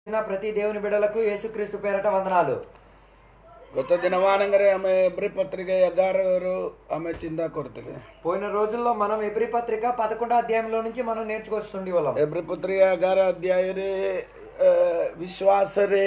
ప్రతి దేవుని బిడ్డలకు యేసుక్రీస్తు పేరట వందనాలు ଗତ ଦିନମାନଙ୍କରେ ଆମେ ଏଭ୍ରି ପତ୍ରିକା ଏଗାରରୁ ଆମେ ଚିନ୍ତା କରୁଥିଲେ పోయిన రోజుల్లో మనం ఎబ్రి పత్రిక పదకొండో అధ్యాయంలో నుంచి మనం నేర్చుకొస్తుండే వాళ్ళం ଏଭ୍ରି ପତ୍ରିକା ଏଗାର ଅଧ୍ୟାୟରେ ଏ, ବିଶ୍ୱାସରେ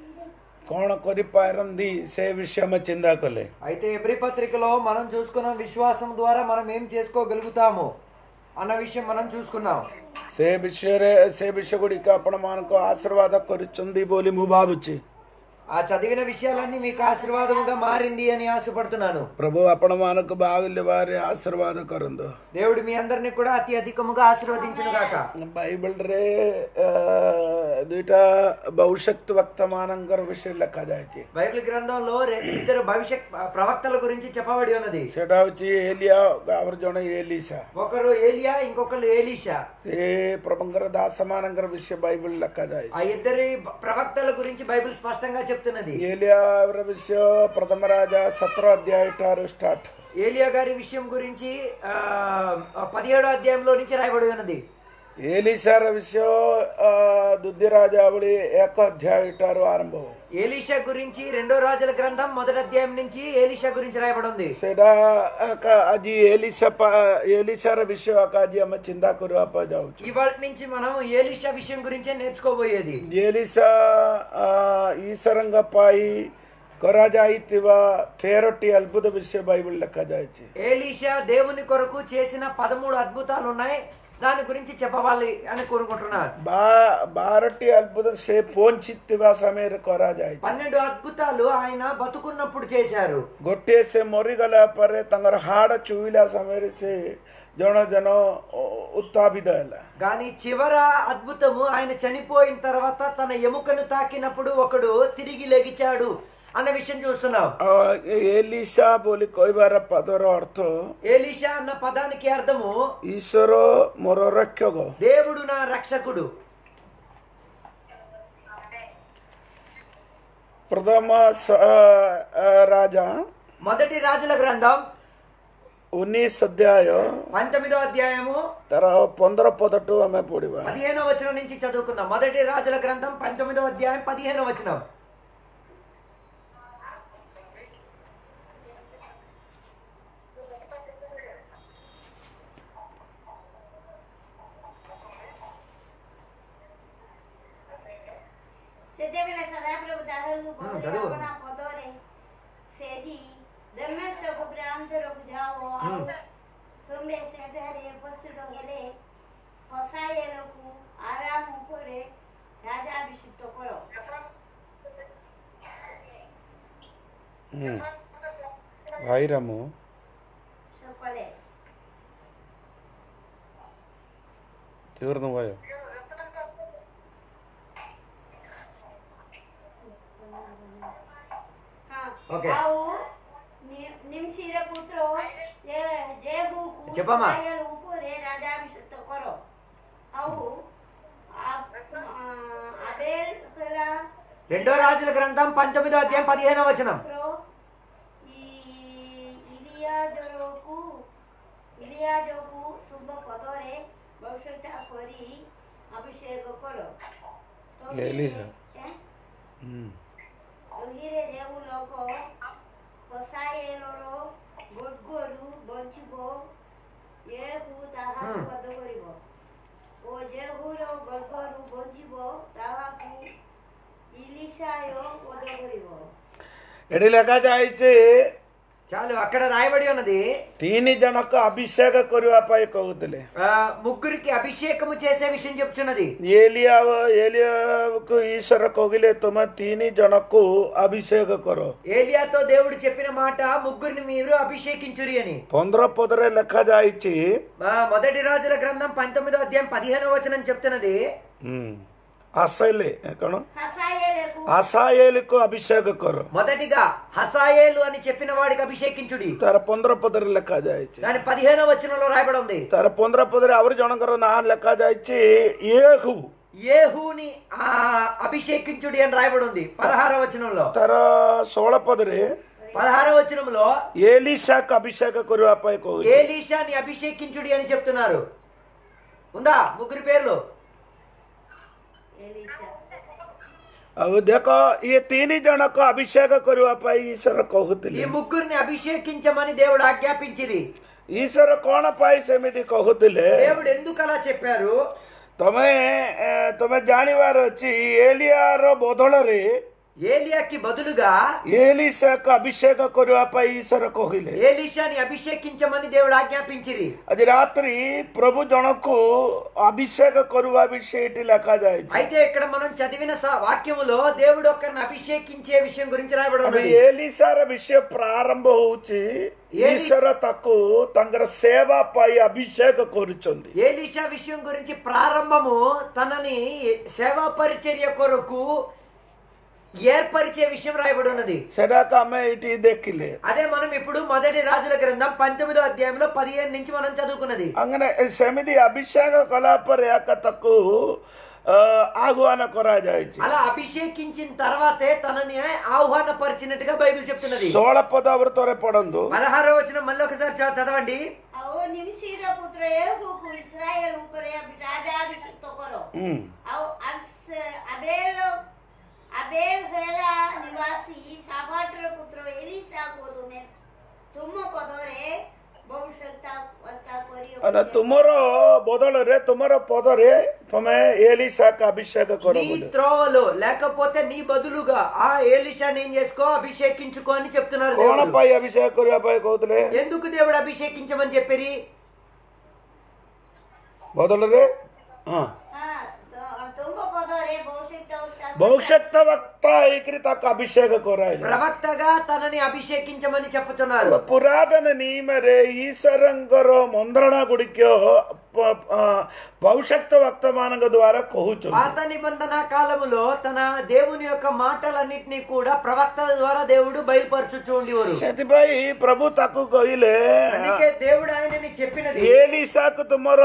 କ'ଣ କରିପାରନ୍ତି ସେ ବିଷୟ ଆମେ ଚିନ୍ତା କଲେ అయితే ఎబ్రి పత్రికలో మనం చూసుకున్న విశ్వాసం ద్వారా మనం ఏం చేసుకోగలుగుతాము అన్న విషయం మనం చూసుకున్నాం ସେ ବିଷୟରେ ସେ ବିଷୟ ଗୁଡ଼ିକ ଆପଣମାନଙ୍କୁ ଆଶୀର୍ବାଦ କରିଛନ୍ତି ବୋଲି ମୁଁ ଭାବୁଛି ఆ చదివిన విషయాలన్నీ మీకు ఆశీర్వాదముగా మారింది అని ఆశపడుతున్నాను ପ୍ରଭୁ ଆପଣମାନଙ୍କୁ ବାହୁଲ୍ୟବାରେ ଆଶୀର୍ବାଦ କରନ୍ତୁ దేవుడు మీ అందరిని కూడా అతి అధికముగా ఆశీర్వదించును గాక ବାଇବଲରେ ଅ, ଦୁଇଟା ଭବିଷ୍ୟତ ବକ୍ତାମାନଙ୍କର ବିଷୟ ଲେଖାଯାଇଛି బైబిల్ గ్రంథంలో రె- ఇద్దరు భవిష్యత్ ప్రవక్తల గురించి చెప్పబడి ఉన్నది ସେଟା ହଉଛି ଏଲିଆ ଆଉ ଜଣେ ଏଲିସା ఒకరు ఏలియా ఇంకొకరు ఏలీషా ସେ ପ୍ରଭୁଙ୍କର ଦାସମାନଙ୍କର ବିଷୟ ବାଇବଲ ଲେଖାଯାଇଛି ఆ ఇద్దరి ప్రవక్తల గురించి బైబిల్ స్పష్టంగా చెప్తున్నది ఏలియాର ବିଷୟ ପ୍ରଥମ ରାଜା ସତର ଅଧ୍ୟାୟ ଠାରୁ ଷ୍ଟାର୍ଟ ఏలియా గారి విషయం గురించి ఆ, పదిహేడో అధ్యాయంలో నుంచి రాయబడి ఉన్నది ଏଲିସାର ବିଷୟ ଅ, ଦ୍ୱିତୀୟ ରାଜାବଳୀ ଏକ ଅଧ୍ୟାୟ ଠାରୁ ଆରମ୍ଭ ହଉ ఏలీషా గురించి రెండో రాజుల గ్రంథం మొదటి అధ్యాయం నుంచి ఏలీషా గురించి రాయబడి ఉంది ସେଇଟା ଏକା ଆଜି ଏଲିସା ପା- ଏଲିସାର ବିଷୟ ଏକା ଆଜି ଆମେ ଚିନ୍ତା କରିବା ପାଇଁ ଯାଉଛୁ ఇవాళ నుంచి మనం ఏలీషా విషయం గురించే నేర్చుకోబోయేది ଏଲିସା ଅ, ଈଶ୍ୱରଙ୍କ ପାଇଁ କରାଯାଇଥିବା ତେରଟି ଅଦ୍ଭୁତ ବିଷୟ ବାଇବଲ ଲେଖାଯାଇଛି ఏలీషా దేవుని కొరకు చేసిన పదమూడు అద్భుతాలు ఉన్నాయి దాని గురించి చెప్పవాలి అని కోరుకుంటున్నాను ବା ବାରଟି ଅଦ୍ଭୁତ ସେ ପହଞ୍ଚିଥିବା ସମୟରେ କରାଯାଇଛି పన్నెండు అద్భుతాలు ఆయన బతుకున్నప్పుడు చేశారు ଗୋଟିଏ ସେ ମରିଗଲା ପରେ ତାଙ୍କର ହାଡ଼ ଚୁଇଲା ସମୟରେ ସେ ଜଣ ଜଣ ଅ- ଉତ୍ଥାପିତ ହେଲା కానీ చివర అద్భుతము ఆయన చనిపోయిన తర్వాత తన ఎముకను తాకినప్పుడు ఒకడు తిరిగి లెగిచాడు అన్న విషయం చూస్తున్నాం ଅ, ଏ ଏଲିସା ବୋଲି କହିବାର ପଦର ଅର୍ଥ ఏలీషా అన్న పదానికి అర్థము ଈଶ୍ୱର ମୋର ରକ୍ଷକ దేవుడు నా రక్షకుడు ପ୍ରଥମ ସ- ଅ, ରାଜା మొదటి రాజుల గ్రంథం ଉଣେଇଶ ଅଧ୍ୟାୟ పంతొమ్మిదో అధ్యాయము ତାର ପନ୍ଦର ପଦଠୁ ଆମେ ପଢିବା పదిహేనో వచనం నుంచి చదువుకుందాం మొదటి రాజుల గ్రంథం పంతొమ్మిదో అధ్యాయం పదిహేనో వచనం ସେତେବେଳେ ସଦାପ୍ରଭୁ ତାହାକୁ ହୁଁ, କହିଲେ ଚଳିବ। ଆପଣା ପଦରେ ଫେରି ଦମେଶକୁ ପ୍ରାନ୍ତରକୁ ଯାଅ ଆଉ ତୁମେ ସେଠାରେ ଉପସ୍ଥିତ ହେଲେ ହସାଏଲକୁ ଆରାମ ଉପରେ ରାଜାଭିଷିକ୍ତ କର ଭାଇରାମ ସେ କଲେ తీవ్రం ଭାଇ ହଁ Okay. ଆଉ ନି- ନିମ୍ସିର ପୁତ୍ର ଯେ- ଜେହୁକୁ చెప్పమ్మా. ଇସ୍ରାଏଲ ଉପରେ ରାଜାଭିଷିକ୍ତ କର ଆଉ ଆବ୍- ఆ, ଆବେଲ ହେଲା రెండో రాజుల గ్రంథం పంతొమ్మిదో అధ్యాయం పదిహేనో వచనం ପୁତ୍ର ଇ- ଇଲିଆଜରକୁ ଇଲିଆଜକୁ ତୁମ ପଦରେ ଭବିଷ୍ୟତା କରି ଅଭିଷେକ କର ଏଲିଶା। ଏଁ? ତହିଁରେ ଯେଉଁ ଲୋକ ହସାଏଲର ଗୋଡଗୋରୁ ବଞ୍ଚିବ ଯେହୁ ତାହାକୁ ହୁଁ। ବଧ କରିବ ଓ ଯେହୁର ଗର୍ଭରୁ ବଞ୍ଚିବ ତାହାକୁ ଇଲିସାୟ ବଧ କରିବ ଏଠି ଲେଖାଯାଇଛି చాలు అక్కడ రాయబడి ఉన్నది ତିନି ଜଣକ ଅଭିଷେକ କରିବା ପାଇଁ କହୁଥିଲେ ఆ, ముగ్గురికి అభిషేకము చేసే విషయం చెప్తున్నది ଏଲିଆ ଏଲିଆକୁ ଈଶ୍ୱର କହିଲେ ତୁମେ ତିନି ଜଣକୁ ଅଭିଷେକ କର ఏలియాతో దేవుడు చెప్పిన మాట ముగ్గురిని మీరు అభిషేకించురి అని ପନ୍ଦର ପଦରେ ଲେଖାଯାଇଛି ఆ, మొదటి రాజుల గ్రంథం పంతొమ్మిదో అధ్యాయం పదిహేనో వచనం చెప్తున్నది ହୁଁ, ଆସାଇଲେ କ'ଣ హసాయేలకు ଆସାଏଲକୁ ଅଭିଷେକ କର మొదటిగా హసాయేలు అని చెప్పిన వాడికి అభిషేకించుడి ତାର ପନ୍ଦର ପଦରେ ଲେଖାଯାଇଛି దాని పదిహేనో వచనంలో రాయబడి ఉంది ତାର ପନ୍ଦର ପଦରେ ଆହୁରି ଜଣଙ୍କର ନାଁ ଲେଖାଯାଇଛି ଇଏହୁ ఏహూని ఆ అభిషేకించుడి అని రాయబడి ఉంది పదహారో వచనంలో ତାର ଷୋହଳ ପଦରେ పదహారో వచనంలో ଏଲିସାକୁ ଅଭିଷେକ କରିବା ପାଇଁ କହୁଛି ఏలీషాని అభిషేకించుడి అని చెప్తున్నారు ఉందా ముగ్గురి పేర్లు ఎలీసా ଆଉ ଦେଖ ଇଏ ତିନି ଜଣକୁ ଅଭିଷେକ କରିବା ପାଇଁ ଈଶ୍ୱର ఈ କହୁଥିଲେ ముగ్గురిని అభిషేకించమని దేవుడు ఆజ్ఞాపించిరి ଈଶ୍ୱର କଣ ପାଇଁ ସେମିତି କହୁଥିଲେ దేవుడు ఎందుకు అలా చెప్పారు ତମେ ଏ, ତମେ ଜାଣିବାର ଅଛି ଏଲିଆର ବଦଳରେ ఏలియాకి బదులుగా ଏଲିସାକୁ ଅଭିଷେକ କରିବା ପାଇଁ ଈଶ୍ୱର କହିଲେ ఏలీషాని అభిషేకించమని దేవుడు ఆజ్ఞాపించిరి ଆଜି ରାତ୍ରି ପ୍ରଭୁ ଜଣକୁ ଅଭିଷେକ କରିବା ବିଷୟ ଏଠି ଲେଖାଯାଇଛି అయితే ఇక్కడ మనం చదివిన స- వాక్యములో దేవుడు ఒకరిని అభిషేకించే విషయం గురించి రాయబడి ଆମେ ఉన్నది ଏଲିସାର ବିଷୟ ପ୍ରାରମ୍ଭ ହଉଛି ଈଶ୍ୱର ତାକୁ ତାଙ୍କର ସେବା ପାଇଁ ଅଭିଷେକ କରୁଛନ୍ତି ఏలీషా విషయం గురించి ప్రారంభము తనని సేవా పరిచర్య కొరకు ఏర్పరిచే విషయం రాయబడి ఉన్నది ସେଟାକୁ ଆମେ ଏଇଠି ଦେଖିଲେ అదే మనం ఇప్పుడు మొదటి రాజుల గ్రంథం పంతొమ్మిదో అధ్యాయంలో పదిహేను నుంచి మనం చదువుకున్నది അങ്ങനെ ସେମିତି ଅଭିଷେକ କଲା ପରେ ଏକା ତାକୁ ଅ, ଆହ୍ୱାନ କରାଯାଇଛି అలా అభిషేకించిన తర్వాతే తనని ఆహ్వాన పరిచినట్టుగా బైబిల్ చెప్తున్నది ଷୋହଳ ପଦାବୃତରେ ପଢନ୍ତୁ పదహారో వచ్చిన మళ్ళీ ఒకసారి చ- చదవండి ଆଉ ନିମିଷର ପୁତ୍ର ଏହୁକୁ ଇସ୍ରାଏଲ ଉପରେ ରାଜାଭିଷିକ୍ତ କର ହୁଁ। ଆଉ ଆବ୍ସ- ଆବେଲ ଆବେଲ ହେଲା ନିବାସୀ ସାବାଟର ପୁତ୍ର ଏଲିସାକୁ ତୁମେ ତୁମ ପଦରେ ଭବିଷ୍ୟତା କରି ମାନେ ତୁମର ବଦଳରେ ତୁମର ପଦରେ ତମେ ଏଲିସାକୁ ଅଭିଷେକ କର నీ ବୋଲି త్రోవలో లేకపోతే నీ బదులుగా ఆ ఏలిషాని ఏం చేసుకో అభిషేకించుకో అని చెప్తున్నారు କଣ దేవుడు. ପାଇଁ ଅଭିଷେକ କରିବା ପାଇଁ କହୁଥିଲେ ఎందుకు దేవుడు అభిషేకించమని చెప్పిరి ବଦଳରେ ହଁ ହଁ, ତ- ତୁମ ପଦରେ ଭବିଷ୍ୟତ ଭବିଷ୍ୟତ ବକ୍ତା ହେଇକିରି ତାକୁ ଅଭିଷେକ କରାଯାଏ ప్రవక్తగా తనని అభిషేకించమని చెప్పుతున్నారు ପୁରାତନ ନିୟମରେ ଈଶ୍ୱରଙ୍କର ମନ୍ତ୍ରଣା ଗୁଡ଼ିକ ପ- ଅ, ଭବିଷ୍ୟତ ଭକ୍ତ ମାନଙ୍କ ଦ୍ଵାରା କହୁଛନ୍ତି పాత నిబంధన కాలములో తన దేవుని యొక్క మాటలన్నిటినీ కూడా ప్రవక్తల ద్వారా దేవుడు బయలుపరచుచూ ఉండేవారు ସେଥିପାଇଁ ପ୍ରଭୁ ତାକୁ କହିଲେ అందుకే దేవుడు ఆయనని చెప్పినది ଏଲିସାକୁ ତୁମର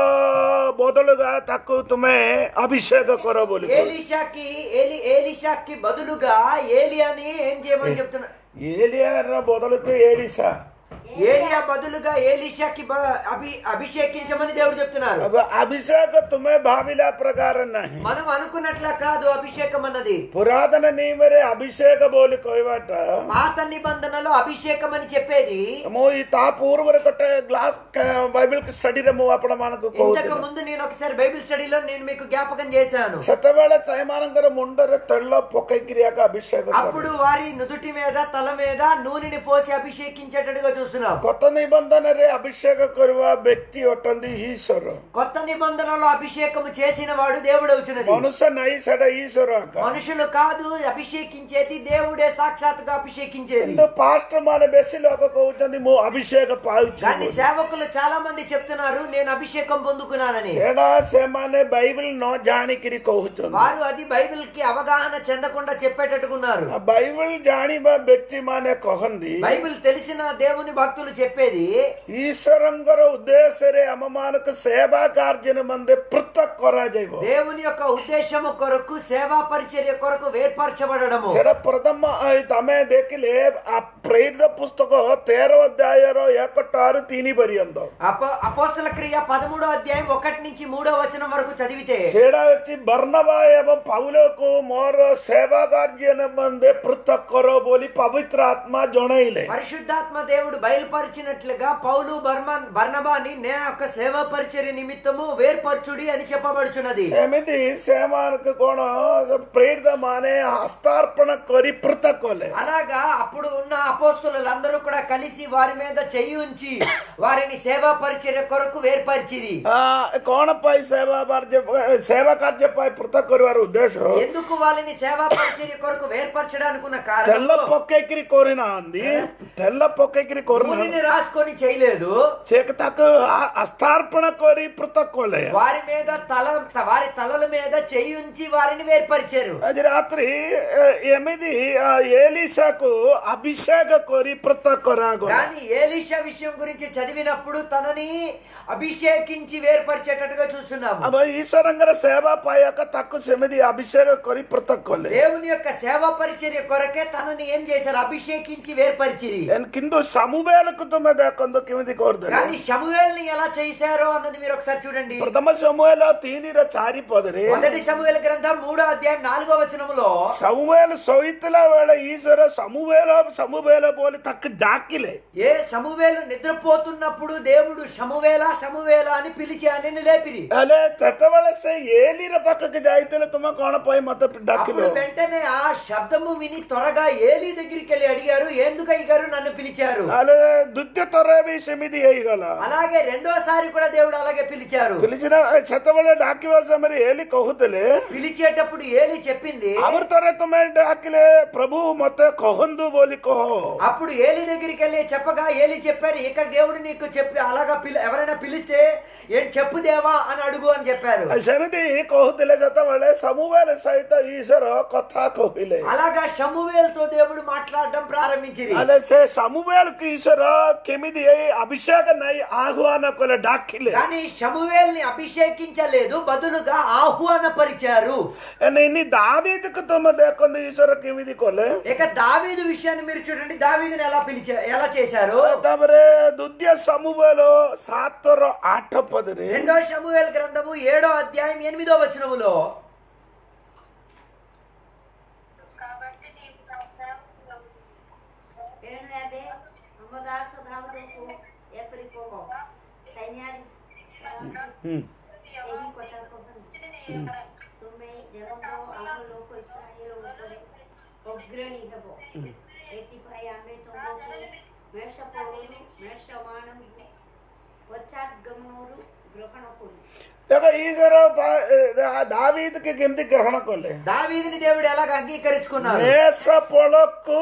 ବଦଳୁగా ତାକୁ ତୁମେ ଅଭିଷେକ କର ବୋଲି କହିଲେ। ఏలిషాకి ఏలి ఏలిషాకి బదులుగా ఏలియాని ఏం చేయమని చెప్తున్నా ఏలియాର బదులుకు ఏలిసా ఏలియా బదులుగా ఏలిషాకి బ- అభి అభిషేకించమని దేవుడు చెప్తున్నారు अब अभिषेक तुम्हें भाविला प्रकार नहीं మనం అనుకున్నట్ల కాదు అభిషేకం అన్నది పురాతన నియమରେ అభిషేక ବୋଲି କହିବାଟା పాత నిబంధనలో అభిషేకం అని చెప్పేది ମୁଁ ఈ ତା ପୂର୍ବରେ ଗୋଟେ ଗ୍ଲାସ ବାଇବେଲ ଷ୍ଟଡିରେ ମୁଁ ଆପଣମାନଙ୍କୁ ఇంతకు କହୁଥିଲି ముందు నేను ఒకసారి బైబిల్ స్టడీలో నేను మీకు జ్ఞాపకం చేశాను ସେତେବେଳେ ସେମାନଙ୍କର ମୁଣ୍ଡରେ ତେଲ ପକେଇକିରି ଆଗ ଅଭିଷେକ କରେ। అప్పుడు వారి నుదుటి మీద తల మీద నూనెని పోసి అభిషేకించేటట్టుగా చూస్తున్నాం కొత్త నిబంధనరే అభిషేక କରିବା ବ୍ୟକ୍ତି ଅଟନ୍ତି ଈଶ୍ୱର కొత్త నిబంధనలో అభిషేకము చేసిన వాడు దేవుడు అవుతున్నది ମନୁଷ୍ୟ ନାହିଁ ସେଟା ଈଶ୍ୱର ଆକା మనుషులు కాదు అభిషేకించేది దేవుడే సాక్షాత్తుగా అభిషేకించేది କିନ୍ତୁ ପାଷ୍ଟ ମାନେ ବେଶୀ ଲୋକ କହୁଛନ୍ତି ମୁଁ ଅଭିଷେକ ପାଉଛି కానీ ବୋଲି। సేవకులు చాలా మంది చెప్తున్నారు నేను అభిషేకం పొందుకున్నానని ସେଟା ସେମାନେ ବାଇବେଲ ନ ଜାଣିକିରି କହୁଛନ୍ତି వారు అది బైబిల్ కి అవగాహన చెందకుండా చెప్పేటట్టుకున్నారు ఆ బైబిల్ ଜାଣିବା ବ୍ୟକ୍ତି ମାନେ କହନ୍ତି బైబిల్ తెలిసిన దేవుని భక్తులు చెప్పేది ଈଶ୍ୱରଙ୍କର ଉଦ୍ଦେଶ୍ୟରେ ଆମମାନଙ୍କୁ ସେବା କାର୍ଯ୍ୟ ନିମନ୍ତେ ପୃଥକ କରାଯିବ దేవుని యొక్క ఉద్దేశము కొరకు సేవా పరిచర్య కొరకు వేర్పరచబడము ସେଟା ପ୍ରଥମ ଏଇ ତମେ ଦେଖିଲେ ଆ ପ୍ରେରିତ ପୁସ୍ତକ ତେର ଅଧ୍ୟାୟର ଏକଟାରୁ ତିନି ପର୍ଯ୍ୟନ୍ତ అపో అపోస్తల క్రియ పదమూడో అధ్యాయం ఒకటి నుంచి మూడో వచనం వరకు చదివితే ସେଟା ହେଉଛି ବର୍ଣ୍ଣବା ଏବଂ ପାଉଲକୁ ମୋର ସେବା କାର୍ଯ୍ୟ ନିମନ୍ତେ ପୃଥକ କର ବୋଲି ପବିତ୍ର ଆତ୍ମା ଜଣାଇଲେ పరిశుద్ధాత్మ దేవుడు బయలుపరిచినట్లుగా పౌలు బర్మన్ బర్నబాని నే యొక్క సేవా పరిచర్య నిమిత్తము వేర్పరచుడి అని చెప్పబడుచున్నది ସେମିତି ସେମାନଙ୍କୁ କଣ ପ୍ରେରିତ ମାନେ ହସ୍ତାର୍ପଣ କରି ପୃଥକ କଲେ అలాగా అప్పుడు ఉన్న అపోస్తులందరూ కూడా కలిసి వారి మీద చెయ్యి ఉంచి వారిని సేవా పరిచర్య కొరకు వేర్పరిచిరి ఆ, କଣ ପାଇଁ ସେବା କାର୍ଯ୍ୟ ସେବା କାର୍ଯ୍ୟ ପାଇଁ ପୃଥକ କରିବାର ଉଦ୍ଦେଶ୍ୟ ఎందుకు వాళ్ళని సేవా పరిచర్య కొరకు వేర్పరచడానికి ఉన్న ତେଲ కారణం ପକେଇକିରି କରିନାହାନ୍ତି ତେଲ ପକେଇକିରି କରୁନାହାନ୍ତି నూనెని రాసుకొని చేయలేదు ସେ ତାକୁ ଆ- ହସ୍ତାର୍ପଣ କରି ପୃଥକ କଲେ వారి మీద తల వారి తలల మీద చెయ్యి ఉంచి వారిని వేర్పరిచారు ଆଜି ରାତ୍ରି ଏ, ଏମିତି ଆ, ଏଲିସାକୁ ଅଭିଷେକ କରି ପୃଥକ କରାଗଲା కానీ ఏలీషా విషయం గురించి చదివినప్పుడు తనని అభిషేకించి వేర్పరిచేటట్టుగా చూస్తున్నాము अब ଈଶ୍ୱରଙ୍କର ସେବା ପାଇବାକୁ ତାକୁ ସେମିତି ଅଭିଷେକ କରି ପୃଥକ କଲେ దేవుని యొక్క సేవా పరిచర్య కొరకే తనని ఏం చేశారు అభిషేకించి వేర్పరిచిరి କିନ୍ତୁ ସମୁବେଳ ಸಮುವೇಲಕ್ಕೂ ತುಂಬ ದೇಕೊಂದು ಕಿವಿದಿ ಕೋರ್ತಾರೆ కానీ షమువేల్ని ఎలా చేశారో అన్నది మీరు ఒకసారి చూడండి ಪ್ರಥಮ ಸಮುವೇಲ ತೀನಿರ ಚಾರಿ పోదరి మొదటి సమూహల గ్రంథం మూడో అధ్యాయం నాలుగో వచనములో ಸಮುವೇಲ ಸೊಯ್ತಲ ವೇಳ ಈಶ್ವರ ಸಮುವೇಲ ಸಮುವೇಲ ಬೋಲಿ ತಕ್ಕ ಡಾಕಿಲೆ ఏ సమూవేలు నిద్రపోతున్నప్పుడు దేవుడు షమువేల షమువేల అని పిలిచి ఆయన లేపిరి ಅಲೆ ತತ್ತವಳಸೆ ಏಲಿರ ಪಕ್ಕಕ್ಕೆ ಜಾಯ್ತಲೆ ತುಂಬ ಕೋಣ ಪೋಯಿ ಮತ್ತೆ ಡಾಕಿಲು అప్పుడు వెంటనే ఆ శబ్దము విని త్వరగా ఏలి దగ్గరికి వెళ్ళి అడిగారు ఎందుకు అయ్యారు నన్ను పిలిచారు ಅಲೆ ದುದ್ಯ ತೊರೆ ಸಮಿತಿ ಹೇಗಲ್ಲ అలాగే రెండోసారి కూడా దేవుడు అలాగే పిలిచారు పిలిచిన చెత్తబడే డాకివాస మరి ఏలి కహుతలే పిలిచేటప్పుడు ఏలి చెప్పింది ಅವ್ರ ತೊರೆ ತುಂಬ ಡಾಕಿಲೆ ಪ್ರಭು ಮತ್ತೆ ಕಹೊಂದು ಬೋಲಿ ಕಹೋ అప్పుడు ఏలి దగ్గరికి వెళ్ళి చెప్పగా ఏలి చెప్పారు ఇక దేవుడు నీకు చెప్పి అలాగా పిలి ఎవరైనా పిలిస్తే ఏం చెప్పు దేవా అని అడుగు అని చెప్పారు ಸಮಿತಿ ಕಹುತಿಲೆ ಜತವಳೆ ಸಮುವೇಲ ಸಹಿತ ಈಶ್ವರ ಕಥಾ ಕಹಿಲೆ అలాగా షమువేల్తో దేవుడు మాట్లాడడం ప్రారంభించింది ಅಲೆ ಸೆ ಸಮುವೇಲಕ್ಕೆ ಈಶ್ವರ ಕೆಮಿದಿ ಅಭಿಷೇಕ ನೈ ಆಹ್ವಾನ ಕೊಲೆ ಡಾಕಿಲೆ కానీ షమువేల్ని అభిషేకించలేదు బదులుగా ఆహ్వానపరిచారు ఇన్ని దావీదుకు తొమ్మ దేకొంది ఈశ్వర కిమిది కొಲೆ ఇక దావీదు విషయాన్ని మీరు చూడండి దావీదుని ఎలా పిలిచా ఎలా చేశారు ତାପରେ ଦ୍ୱିତୀୟ ସମୁବେଲ ସାତର ଆଠ ପଦରେ రెండో షమువేల్ గ్రంథము ఏడో అధ్యాయం ఎనిమిదో వచనములో కాబట్టి నీవు సంసారంలో ఏడు యాభై అమ్మదాసు దావదకు ఎప్పటి పోగో సైన్యాది ହୁଁ। ଏହି କଥାକୁ ତୁମେ ଦେଖନ୍ତ ଆମ ଲୋକ ଇସ୍ରାଏଲ ଉପରେ ଅଗ୍ରଣୀ ହେବ ଏଥିପାଇଁ ଆମେ ତୁମକୁ ମେଷ ପଳରୁ ମେଷମାନଙ୍କୁ ପଶ୍ଚାତଗମନରୁ ଗ୍ରହଣ କରୁ ଦେଖ ఈశ్వର ପା- ଏ, ଦାవୀଦକୁ କେମିତି ଗ୍ରହଣ କଲେ దావీదుని దేవుడు ఎలాగ అంగీకరించుకున్నారు ମେଷ ପଳକୁ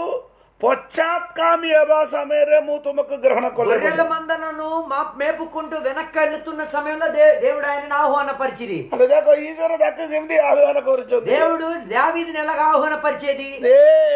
ପଶ୍ଚାତ୍କାମୀ ହେବା ସମୟରେ ମୁଁ ତୁମକୁ ଗ୍ରହଣ କଲେ గొర్రెల మందలను మా మేపుకుంటూ వెనక్కి వెళ్తున్న సమయంలో దే- దేవుడు ఆయనను ఆహ్వానపరిచిరి ହେଲେ ଦେଖ ఈశ్వର ତାକୁ କେମିତି ଆହ୍ୱାନ କରୁଛନ୍ତି దేవుడు దావీదుని ఎలాగ ఆహ్వానపరిచేది ଏ,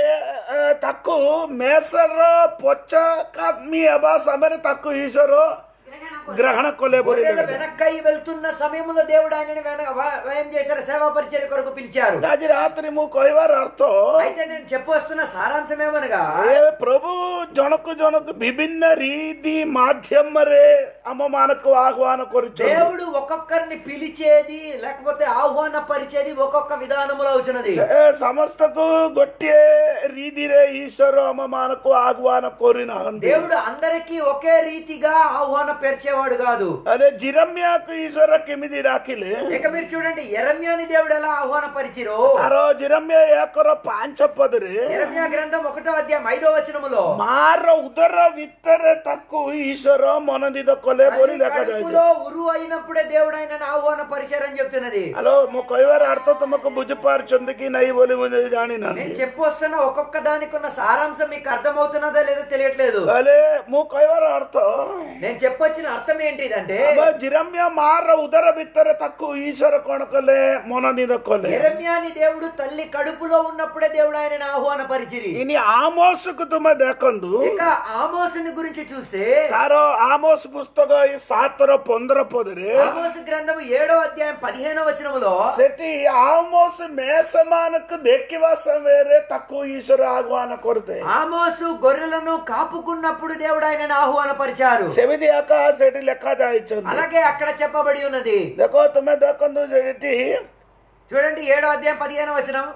ଏ, ତାକୁ ମେଷର ପଶ୍ଚାତ୍କାମୀ ହେବା ସମୟରେ ତାକୁ ఈశ్వର గ్రహణ గ్రహణ కొలే ବୋଲି గొర్రెలు ଲେଖା వెనక్కై వెళ్తున్న సమయంలో దేవుడు ఆయనని వెన- వ- ఏం చేశారు సేవా పరిచయ కొరకు పిలిచారు ଆଜି ରାତିରେ ମୁଁ କହିବାର ଅର୍ଥ అయితే నేను చెప్పొస్తున్న సారాంశం ఏమనగా ଏ ପ୍ରଭୁ ଜଣକୁ ଜଣକୁ ବିଭିନ୍ନ ରୀତି ମାଧ୍ୟମରେ ଆମ ମାନଙ୍କୁ ଆହ୍ୱାନ କରୁଛନ୍ତି దేవుడు ఒక్కొక్కరిని పిలిచేది లేకపోతే ఆహ్వాన పరిచేది ఒక్కొక్క విధానములో వచ్చినది ଏ ସମସ୍ତକୁ ଗୋଟିଏ ରୀତିରେ ଈଶ୍ୱର ଆମ ମାନଙ୍କୁ ଆହ୍ୱାନ କରିନାହାନ୍ତି దేవుడు అందరికీ ఒకే రీతిగా ఆహ్వాన పరిచేవాడు కాదు అరే జిరమ్యాకు ఈశ్వర କେମିତି ଡାକିଲେ ఇక మీరు చూడండి ఎరమ్యాని దేవుడు ఎలా ఆహ్వాన పరిచిరో ତାର ଜିରମ୍ୟା ଏକର ପାଞ୍ଚ ପଦରେ ఎరమ్యా గ్రంథం ఒకటో అధ్యాయం ఐదో వచనములో ମାର ଉଦର ଭିତରେ ତାକୁ ଈଶ୍ୱର ମନୋନୀତ କଲେ ବୋଲି తల్లి ଲେଖାଯାଇଛି కడుపులో ఉరువు అయినప్పుడే దేవుడు ఆయనను ఆహ్వాన పరిచారని చెప్తున్నది ହ୍ୟାଲୋ ମୁଁ କହିବାର ଅର୍ଥ ତୁମକୁ ବୁଝିପାରୁଛନ୍ତି କି ନାହିଁ ବୋଲି ମୁଁ ଜାଣିନାହାନ୍ତି నేను చెప్పొస్తున్న ఒక్కొక్క దానికి ఉన్న సారాంశం మీకు అర్థమవుతున్నదా లేదో తెలియట్లేదు ହେଲେ ମୁଁ କହିବାର ଅର୍ଥ నేను చెప్పొచ్చిన అర్థం ఏంటిదంటే ଆମ ଜିରମ୍ୟ ମାର ଉଦର ଭିତରେ ତାକୁ ଈଶ୍ୱର କଣ କଲେ ମନୋନୀତ କଲେ ఎరమ్యాని దేవుడు తల్లి కడుపులో ఉన్నప్పుడే దేవుడు ఆయనను ఆహ్వాన పరిచిరి ଇନି ଆମୋସକୁ ତୁମେ ଦେଖନ୍ତୁ ఇక ఆమోసుని గురించి చూస్తే ତାର ଆମୋସ ପୁସ୍ତକ ଏଇ ସାତର ପନ୍ଦର ପଦରେ ఆమోసు గ్రంథము ఏడో అధ్యాయం పదిహేనో వచనములో ସେଠି ଆମୋସ ମେଷମାନଙ୍କୁ ଦେଖିବା ସମୟରେ ତାକୁ ଈଶ୍ୱର ଆହ୍ୱାନ କରୁଥାଏ ఆమోసు గొర్రెలను కాపుకున్నప్పుడు దేవుడు ఆయనను ఆహ్వాన పరిచారు ସେମିତି ଏକା ସେଠି ଲେଖା ଯାଇଛନ୍ତି అలాగే అక్కడ చెప్పబడి ఉన్నది ଦେଖ ତୁମେ ଦେଖନ୍ତୁ ସେଠି చూడండి ఏడో అధ్యాయం పదిహేను వచనం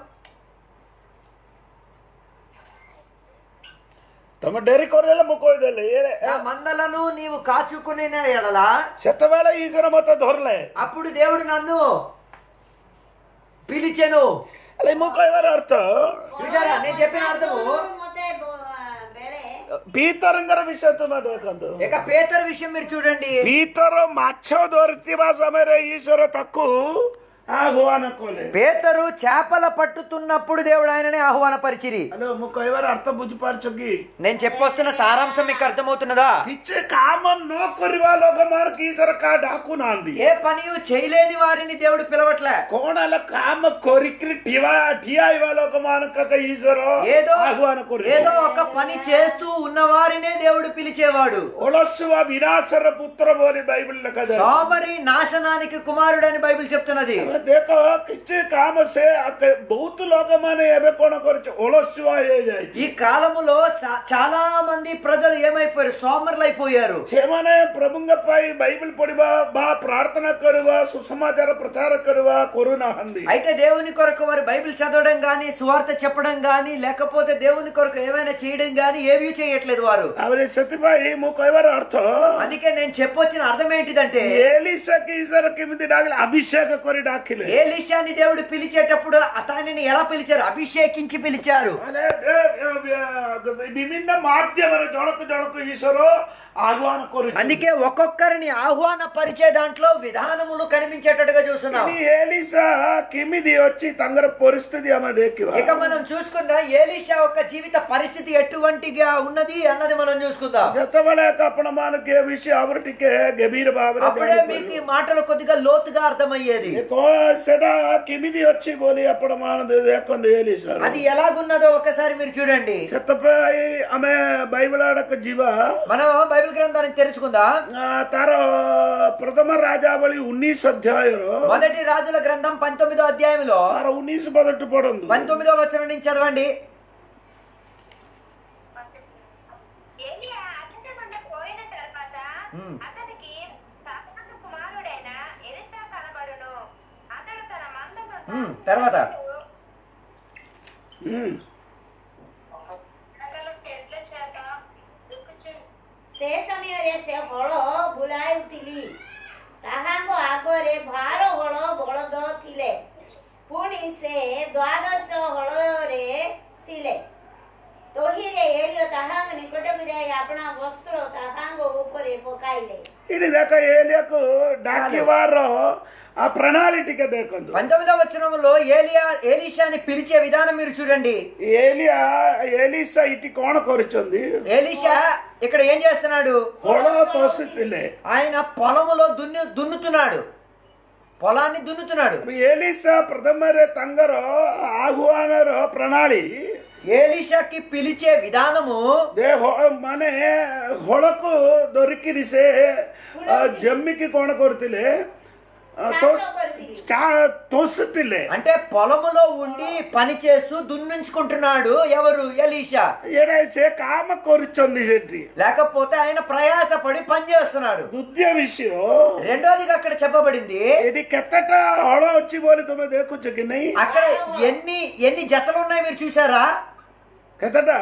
ତମେ ଡେରି କରିଦେଲେ ମୁଁ କହିଦେଲି ଏ- ఆ మందలను నీవు కాచుకునే ఎడలా ସେତେବେଳେ ଈଶ୍ୱର ମତେ ଧରିଲେ అప్పుడు దేవుడు నన్ను పిలిచెను ହେଲେ ମୁଁ କହିବାର ଅର୍ଥ చూసారా నేను చెప్పిన అర్థము ମତେ ବ- ବେଳେ ପିତରଙ୍କର ବିଷୟ ତୁମେ ଦେଖନ୍ତୁ ఇక పేతరు విషయం మీరు చూడండి ପିତର ମାଛ ଧରିଥିବା ସମୟରେ ଈଶ୍ୱର ତାକୁ ଆହ୍ୱାନ କଲେ పేతరు చేపల పట్టుతున్నప్పుడు దేవుడు ఆయనని ఆహ్వాన పరిచిరి ହ୍ୟାଲୋ ମୁଁ କହିବାର ଅର୍ଥ ବୁଝିପାରୁଛ କି నేను చెప్పొస్తున్న సారాంశం మీకు అర్థమవుతున్నదా କିଛି କାମ ନ କରିବା ଲୋକମାନଙ୍କୁ ଈଶ୍ୱର କାହା ଡାକୁନାହାନ୍ତି ఏ పని చేయలేని వారిని దేవుడు పిలవట్లే କଣ ହେଲା କାମ କରିକିରି ଠିଆ ଠିଆ ହେବା ଲୋକମାନଙ୍କ ଈଶ୍ୱର ఏదో ଆହ୍ୱାନ ఏదో କରୁଛି ఒక పని చేస్తూ ఉన్న వారినే దేవుడు పిలిచేవాడు ଅଳସୁଆ ବିନାଶର ପୁତ୍ର ବୋଲି ବାଇబଲ ଲେଖାଯାଏ సోమరి నాశనానికి కుమారుడని బైబిల్ చెప్తున్నది ହେଲେ ଦେଖ କିଛି କାମ ସେ ଆକେ- ବହୁତ ଲୋକମାନେ ଏବେ କଣ କରିଛି ଅଳସୁଆ ହେଇଯାଇଛି ఈ కాలములో చా- చాలా మంది ప్రజలు ఏమైపోయారు సోమరులు అయిపోయారు ସେମାନେ ପ୍ରଭୁଙ୍କ ପାଇଁ ବାଇବଲ ପଢିବା ବା ପ୍ରାର୍ଥନା କରିବା ସୁସମାଚାର ପ୍ରଚାର କରିବା କରୁନାହାନ୍ତି అయితే దేవుని కొరకు వారు బైబిల్ చదవడం గాని సువార్త చెప్పడం గాని లేకపోతే దేవుని కొరకు ఏమైనా చేయడం గాని ఏవీ చేయట్లేదు వారు ତାପରେ ସେଥିପାଇଁ ମୁଁ କହିବାର ଅର୍ଥ అందుకే నేను చెప్పొచ్చిన అర్థం ఏంటిదంటే ଏଲିସାକି ଈଶ୍ୱର କେମିତି ଡାକିଲେ ଅଭିଷେକ କରି ଡାକିଲେ ఏలిషాని దేవుడు పిలిచేటప్పుడు అతనిని ఎలా పిలిచారు అభిషేకించి పిలిచారు ମାନେ ଏ, ଏ, ଏ, ବିଭିନ୍ନ ମାଧ୍ୟମରେ ଜଣକୁ ଜଣକୁ ଈଶ୍ୱର ଆହ୍ୱାନ କରୁଛନ୍ତି అందుకే ఒక్కొక్కరిని ఆహ్వాన పరిచే దాంట్లో విధానములు కనిపించేటట్టుగా చూస్తున్నాం ଇନି ଏଲିସା କେମିତି ଅଛି ତାଙ୍କର ପରିସ୍ଥିତି ଆମେ ଦେଖିବା ఇక మనం చూసుకుందాం ఏలిషా యొక్క జీవిత పరిస్థితి ఎటువంటిగా ఉన్నది అన్నది మనం చూసుకుందాం ଯେତେବେଳେ ଆପଣ ମାନଙ୍କୁ ଏ ବିଷୟ ଆହୁରି ଟିକେ ଗଭୀର ଭାବରେ అప్పుడే ଜାଣିପାରିବେ। మీకు ఈ మాటలు కొద్దిగా లోతుగా అర్థమయ్యేది ଏ କଣ ସେଟା କେମିତି ଅଛି ବୋଲି ଆପଣ ମାନେ ଦେଖନ୍ତୁ ଏଲିସା అది ఎలాగున్నదో ఒకసారి మీరు చూడండి ସେଥିପାଇଁ ଆମେ ବାଇବଲ ଆଡକୁ ଯିବା మనం బైబిల్ గ్రంథాన్ని తెరుచుకుందాం ଆ, ତାର ପ୍ରଥମ ରାଜାବଳୀ ଉଣେଇଶ ଅଧ୍ୟାୟର మొదటి రాజుల గ్రంథం పంతొమ్మిదో అధ్యాయంలో ତାର ଉଣେଇଶ ପଦଠୁ ପଢନ୍ତୁ పంతొమ్మిదో వచనం నుంచి చదవండి ఏలియా అచటగుండ పోయిన తర్వాత అతనికి సాఫాను కుమారుడైన ఎలిసా కనబడును అతడు తన మందకు ఉమ్, తర్వాత ହୁଁ సకల చెట్ల చేత దుక్కుచు ସେ ସମୟରେ ସେ ହଳ ବୁଲାଉଥିଲି ତାହାଙ୍କ ଆଗରେ ଭାର ହଳ ବଳଦ ଥିଲେ ପୁଣି ସେ ଦ୍ୱାଦଶ ହଳରେ ଥିଲେ ତହିରେ ଏଲିୟ ତାହାଙ୍କ ନିକଟକୁ ଯାଇ ଆପଣା ବସ୍ତ୍ର ତାହାଙ୍କ ଉପରେ ପକାଇଲେ ଏଠି ଦେଖ ଏଲିଆକୁ ଡାକିବାର ఆ ప్రణాళి ଟିକେ ଦେଖନ୍ତୁ పంతొమ్మిదో వచనంలో ఏలియా ఏలిషాని పిలిచే విధానం మీరు చూడండి ଏଲିଆ ଏଲିସା ଏଠି କଣ କରିଛନ୍ତି ఏలిషా ఇక్కడ ఏం చేస్తున్నాడు ହଳ ତୋଷିଥିଲେ ఆయన పొలములో దున్ని దున్నుతున్నాడు పొలాన్ని దున్నుతున్నాడు ଏଲିସା ପ୍ରଥମରେ ତାଙ୍କର ଆହ୍ୱାନର ପ୍ରଣାଳୀ ఏలిషాకి పిలిచే విధానము ଦେ ହ- ମାନେ ହଳକୁ ଧରିକିରି ସେ ଅ, ଜମିକି କଣ କରୁଥିଲେ ଅ, ତ- ଚାଷ କରିଥିଲେ ଚା- ତୋଷୁଥିଲେ అంటే పొలములో ఉండి పని చేస్తూ దున్నించుకుంటున్నాడు ఎవరు ఎలీషా ଏଇଟା ସେ କାମ କରୁଛନ୍ତି ସେଠି లేకపోతే ఆయన ప్రయాసపడి పని చేస్తున్నాడు ଦ୍ୱିତୀୟ ବିଷୟ రెండోదిగా అక్కడ చెప్పబడింది ଏଠି କେତେଟା ହଳ ଅଛି ବୋଲି ତମେ ଦେଖୁଛ କି ନାଇଁ అక్కడ ఎన్ని ఎన్ని జతలు ఉన్నాయి మీరు చూసారా କେତେଟା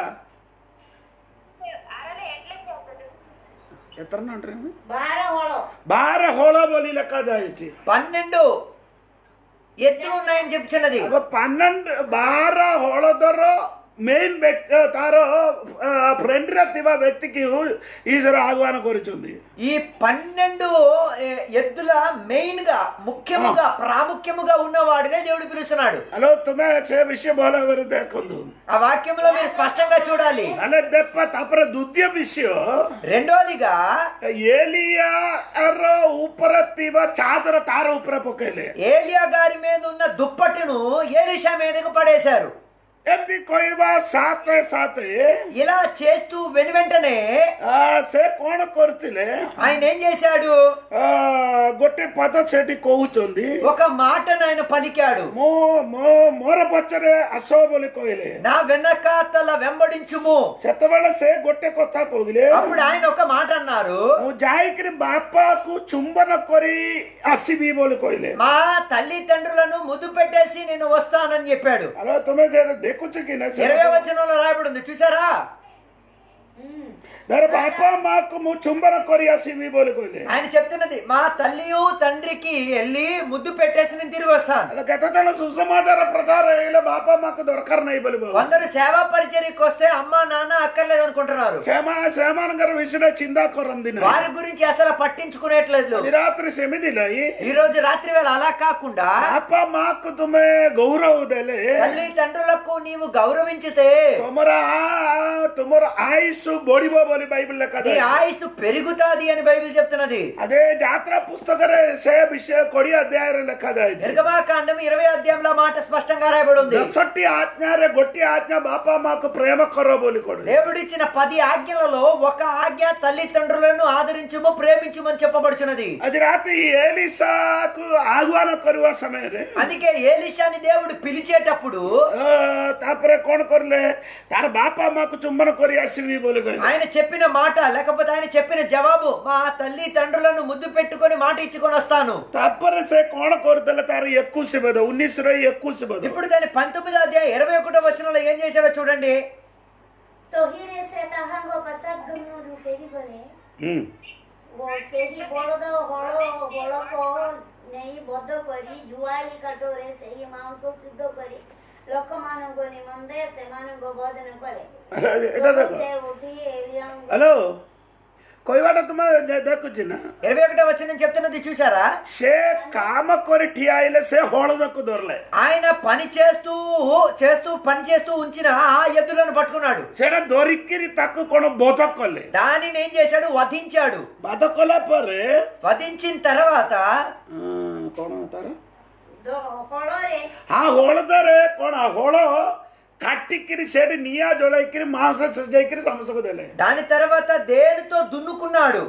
అరల ఎడ్ల చేతులు କେତେଟା ନାଁ ବାର ହଳ ବାର ହଳ ବୋଲି ଲେଖାଯାଇଛି పన్నెండు ఎత్తులు ఉన్నాయని చెప్తున్నది अब ପన్నెండు ବାର ହଳଦର ମେନ୍ ବ୍ୟକ୍ତି ତାର ଫ୍ରେଣ୍ଡରେ ଥିବା ବ୍ୟକ୍ତିକି ଈଶ୍ୱର ଆହ୍ୱାନ କରୁଛନ୍ତି ఈ పన్నెండు ఏ, ఎద్దుల మెయిన్ గా ముఖ్యముగా ప్రాముఖ్యముగా ఉన్న వాడినే దేవుడు పిలుస్తున్నాడు ହ୍ୟାଲୋ ତୁମେ ସେ ବିଷୟ ଭଲ ଭାବରେ ଦେଖନ୍ତୁ ఆ వాక్యంలో మీరు స్పష్టంగా చూడాలి ହେଲେ ଦେଖ ତାପରେ ଦ୍ୱିତୀୟ ବିଷୟ రెండోదిగా ଏଲିଆର ଉପରେ ଥିବା ଚାଦର ତାର ଉପରେ ପକେଇଲେ ఏలియా గారి మీద ఉన్న దుప్పట్టును ఏలిషా మీదకు పడేశారు ଏମିତି କହିବା ସାଥେ ସାଥେ ఇలా చేస్తూ వెను వెంటనే ଆ, ସେ କଣ କରିଥିଲେ ఆయన ఏం చేశాడు ଆ, ଗୋଟେ ପଦ ସେଠି କହୁଛନ୍ତି ఒక మాటను ఆయన పలికాడు ମୁଁ ମୋ ମୋର ପଛରେ ଆସ ବୋଲି କହିଲେ నా వెనకాతల వెంబడించుము ସେତେବେଳେ ସେ ଗୋଟେ କଥା କହିଲେ అప్పుడు ఆయన ఒక మాట అన్నారు ମୁଁ ଯାଇକିରି ବାପାକୁ ଚୁମ୍ବନ କରି ଆସିବି ବୋଲି କହିଲେ మా తల్లిదండ్రులను ముద్దు పెట్టేసి నేను వస్తానని చెప్పాడు ଆଲୋ ତୁମେ ସେଇଟା ଦେଖୁଛ କି ନା ఇరవై వచనంలో రాయబడి ఉంది చూసారా ଧର ବାପା ମାକୁ ମୁଁ ଚୁମ୍ବନ କରି ଆସିବି ବୋଲି କହିଲେ ఆయన చెప్తున్నది మా తల్లియు తండ్రికి వెళ్ళి ముద్దు పెట్టేసి నేను తిరిగి వస్తాను ହେଲେ କେତେ ଜଣ ସୁସମାଚାର ପ୍ରଚାର ହେଇଗଲେ ବାପା ମାକୁ ଦରକାର ନାହିଁ ବୋଲି କହୁଛନ୍ତି। కొందరు సేవా పరిచర్యకి వస్తే అమ్మ నాన్న అక్కర్లేదు అనుకుంటున్నారు ସେମା ସେମାନଙ୍କର ବିଷୟରେ ଚିନ୍ତା କରନ୍ତି ନାହିଁ వారి గురించి అసలు పట్టించుకునేట్లేదు ଆଜି ରାତିରେ ସେମିତି ନାହିଁ ఈ రోజు రాత్రి వేళ అలా కాకుండా ବାପା ମାକୁ ତୁମେ ଗୌରବ ଦେଲେ తల్లిదండ్రులకు నీవు గౌరవించితే ତମର ଆ- ତୁମର ଆୟୁଷ ବଢିବ ବୋଲି బైబిల్ లెక్క నీ ఆయుసు పెరుగుతాది అని బైబిల్ చెప్తున్నది అదే జాతర పుస్తకరే సే విషయ కొడి అధ్యాయం లెక్క నిర్గమాకాండం ఇరవై అధ్యాయంలో మాట స్పష్టంగా రాయబడి ఉంది దసట్టి ఆజ్ఞారే గొట్టి ఆజ్ఞ బాపా మాకు ప్రేమ కొర బోలి కొడు దేవుడిచ్చిన పది ఆజ్ఞలలో ఒక ఆజ్ఞ తల్లిదండ్రులను ఆదరించుము ప్రేమించుమని చెప్పబడుచున్నది అది రాత్రి ఏలిసాకు ఆహ్వాన కరువ సమୟରେ అందుకే ఏలిషాని దేవుడు పిలిచేటప్పుడు ଅ, ତାପରେ କଣ କରିଲେ ତାର ବାପା ମାକୁ ଚୁମ୍ବନ କରି ଆସିବି ବୋଲି କହିଲେ ఆయన చెప్పిన మాట లేకపోతే ఆయన చెప్పిన జవాబు మా తల్లి తండ్రులను ముద్దు పెట్టుకొని మాట ఇచ్చుకొని వస్తాను ତାପରେ ସେ କଣ କରୁଥିଲେ ତାର ଏକୋଇଶ ବୋଧ ଉଣେଇଶର ଏକୋଇଶ ବୋଧ ఇప్పుడు దాని పంతొమ్మిదో అధ్యాయం ఇరవై ఒకటో వచనంలో ఏం చేశాడో చూడండి ତହିଁରେ ସେ ତାହାଙ୍କ ପଶ୍ଚାତଗମନରୁ ଫେରିଗଲେ ହୁଁ। ଓ ସେହି ବଳଦ ହଳ ବଳକ ନେଇ ବଧ କରି ଜୁଆଳି କାଠରେ ସେହି ମାଉଁସ ସିଦ୍ଧ କରି ଲୋକମାନଙ୍କ ନିମନ୍ତେ ସେମାନଙ୍କୁ ଭୋଜନ କଲେ ଆରେ, ଏଇଟା ଦେଖ ସେ ଉଠି ଏଲିଆଙ୍କୁ ହ୍ୟାଲୋ କହିବାଟା ତୁମେ ଦେ- ଦେଖୁଛି ନା ఇరవై ఒకటో వచనం చెప్తున్నది చూసారా ସେ କାମ କରି ଠିଆ ହେଲେ ସେ ହଳଦକୁ ଧରିଲେ ఆయన పని చేస్తూ చేస్తూ పని చేస్తూ ఉంచిన ఆ ఎద్దులను పట్టుకున్నాడు ସେଟା ଧରିକିରି ତାକୁ କଣ ବୋଧ କଲେ దానిని ఏం చేశాడు వధించాడు ବାଦ କଲା ପରେ వధించిన తర్వాత ଉଁ, କଣ ତାର ଦ- ହଳରେ ହଁ ହଳଦରେ କଣ ହଳ କାଟିକିରି ସେଠି ନିଆଁ ଜଳେଇକିରି ମାଂସ ସିଝେଇକିରି ସମସ୍ତଙ୍କୁ ଦେଲେ దాని తర్వాత దేనితో దున్నుకున్నాడు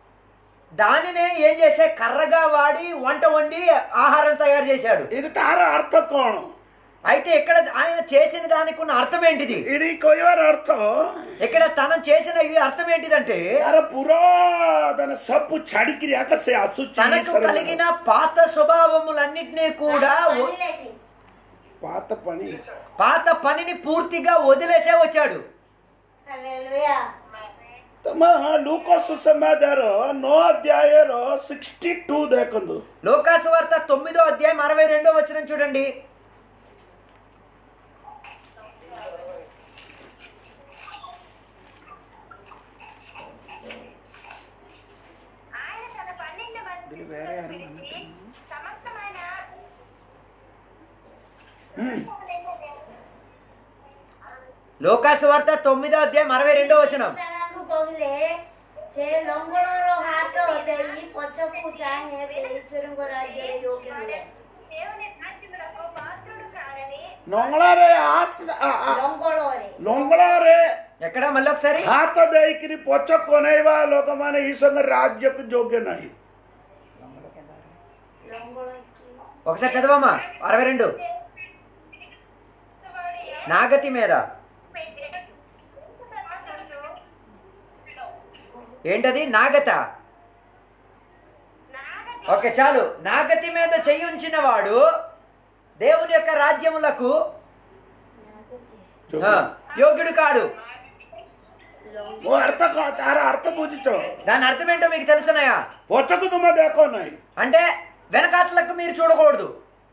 దానినే ఏం చేసే కర్రగా వాడి వంట వండి ఆహారం తయారు చేశాడు ఇది ତାର ଅର୍ଥ କଣ అయితే ఇక్కడ ఆయన చేసిన దానికి ఉన్న అర్థం ఏంటిది ఇది କହିବାର ଅର୍ଥ ఇక్కడ తన చేసిన ఈ అర్థం ఏంటిదంటే ତାର ପୁରାତନ ସବୁ ଛାଡିକିରି ଆଗ ସେ ଆସୁଛି తనకు ଈଶ୍ୱର కలిగిన పాత స్వభావములన్నిటినీ కూడా వ- ଆଣିଲେନି ପାତ ପାଣି పాత పనిని పూర్తిగా వదిలేసే వచ్చాడు ହାଲେଲୁୟା ତମ ଲୁକ ସୁସମାଚାର ନଅ ଅଧ୍ୟାୟର ସିକ୍ସଟି ଟୁ ଦେଖନ୍ତୁ లోకాసు వార్త తొమ్మిదో అధ్యాయం అరవై రెండో వచ్చిన చూడండి ఆయన తన పన్నెండు మంది పిలిచి సమస్తమైన లోకాసు వార్త తొమ్మిదో అధ్యాయం అరవై రెండో వచనం ତାଙ୍କୁ କହିଲେ ସେ ଲଙ୍ଗଳର ହାତ ଦେଇ ପଛକୁ ଚାହେଁ ସେ ଈଶ୍ୱରଙ୍କ ରାଜ୍ୟରେ ଯୋଗ୍ୟ ନୁହେଁ దేవుని రాజ్యములకు పాత్రుడు కారని ଲଙ୍ଗଳାରେ ଆସ- ଆ- ଆ- ଲଙ୍ଗଳରେ ଲଙ୍ଗଳାରେ ఎక్కడ మళ్ళీ ఒకసారి ହାତ ଦେଇକିରି ପଛ କନେଇବା ଲୋକମାନେ ଈଶ୍ୱରଙ୍କ ରାଜ୍ୟକୁ ଯୋଗ୍ୟ ନାହିଁ ଲଙ୍ଗଳ ఒకసారి చదవమ్మా అరవై రెండు నాగతి మీద ఏంటది నాగత ఓకే చాలు నాగతి మీద చెయ్యి ఉంచిన వాడు దేవుని యొక్క రాజ్యములకు ఆ, యోగ్యుడు కాడు ମୋ ଅର୍ଥ କଣ ତାର ଅର୍ଥ ବୁଝୁଛ దాని అర్థం ఏంటో మీకు తెలుసున్నాయా ପଛକୁ ତୁମେ ଦେଖ ନାହିଁ అంటే వెనకాట్లకు మీరు చూడకూడదు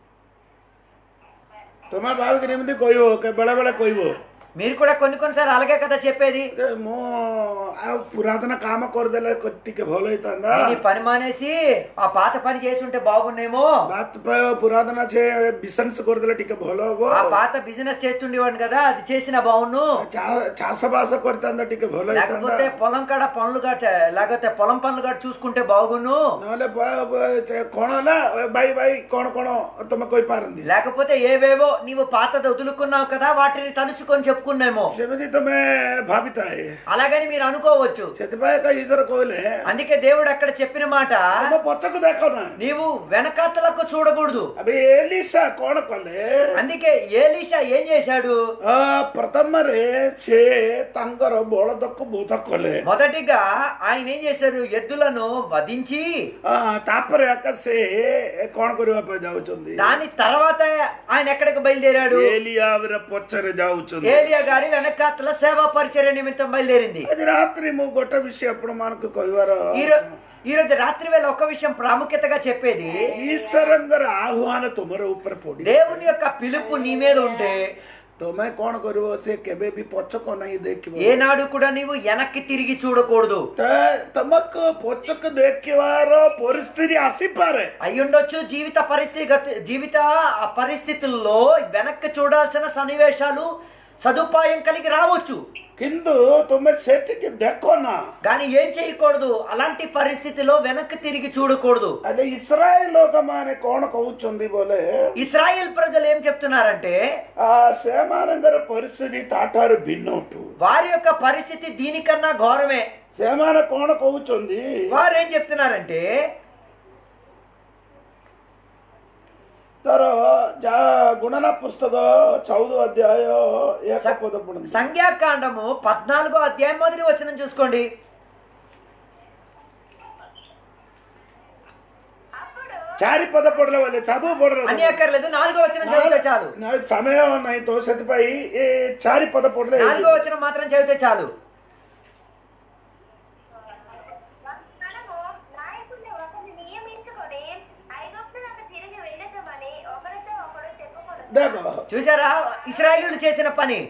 ତୁମେ ଭାବିକିରି ଏମିତି କହିବ କେ- ବେଳେ ବେଳେ କହିବ మీరు కూడా కొన్ని కొన్నిసార్లు అలాగే కదా చెప్పేది ଯେ ମୁଁ ଆଉ ପୁରାତନ କାମ କରିଦେଲେ କ- ଟିକେ ଭଲ ହେଇଥାନ୍ତା నేను ఈ పని మానేసి ఆ పాత పని చేసి ఉంటే బాగున్నేమో ବାତ ପ- పురాతన ବିଜନେସ୍ କରିଦେଲେ ଟିକେ ଭଲ ହବ ఆ పాత బిజినెస్ చేస్తుండేవాడిని కదా అది చేసిన బాగున్ను ଚା- ଚାଷ ବାସ କରିଥାନ୍ତା ଟିକେ ଭଲ లేకపోతే ହେଇଥାନ୍ତା పొలం కాడ పనులు గట్ట లేకపోతే పొలం పనులు గట్ట చూసుకుంటే బాగున్ను ନହେଲେ ବ- ବ- ଚେ- କଣ ହେଲା ଏ ଭାଇ ଭାଇ କଣ କଣ ତମେ କହିପାରନ୍ତି లేకపోతే ఏవేవో నీవు పాతది వదులుకున్నావు కదా వాటిని తలుచుకొని చెప్పుకున్నామో ସେମିତି ତମେ ଭାବିଥାଏ అలాగని మీరు అనుకోవచ్చు ସେଥିପାଇଁ ଏକ ଈଶ୍ୱର କହିଲେ అందుకే దేవుడు అక్కడ చెప్పిన మాట ତମ ପଛକୁ ଦେଖ ନା నీవు వెనకాతలకు చూడకూడదు అవి ଏଲିସା କଣ କଲେ అందుకే ఏలీషా ఏం చేశాడు ଅ, ପ୍ରଥମରେ ସେ ତାଙ୍କର ବଳଦକୁ ବୋଧ କଲେ మొదటిగా ఆయన ఏం చేశారు ఎద్దులను వధించి ଅ, ତାପରେ ଆକା ସେ କଣ କରିବା ପାଇଁ ଯାଉଛନ୍ତି దాని తర్వాత ఆయన ఎక్కడికి బయలుదేరాడు ଏଲିଆବର ପଛରେ ଯାଉଛନ୍ତି ఏలియా గారి వెనకాతల సేవా పరిచర్య నిమిత్తం బయలుదేరింది ଆଜି ରାତ୍ରି ମୁଁ ଗୋଟେ ବିଷୟ ଆପଣମାନଙ୍କୁ କହିବାର ఈ రో- ఈ రోజు రాత్రి వేళ ఒక విషయం ప్రాముఖ్యతగా చెప్పేది ଈଶ୍ୱରଙ୍କର ଆହ୍ୱାନ ତୁମର ଉପରେ ପଡି దేవుని యొక్క పిలుపు నీ మీద ఉంటే ତମେ କଣ କରିବ ସେ କେବେ ବି ପଛକୁ ନାହିଁ ଦେଖିବ ఏనాడు కూడా నీవు వెనక్కి తిరిగి చూడకూడదు ତ- ତମକୁ ପଛକୁ ଦେଖିବାର ପରିସ୍ଥିତି ଆସିପାରେ అయ్యుండొచ్చు జీవిత పరిస్థితి గతి- జీవిత ఆ పరిస్థితుల్లో వెనక్కి చూడాల్సిన సన్నివేశాలు సదుపాయం కలిగి రావచ్చు କିନ୍ତୁ ତୁମେ ସେଠିକି ଦେଖ ନା కానీ ఏం చేయకూడదు అలాంటి పరిస్థితిలో వెనక్కి తిరిగి చూడకూడదు ହେଲେ ଇସ୍ରାଏଲ ଲୋକମାନେ କଣ କହୁଛନ୍ତି ବୋଲେ ఇస్రాయేల్ ప్రజలు ఏం చెప్తున్నారంటే ଆ, ସେମାନଙ୍କର ପରିସ୍ଥିତି ତାଠାରୁ ଭିନ୍ନ ଅଟୁ వారి యొక్క పరిస్థితి దీనికన్నా ఘోరమే ସେମାନେ କଣ କହୁଛନ୍ତି వారు ఏం చెప్తున్నారంటే ତାର ଯାହା ଗୁଣନା ପୁସ୍ତକ ଚଉଦ ଅଧ୍ୟାୟ ଏକ ପଦ ପଢନ୍ତୁ సంఖ్యాకాండము పద్నాలుగో అధ్యాయం మొదటి వచనం చూసుకోండి అప్పుడు ଚାରି ପଦ ପଢିଲେ ବୋଲେ ସବୁ ପଢିଲେ అని అక్కర్లేదు నాలుగో వచనం చదివితే చాలు ସମୟ ନାହିଁ ତ ସେଥିପାଇଁ ଏ ଚାରି ପଦ ପଢିଲେ నాలుగో వచనం మాత్రం చదివితే చాలు మనము నాయకుడిని ఒకరిని నియమించుకొని ఐగుప్తులకు తిరిగి వెళ్ళటమని ఒకరితో ఒకడు చెప్పుకోవడం ଦେଖ చూసారా ఇస్రాయేలీలు చేసిన పని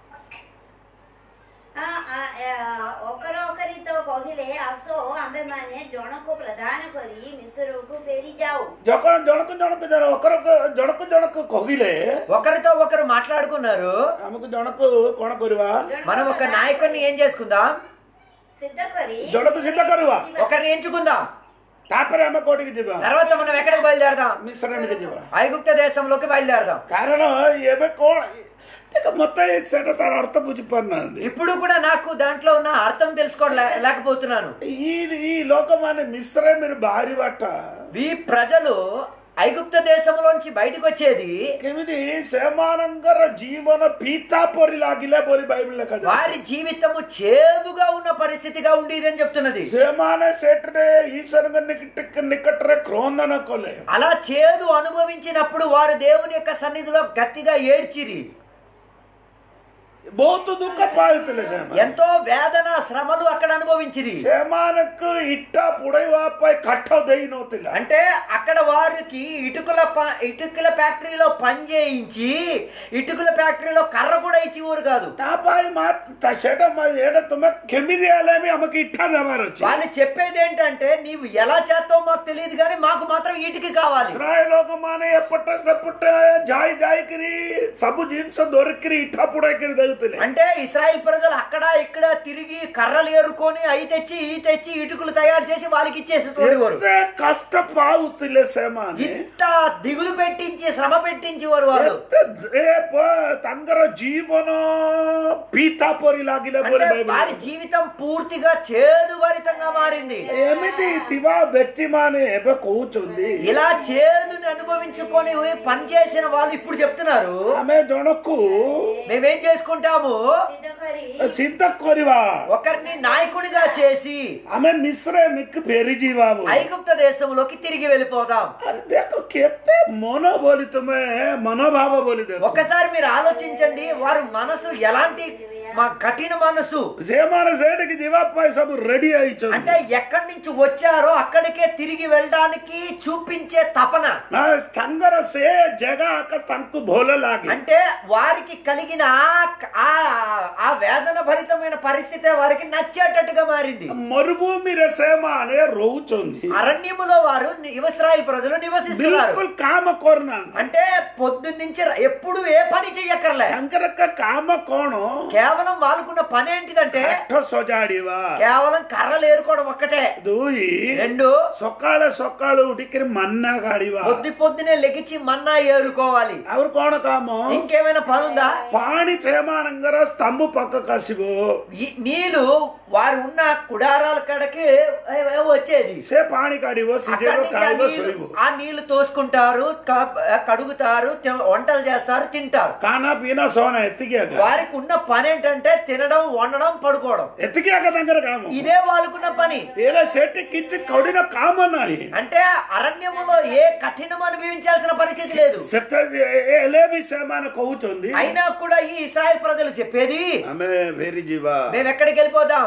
ଆ- ଆ- ଆ- ଅକରକରିତ କହିଲେ ଆସ ଆମ୍ଭେମାନେ ଜଣକୁ ପ୍ରଦାନ କରି ମିଶ୍ରକୁ ଫେରି ଯାଉ ଜଣ ଜଣକୁ ଜଣକୁ ଜଣ ఒకరికి ଜଣକୁ ଜଣକୁ କହିଲେ ఒకరితో ఒకరు మాట్లాడుకున్నారు ଆମକୁ ଜଣକୁ କଣ କରିବା మనం ఒక నాయకుడిని ఏం చేసుకుందాం ସିଦ୍ଧ କରି ଜଣକୁ ସିଦ୍ଧ କରିବା ఒకరిని ఎంచుకుందాం ତାପରେ ଆମେ କୋଉଠିକି ଯିବା తర్వాత మనం ఎక్కడికి బయలుదేరదాం ମିଶ୍ରମିକି ଯିବା ఐగుప్త దేశంలోకి బయలుదేరదాం କାରଣ ଏବେ କଣ ଦେଖ ମତେ ସେଇଟା ତାର ଅର୍ଥ ବୁଝିପାରୁନାହାନ୍ତି ఇప్పుడు కూడా నాకు దాంట్లో ఉన్న అర్థం తెలుసుకోవడం లే- లేకపోతున్నాను ఈ ఈ ଲୋକମାନେ ମିଶ୍ରମିରୁ ବାହାରିବାଟା ఈ ప్రజలు ఐగుప్త దేశంలోంచి బయటకు వచ్చేది କେମିତି ସେମାନଙ୍କର ଜୀବନ ପିତା ପରି ଲାଗିଲା ବୋଲି ବାଇବଲ ଲେଖାଯାଏ వారి జీవితము చేదుగా ఉన్న పరిస్థితిగా ఉండేది అని చెప్తున్నది ସେମାନେ ସେଠାରେ ଈଶ୍ୱରଙ୍କ ନିକଟ- ନିକଟରେ କ୍ରନ୍ଦନ କଲେ అలా చేదు అనుభవించినప్పుడు వారు దేవుని యొక్క సన్నిధిలో గట్టిగా ఏడ్చిరి ବହୁତ ଦୁଃଖ ପାଉଥିଲେ ସେମାନେ ఎంతో వేదన శ్రమలు అక్కడ అనుభవించిరి ସେମାନଙ୍କୁ ଇଟା ପୁଡେଇବା ପାଇଁ କାଠ ଦେଇ ନଥିଲା అంటే అక్కడ వారికి ఇటుకల ప- ఇటుకల ఫ్యాక్టరీలో పని చేయించి ఇటుకల ఫ్యాక్టరీలో కర్ర కూడా ఇచ్చేవారు కాదు ତା ପାଇଁ ମା- ତା- ସେଇଟା ମା- ଏଇଟା ତୁମେ କେମିତି ହେଲେ ବି ଆମକୁ ଇଟା ଦେବାର ଅଛି వాళ్ళు చెప్పేది ఏంటంటే నీవు ఎలా చేస్తావో మాకు తెలియదు కానీ మాకు మాత్రం ఇటుక కావాలి ପ୍ରାୟ ଲୋକମାନେ ଏପଟେ ସେପଟେ ଯାଇ ଯାଇକିରି ସବୁ ଜିନିଷ ଧରିକିରି ଇଟା ପୁଡେଇକିରି ଦେଉଥିଲେ అంటే ఇస్రాయిల్ ప్రజలు అక్కడ ఇక్కడ తిరిగి కర్రలు ఏరుకొని అవి తెచ్చి ఈ తెచ్చి ఇటుకలు తయారు చేసి వాళ్ళకి ఇచ్చేసేటోడు ଏତେ କଷ୍ଟ ପାଉଥିଲେ ସେମାନେ ఇంత దిగులు పెట్టించి శ్రమ పెట్టించేవారు వాళ్ళు ଏତେ ଏ ପ- ତାଙ୍କର ଜୀବନ ପିତା ପରି ଲାଗିଲା ବୋଲି అంటే ବାଇବଲ వారి జీవితం పూర్తిగా చేదు భరితంగా మారింది ଏମିତି ଥିବା ବ୍ୟକ୍ତିମାନେ ଏବେ କହୁଛନ୍ତି ఇలా చేదుని అనుభవించుకొని పని చేసిన వాళ్ళు ఇప్పుడు చెప్తున్నారు ଆମେ ଜଣକୁ మేమేం చేసుకుంటాము ସିଦ୍ଧ କରି ସିଦ୍ଧ କରିବା ఒకరిని నాయకుడిగా చేసి ଆମେ ମିଶ୍ରମିକ ଫେରିଯିବା ବୋଲି। ఐగుప్త దేశంలోకి తిరిగి వెళ్ళిపోదాం ଆରେ ଦେଖ କେତେ ମନ ବୋଲି ତୁମେ ମନୋଭାବ ବୋଲି ଦେଖ ఒక్కసారి మీరు ఆలోచించండి వారి మనసు ఎలాంటి మా కఠిన మనసు ସେମାନେ ସେଇଠିକି ଯିବା ପାଇଁ ସବୁ ରେଡି ହେଇଛନ୍ତି అంటే ఎక్కడి నుంచి వచ్చారో అక్కడికే తిరిగి వెళ్ళడానికి చూపించే తపన ନା, ତାଙ୍କର ସେ ଜାଗା ଆକା ତାଙ୍କୁ ଭଲ ଲାଗେ అంటే వారికి కలిగిన ఆ- ఆ ఆ వేదన భరితమైన పరిస్థితి వారికి నచ్చేటట్టుగా మారింది ମରୁଭୂମିରେ ସେମାନେ ରହୁଛନ୍ତି అరణ్యములో వారు ఇస్రాయిల్ ప్రజలు నివసిస్తున్నారు ବିଲକୁଲ କାମ କରୁନାହାନ୍ତି అంటే పొద్దున్న నుంచి ర- ఎప్పుడు ఏ పని చెయ్యక్కర్లే ତାଙ୍କର ଏକ କାମ କଣ కేవలం వాళ్ళకున్న పని ఏంటిదంటే କାଠ ସଜାଡିବା కేవలం కర్రలు ఏరుకోవడం ఒక్కటే ଦୁଇ రెండు ସକାଳେ ସକାଳୁ ଉଠିକିରି ମାନ୍ନା କାଢିବା పొద్దు పొద్దునే లెగిచి మన్నా ఏరుకోవాలి ଆହୁରି କଣ କାମ ఇంకేమైనా పని ఉందా ପାଣି ସେମାନଙ୍କର ସ୍ତମ୍ଭ ପାଖକୁ ଆସିବ ఈ నీళ్లు వారు ఉన్న కుడారాల కడకి ఏ- ఏ వచ్చేది ସେ ପାଣି କାଢିବ అక్కడి ସିଝେଇବ నుంచి ఆ ଖାଇବ నీళ్లు- ଶୋଇବ ఆ నీళ్లు తోసుకుంటారు క- కడుగుతారు తి- వంటలు చేస్తారు తింటారు ଖାନା ପିନା ସୋନା ଏତିକି ଆକା వారికి ఉన్న పని ఏంటంటే తినడం వండడం పడుకోవడం ଏତିକି ଆକା ତାଙ୍କର କାମ ఇదే వాళ్ళకున్న పని ହେଲେ ସେଠି କିଛି କଠିନ କାମ ନାହିଁ అంటే అరణ్యములో ఏ కఠినం అనుభవించాల్సిన పరిస్థితి లేదు ସେତେ ହେଲେ ବି ସେମାନେ କହୁଛନ୍ତି అయినా కూడా ఈ ఇస్రాయల్ ప్రజలు చెప్పేది ଆମେ ଫେରିଯିବା మేము ఎక్కడికి వెళ్ళిపోదాం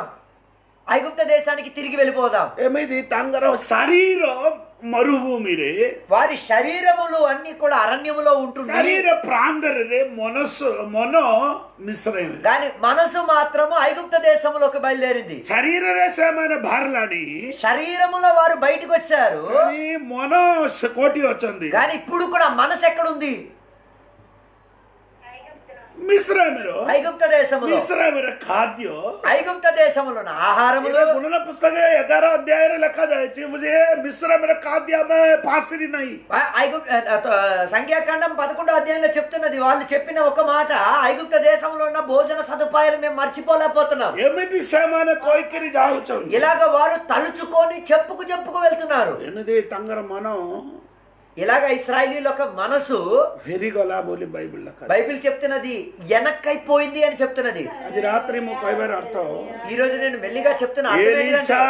ఐగుప్త దేశానికి తిరిగి వెళ్ళిపోదాం ଏମିତି ତାଙ୍କର ଶରୀର ମରୁଭୂମିରେ వారి శరీరములు అన్ని కూడా అరణ్యములో ఉంటుంది ଶରୀର ପ୍ରାନ୍ତରରେ ମନସ ମନ ମିଶ୍ରମରେ కానీ మనసు మాత్రము ఐగుప్త దేశంలోకి బయలుదేరింది ଶରୀରରେ ସେମାନେ ବାହାରିଲାଣି శరీరములో వారు బయటకు వచ్చారు కానీ ମନ ସେ କୋଉଠି ଅଛନ୍ତି కానీ ఇప్పుడు కూడా మనసు ఎక్కడుంది మిశ్రమిరో ఐగుప్త దేశములో మిశ్రమిర ఖాద్యో ఐగుప్త దేశములో ఆహారములు ఇలా గుణన పుస్తక ఎగారో అధ్యాయం లెక్క जायची मुझे మిశ్రమిర ఖాద్య మే పాసిరి नहीं ఆ- ఐగుప్ ఆ, ఆ, సంఖ్యాకాండం పదకొండో అధ్యాయంలో చెప్తున్నది వాళ్ళు చెప్పిన ఒక మాట ఐగుప్త దేశంలో ఉన్న భోజన సదుపాయాలు మేము మర్చిపోలేకపోతున్నాం ఎమిది సేమాన కోయికిరి జావుచుంది ఇలాగ వారు తలుచుకొని చెప్పుకు చెప్పుకు వెళ్తున్నారు ఎనిది తంగర మనం ఇలాగ ఇస్రాయలీల యొక్క మనసు ఫెరిగొలా బోలి బైబిల్ లెక్క బైబిల్ చెప్తున్నది వెనక్కైపోయింది అని చెప్తున్నది అది రాత్రి మో కైబార్ అర్థం ఈ రోజు నేను మెల్లిగా చెప్తున్నా అర్థం ఏంటిదంటే, ఏలీసా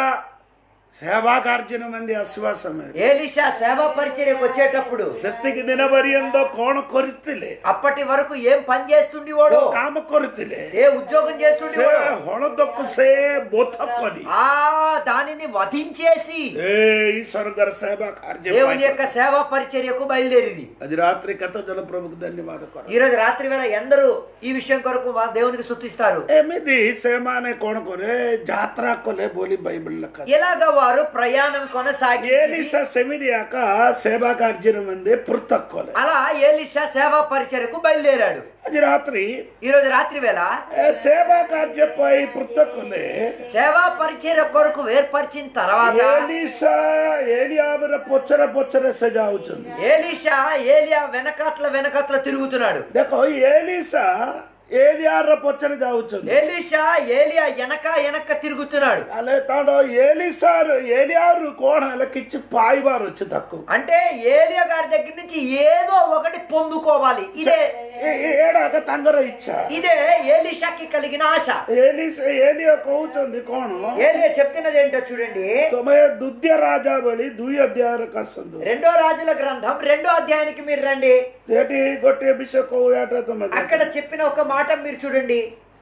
సేవాకార్జన మంది అశ్వాసమే ఏలీషా సేవా పరిచర్యకు వచ్చేటప్పుడు ಸತ್ತಿಗೆ ದಿನ ಬರಿಯಂದೋ ಕೋಣ ಕೊರಿತಿಲೆ అప్పటి వరకు ఏం పని చేస్తుండి వాడు ಕಾಮ ಕೊರಿತಿಲೆ ఏ ఉద్యోగం చేస్తుండి ಸೇ వాడు ಹೊಣದೊಕ್ಕು ಸೇ ಬೋಥಕ್ಕೊನಿ ఆ దానిని వధించేసి ఏ ఈశ్వర సేవా కార్యం దేవుని యొక్క సేవా పరిచర్యకు బయలుదేరింది అది రాత్రి కథ జన ప్రభుకు ధన్యవాద కొర ఈ రోజు రాత్రి వేళ ఎందరూ ఈ విషయం కొరకు మా దేవునికి స్తుతిస్తారు ఏమిది సేమానే కోణ కొరే జాత్ర కొలే బోలి బైబిల్ లెక్క ఇలాగ వారు ప్రయాణం కొనసాగి ఏలిసా సెమిదియాక సేవా కార్యం మంది పృథక్ కొలే అలా ఏలిషా సేవా పరిచర్యకు బయలుదేరాడు అది రాత్రి ఈ రోజు రాత్రి వేళ ఏ సేవా కార్యపై పృథక్ కొలే సేవా పరిచర్య కొరకు ఏర్పరిచిన తర్వాత ఏలిసా ఏలియాబర పొచ్చర పొచ్చర సజావుచుంది ఏలీషా ఏలియా వెనకాట్ల వెనకాట్ల తిరుగుతున్నాడు देखो ఏలీసా ఏలియార పొచ్చర జావుచుంది ఏలీషా ఏలియా వెనక వెనక తిరుగుతున్నాడు అలే తాడో ఏలిసారు ఏలియారు కోణాలకిచ్చి పాయివారు వచ్చి తక్కువ అంటే ఏలియా గారి దగ్గర నుంచి ఏదో ఒకటి పొందుకోవాలి ఇదే ఏ- ఏ- ఏడాక తంగర ఇచ్చా ఇదే ఏలీషాకి కలిగిన ఆశ ఏలిస ఏలియా కోవుచుంది కోణ ఏలియా చెప్తున్నది ఏంటో చూడండి తొమే దుద్య రాజా బಳಿ దుయ్య అధ్యాయ కస్తుంది రెండో రాజుల గ్రంథం రెండో అధ్యాయానికి మీరు రండి ఏటి గొట్టి అభిషేక్ కోవు ఏట తొమ్మిది అక్కడ చెప్పిన ఒక మాట మీరు చూడండి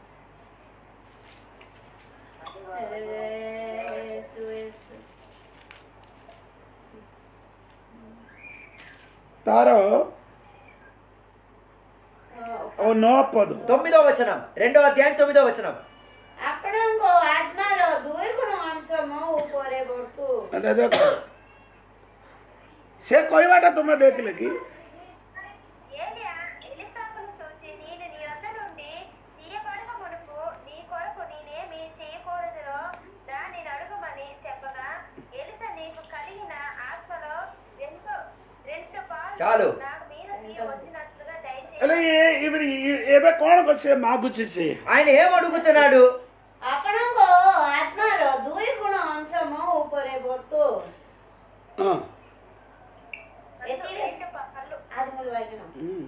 యేసు, యేసు. తారో ఓ నో పదు తొమ్మిదో వచనం రెండో అధ్యాయం తొమ్మిదో వచనం ଆପଣଙ୍କ ଆତ୍ମାର ଦୁଇ ଗୁଣ ଅଂଶ ମୋ ଉପରେ ବର୍ତ୍ତୁ అంటే ଦେଖ ସେ କହିବାଟା ତୁମେ ଦେଖିଲେ କି ఏలియా ఎలిసాకును చూసి నేను నీ వద్ద నుండి తీయబడక మునుపు నీ కొరకు నేనేమి చేయకూడదురో దానిని అడుగుమని చెప్పగా ఎలిసా నీకు కలిగిన ఆత్మలో రెండు రెండు పాలు చాలు. నాకు మీదకి వచ్చినట్లుగా దయచేసి ହେଲେ ଏ- ଇଏ ଇଏ- ଏବେ କଣ କରୁଛି ସେ ମାଗୁଛି ସେ ఆయన ఏం అడుగుతున్నాడు ଆପଣଙ୍କ ଆତ୍ମାର ଦୁଇ ଗୁଣ ଅଂଶ ମୋ ଉପରେ ବର୍ତ୍ତୁ ହଁ ଏଥିରେ రెండు పళ్ళు ଆତ୍ମଲ ବାଇଗଣ ହୁଁ।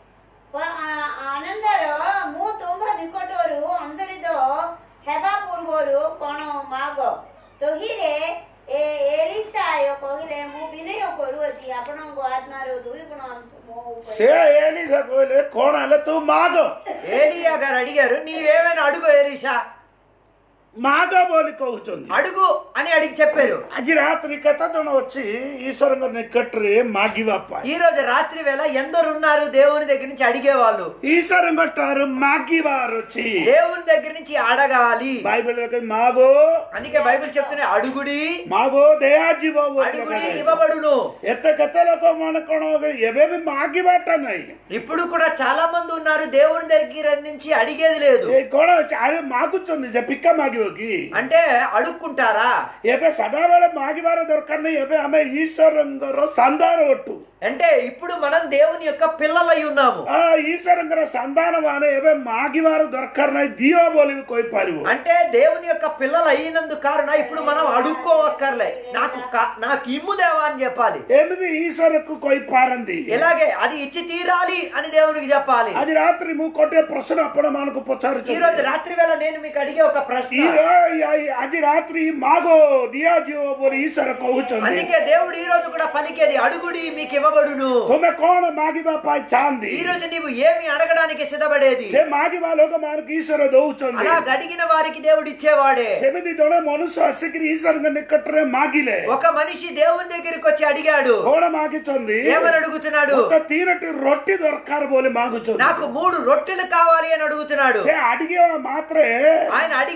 ଆନନ୍ଦର ମୁଁ ତୁମ୍ଭ ନିକଟରୁ ଅନ୍ତରିତ ହେବା ପୂର୍ବରୁ କଣ ମାଗ ତହିଁରେ ଏ ଏଲିସାୟ କହିଲେ ମୁଁ ବିନୟ କରୁଅଛି ଆପଣଙ୍କ ଆତ୍ମାର ଦୁଇ ଗୁଣ ଅଂଶ ମୋ ଉପରେ ସେ ଏଲିସା କହିଲେ କଣ ହେଲେ ତୁ ମାଗ ఏలియా గారు అడిగారు నీవేమైనా అడుగు ఏలీషా ମାଗ ବୋଲି କହୁଛନ୍ତି అడుగు అని అడిగి చెప్పారు ଆଜି ରାତ୍ରି କେତେ ଜଣ ଅଛି ଈଶ୍ୱରଙ୍କ ନିକଟରେ ମାଗିବା ପାଇଁ ఈ రోజు రాత్రి వేళ ఎందరు ఉన్నారు దేవుని దగ్గర నుంచి అడిగే వాళ్ళు ଈଶ୍ୱରଙ୍କ ଠାରୁ ମାଗିବାର ଅଛି దేవుని దగ్గర నుంచి అడగాలి ବାଇବେଲରେ ମାଗో అందుకే బైబిల్ చెప్తున్నా అడుగుడి ମାଗో ଦିଆଯିବ ବୋଲି అడుగుడి ଲେଖାଯାଇଛି। ఇవ్వబడును ଏତେ କେତେ ଲୋକ ମାନେ କଣ ଏବେ ବି ମାଗିବାଟା ନାହିଁ ఇప్పుడు కూడా చాలా మంది ఉన్నారు దేవుని దగ్గర నుంచి అడిగేది లేదు ଏ କଣ ଅଛି ଆରେ ମାଗୁଛନ୍ତି ଯେ ଭିକା ମାଗିବ କି అంటే అడుక్కుంటారా ଏବେ ସଦାବେଳେ ମାଗିବାର ଦରକାର ନାହିଁ ଏବେ ଆମେ ଈଶ୍ୱରଙ୍କର ସନ୍ତାନ ଅଟୁ అంటే ఇప్పుడు మనం దేవుని యొక్క పిల్లలై ఉన్నాము ఆ ଈଶ୍ୱରଙ୍କର ସନ୍ତାନ ମାନେ ଏବେ ମାଗିବାର ଦରକାର ନାହିଁ ଦିଅ ବୋଲି ବି କହିପାରିବ అంటే దేవుని యొక్క పిల్లలు అయినందు కారణ ఇప్పుడు మనం అడుక్కోవక్కర్లే నాకు కా- నాకు ఇమ్ము దేవా అని చెప్పాలి ଏମିତି ଈଶ୍ୱରକୁ କହିପାରନ୍ତି ఇలాగే అది ఇచ్చి తీరాలి అని దేవునికి చెప్పాలి ଆଜି ରାତ୍ରି ମୁଁ ଗୋଟିଏ ପ୍ରଶ୍ନ ଆପଣ ମାନଙ୍କୁ ఈ ପଚାରୁଛି రోజు రాత్రి వేళ నేను మీకు అడిగే ఒక ప్రశ్న ଆଜି ରାତ୍ରି ମାଗ ଦିଆଯିବ ବୋଲି ଈଶ୍ୱର କହୁଛନ୍ତି అందుకే దేవుడు ఈ రోజు కూడా పలికేది అడుగుడి మీకు ఇవ్వబడును ତୁମେ କଣ ମାଗିବା ପାଇଁ ଚାହାନ୍ତି ఈ రోజు నీవు ఏమి అడగడానికి సిద్ధపడేది ସେ ମାଗିବା ଲୋକମାନଙ୍କୁ ଈଶ୍ୱର ଦଉଛନ୍ତି అలా అడిగిన వారికి దేవుడు ఇచ్చేవాడే ସେମିତି ଜଣେ ମନୁଷ୍ୟ ଆସିକିରି ଈଶ୍ୱରଙ୍କ ନିକଟରେ ମାଗିଲେ ఒక మనిషి దేవుని దగ్గరికి వచ్చి అడిగాడు କଣ ମାଗିଛନ୍ତି ఏమని అడుగుతున్నాడు ମତେ ତିନୋଟି ରୋଟି ଦରକାର ବୋଲି ମାଗୁଛନ୍ତି నాకు మూడు రొట్టెలు కావాలి అని అడుగుతున్నాడు ସେ ଆଡିଗିବା ମାତ୍ରେ ఆయన అడిగిన వెంటనే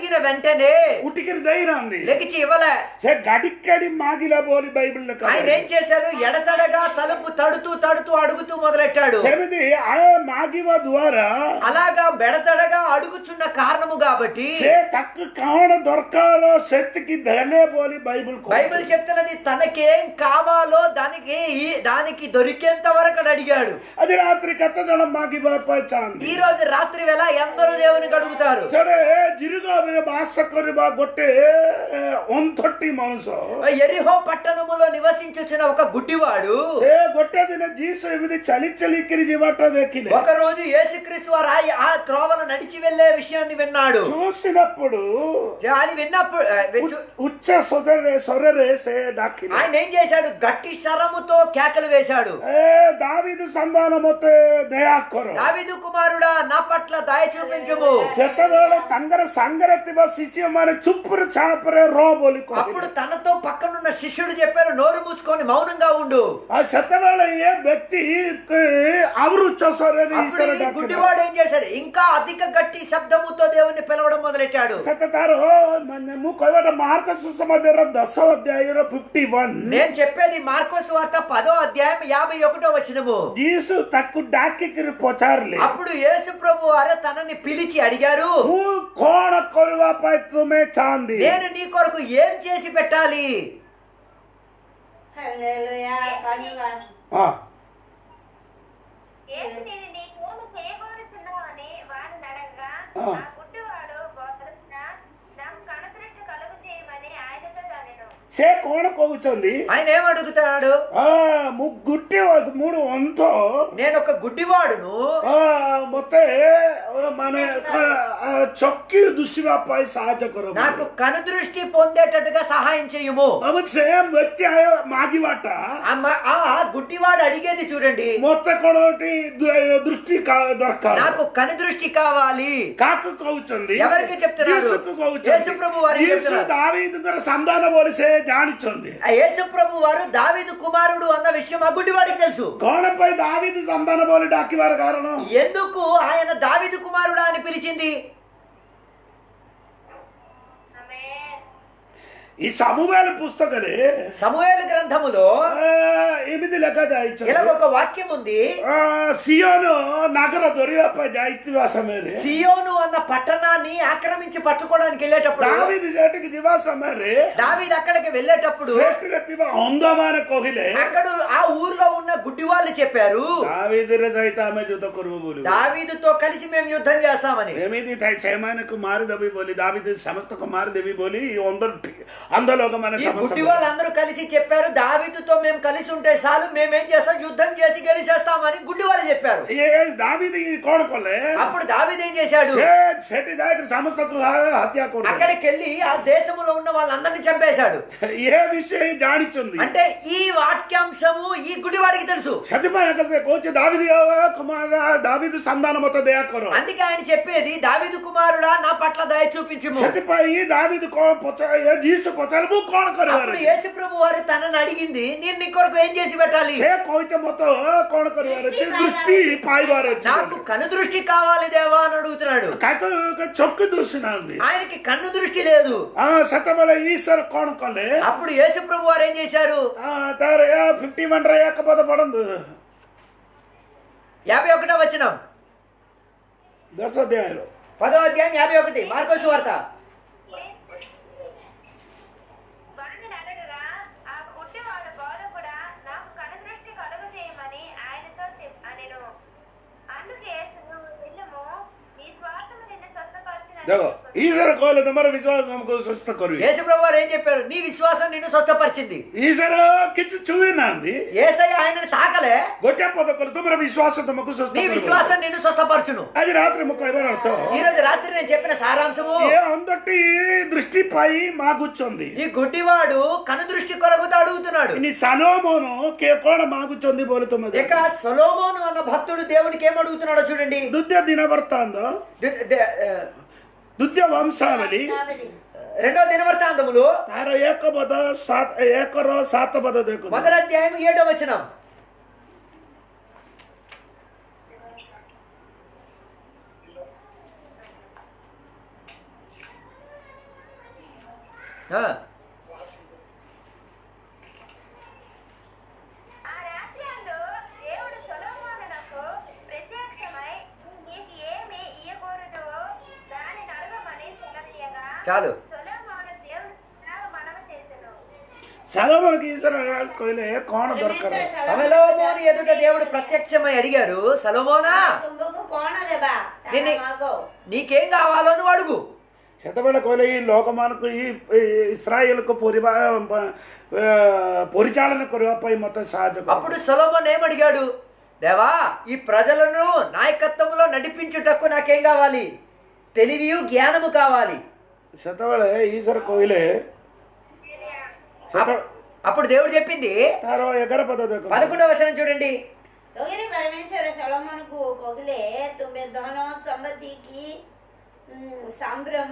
వెంటనే ఉటికిరి దైరాంది లెగిచి ఇవ్వలే సే గడిక్కడి మాగిల బోలి బైబిల్ ఆయన ఏం చేశారు ఎడతడగా తలుపు తడుతూ తడుతూ అడుగుతూ మొదలెట్టాడు సెమిది ఆ మాగివ ద్వారా అలాగా బెడతడగా అడుగుచున్న కారణము కాబట్టి సే తక్కు కావడ దొరకాలో శక్తికి ధనే బోలి బైబిల్ కో. బైబిల్ చెప్తున్నది తనకేం కావాలో దానికి ఈ- దానికి దొరికేంత వరకు అని అడిగాడు అది రాత్రి కథ జన మాగి బాపా చాంది ఈ రోజు రాత్రి వేళ ఎందరూ దేవునికి అడుగుతారు సరే జిరుగావిన బాస కొరి బా గొట్టే ఒంతొట్టి మనసు ఎరిహో పట్టణములో నివసించుచున్న ఒక గుడ్డివాడు సే గొట్టె దిన జీసు ఇవిది చలి చలికిరి జీవట దేకిలే ఒక రోజు యేసుక్రీస్తు వారు ఆ- ఆ త్రోవను నడిచి వెళ్లే విషయాన్ని విన్నాడు చూసినప్పుడు అది విన్నప్పుడు ఆ, విచ్చు- ఉచ్చ సొదరే సొరరే సే డాకిలే ఆయన ఏం చేశాడు గట్టి శరముతో కేకలు వేశాడు ఏ దావీదు సంధానమొతే దయాకొర దావీదు కుమారుడా నా పట్ల దయ చూపించుము ସେତେବେଳେ ତାଙ୍କର ସାଙ୍ଗରେ ଥିବା ଶିଷ୍ୟମାନେ ଚୁପରେ ଛାପରେ ର ବୋଲି అప్పుడు କହିଲେ తనతో పక్కనున్న శిష్యుడు చెప్పారు నోరు మూసుకొని మౌనంగా ఉండు ଆଉ ସେତେବେଳେ ଏ ବ୍ୟକ୍ତି ଆହୁରି ଉଚ୍ଚ ସ୍ୱରରେ అప్పుడు ଈଶ୍ୱର ఈ ଡାକିଲେ గుడ్డివాడు ఏం చేశాడు ఇంకా అధిక గట్టి శబ్దముతో దేవుణ్ణి పిలవడం మొదలెట్టాడు ସେତେ ତାର ମାନେ ମୁଁ କହିବାଟା ମାର୍କ ସୁସମାଚାର ଦଶ ଅଧ୍ୟାୟର ଫିଫ୍ଟି ୱାନ୍ నేను చెప్పేది మార్కోస్ వార్త పదో అధ్యాయం యాభై ఒకటో వచ్చినము ଯୀଶୁ ତାକୁ ଡାକିକିରି ପଚାରିଲେ అప్పుడు యేసు ప్రభు వారు తనని పిలిచి అడిగారు ମୁଁ କଣ କରିବା ପାଇଁ ତୁମେ ଚାହାନ୍ତି నేను నీ కొరకు ఏం చేసి పెట్టాలి హల్లెలూయా కన్నుగా ହଁ యేసు నేను నీకేమి చేయబోతున్నావు అని వాడిని అడగగా ఆ. ఆ గుడ్డివాడు బోధన నాకు కనుదృష్టి కలుగు చేయమని ఆయనతో అనెను ସେ କଣ କହୁଛନ୍ତି ఆయన ఏం అడుగుతున్నాడు ఆ, ମୁଁ ଗୋଟିଏ మూడు ଅନ୍ତ నేను ఒక గుడ్డివాడును ଆ, ମତେ ଅ, ମାନେ ଆ, ଚକି ଦୁଷିବା ପାଇଁ ସାହାଯ୍ୟ କର నాకు కనుదృష్టి పొందేటట్టుగా సహాయం చెయ్యము ଆମେ ସେ ବ୍ୟକ୍ତି ଆୟ ମାଗିବାଟା ఆ మ- ఆ గుడ్డివాడు అడిగేది చూడండి ମତେ କଣ ଗୋଟେ ଦୃ- ଦୃଷ୍ଟି କା- ଦରକାର నాకు కనుదృష్టి కావాలి କାହାକୁ କହୁଛନ୍ତି ఎవరికి చెప్తున్నారు? ଯୀଶୁକୁ యేసు ప్రభు କହୁଛନ୍ତି వారికి ଯୀଶୁ చెప్తున్నారు. దావీదుଙ୍କର సంతాన ବୋଲି ସେ ଜାଣିଛନ୍ତି ఆ యేసు ప్రభు వారు దావీదు కుమారుడు అన్న విషయం ఆ గుడ్డివాడికి తెలుసు କଣ ପାଇଁ ଦାవୀଦ సంతాన ବୋଲି ଡାକିବାର କାରଣ ఎందుకు ఆయన దావీదు కుమారుడా అని పిలిచింది ఆమేన్ ఈ సమూహాల పుస్తకରେ సమూహేలు గ్రంథములో ଆ, ଏମିତି ଲେଖାଯାଇଛି ఇలా ఒక వాక్యం ఉంది ଆ, ସିయోନ ନାଗର ଧରିବା ପାଇଁ ଯାଇଥିବା ସମୟରେ సియోను అన్న పట్టణాన్ని ఆక్రమించి పట్టుకోవడానికి వెళ్ళేటప్పుడు ଦାବିଦ ସେଠିକି ଯିବା ସମୟରେ దావీదు అక్కడికి వెళ్ళేటప్పుడు ସେଠିରେ ଥିବା ଅନ୍ଧମାନେ କହିଲେ అక్కడ ఆ ఊర్లో ఉన్న గుడ్డి వాళ్ళు చెప్పారు ଦାବିଦରେ ସହିତ ଆମେ ଯୁଦ୍ଧ କରିବୁ ବୋଲି దావీదుతో కలిసి మేము యుద్ధం చేస్తామని ଏମିତି ଥାଏ ସେମାନଙ୍କୁ ମାରିଦେବି ବୋଲି ଦାବିଦ ସମସ୍ତଙ୍କୁ ମାରିଦେବି ବୋଲି ఈ ଅନ୍ଧ ଅନ୍ଧ ଲୋକମାନେ ఈ గుడ్డి ସମସ୍ତେ వాళ్ళందరూ కలిసి చెప్పారు దావీదుతో మేము కలిసి ఉంటే చాలు మేమేం చేస్తాం యుద్ధం చేసి గెలిచేస్తామని గుడ్డి వాళ్ళు చెప్పారు ଏ ଦାବିଦ କଣ କଲେ అప్పుడు దావీదు ఏం చేశాడు ସେ ସେଠି ଯାଇକି ସମସ୍ତଙ୍କୁ ହ- ହତ୍ୟା କରୁ అక్కడికి వెళ్ళి ఆ దేశంలో ఉన్న వాళ్ళందరినీ చంపేశాడు ଏ ବିଷୟ ଜାଣିଛନ୍ତି అంటే ఈ వాక్యాంశము ఈ గుడివాడికి తెలుసు ସେଥିପାଇଁ ଏକା ସେ କହୁଛି ଦାବିଦ କୁମାର ଦାବିଦ ସନ୍ଧାନ ମତେ ଦୟା କର అందుకే ఆయన చెప్పేది దావీదు కుమారుడా నా పట్ల దయ చూపించుము ସେଥିପାଇଁ ଦାବିଦ କଣ ପଚାର ଯୀଶୁ ପଚାର ମୁଁ କଣ କରିବାର అప్పుడు ଅଛି? యేసు ప్రభు వారు తనని అడిగింది నేను నీ కొరకు ఏం చేసి పెట్టాలి ସେ କହିছে ମତେ କଣ କରିବାର ଅଛି ଦୃଷ୍ଟି ପାଇବାର ଅଛି నాకు కన్ను దృష్టి కావాలి దేవా అని అడుగుతున్నాడు କାହାକୁ ଚକ୍ଷୁ ଦୃଷ୍ଟି ନାହାନ୍ତି ఆయనకి కన్ను దృష్టి లేదు ହଁ ସେତେବେଳେ ଈଶ୍ୱର କଣ କଲେ అప్పుడు యేసు ప్రభు వారు ఏం చేశారు ఆ, ତାର ଫିଫ୍ଟି ୱାନ୍ରେ ଏକ ପଦ ପଢନ୍ତୁ యాభై ఒకటో వచ్చినాం ଦଶ ଅଧ୍ୟାୟର పదో అధ్యాయం యాభై ఒకటి మార్కోసు వార్త వాడిని అడగగా ఆ గుడ్డివాడు బోధకుడా నాకు కనుదృష్టి కలుగు చేయమని ఆయనతో చెప్- అనెను అందుకే నువ్వు వెళ్ళము నీ స్వార్థము నిన్ను స్వస్థపరిచిన ଦେଖ ଈଶ୍ୱର କହିଲେ ତମର ବିଶ୍ୱାସ ତମକୁ ସୁସ୍ଥ କରିବେ యేసు ప్రభు వారు ఏం చెప్పారు నీ విశ్వాసం నిన్ను స్వస్థపరిచింది ଈଶ୍ୱର କିଛି ଛୁଇଁ ନାହାନ୍ତି ఏసై ఆయనని తాకలే ଗୋଟିଏ ପଦ କଲେ ତୁମର ବିଶ୍ୱାସ ତମକୁ ସୁସ୍ଥ నీ କରିବ విశ్వాసం నిన్ను స్వస్థపరచును ଆଜି ରାତିରେ ମୁଁ କହିବାର ଅର୍ଥ ఈ రోజు రాత్రి నేను చెప్పిన సారాంశము ଏ ଅନ୍ଧଟି ଦୃଷ୍ଟି ପାଇ ମାଗୁଛନ୍ତି ఈ గుడ్డివాడు కను దృష్టి కొరకుతో అడుగుతున్నాడు ଇନି ସାଲୋମନ କିଏ କଣ ମାଗୁଛନ୍ତି ବୋଲି ତୁମେ ఇక సొలోమోను అన్న భక్తుడు దేవునికి ఏం అడుగుతున్నాడో చూడండి ଦ୍ୱିତୀୟ ଦିନ ବର୍ତ୍ତାନ୍ତ ది- ది- ఆ, ଦ୍ୱିତୀୟ ବଂଶାବଳୀ కావలి రెండో దినవృత్తాంతములు ତାର ଏକ ପଦ ସାତ ଏକର ସାତ ପଦ ଦେଖୁ మొదటి అధ్యాయం ఏడో వచనం ఆ, ఆ రాత్రి అందు దేవుడు సొలొమోనునకు ప్రత్యక్షమై నీకు ఏమి ఇయ్యకూడదో దానిని అడగమని సెలవీయగా చాలు సొలొమోను దేవుడు ఇలాగ మనవి చేసెను. సలోమోనికి ఈశ్వర కోయిలే కోణ దొరకరు సమలోమోని ఎదుట దేవుడు ప్రత్యక్షమై అడిగారు సలోమోనా తుంబకు కోణ దెబ్బ దీన్ని- మాగో నీకేం కావాలో నువ్వు అడుగు శతబెళ్ళ కోయిల ఈ లోకమానకు ఈ ఈ ఇస్రాయేల్కు పొరిబా ఆ, పొరిచాలన కొరివాపై మొత్తం సహాయ అప్పుడు సొలోమోన్ ఏమడిగాడు దేవా ఈ ప్రజలను నాయకత్వంలో నడిపించుటకు నాకేం కావాలి తెలివియు జ్ఞానము కావాలి శతబెళ ఈశ్వర కోయిలే శత అప్పుడు దేవుడు చెప్పింది తారో ఎగర పద్ధతి పదకొండవ వచనం చూడండి ତୋଗିରେ ପରମେଶ୍ୱର ସଳମନକୁ କହିଲେ ତୁମେ ଧନ ସମ୍ପତ୍ତି କି ଉଁ, ସମ୍ଭ୍ରମ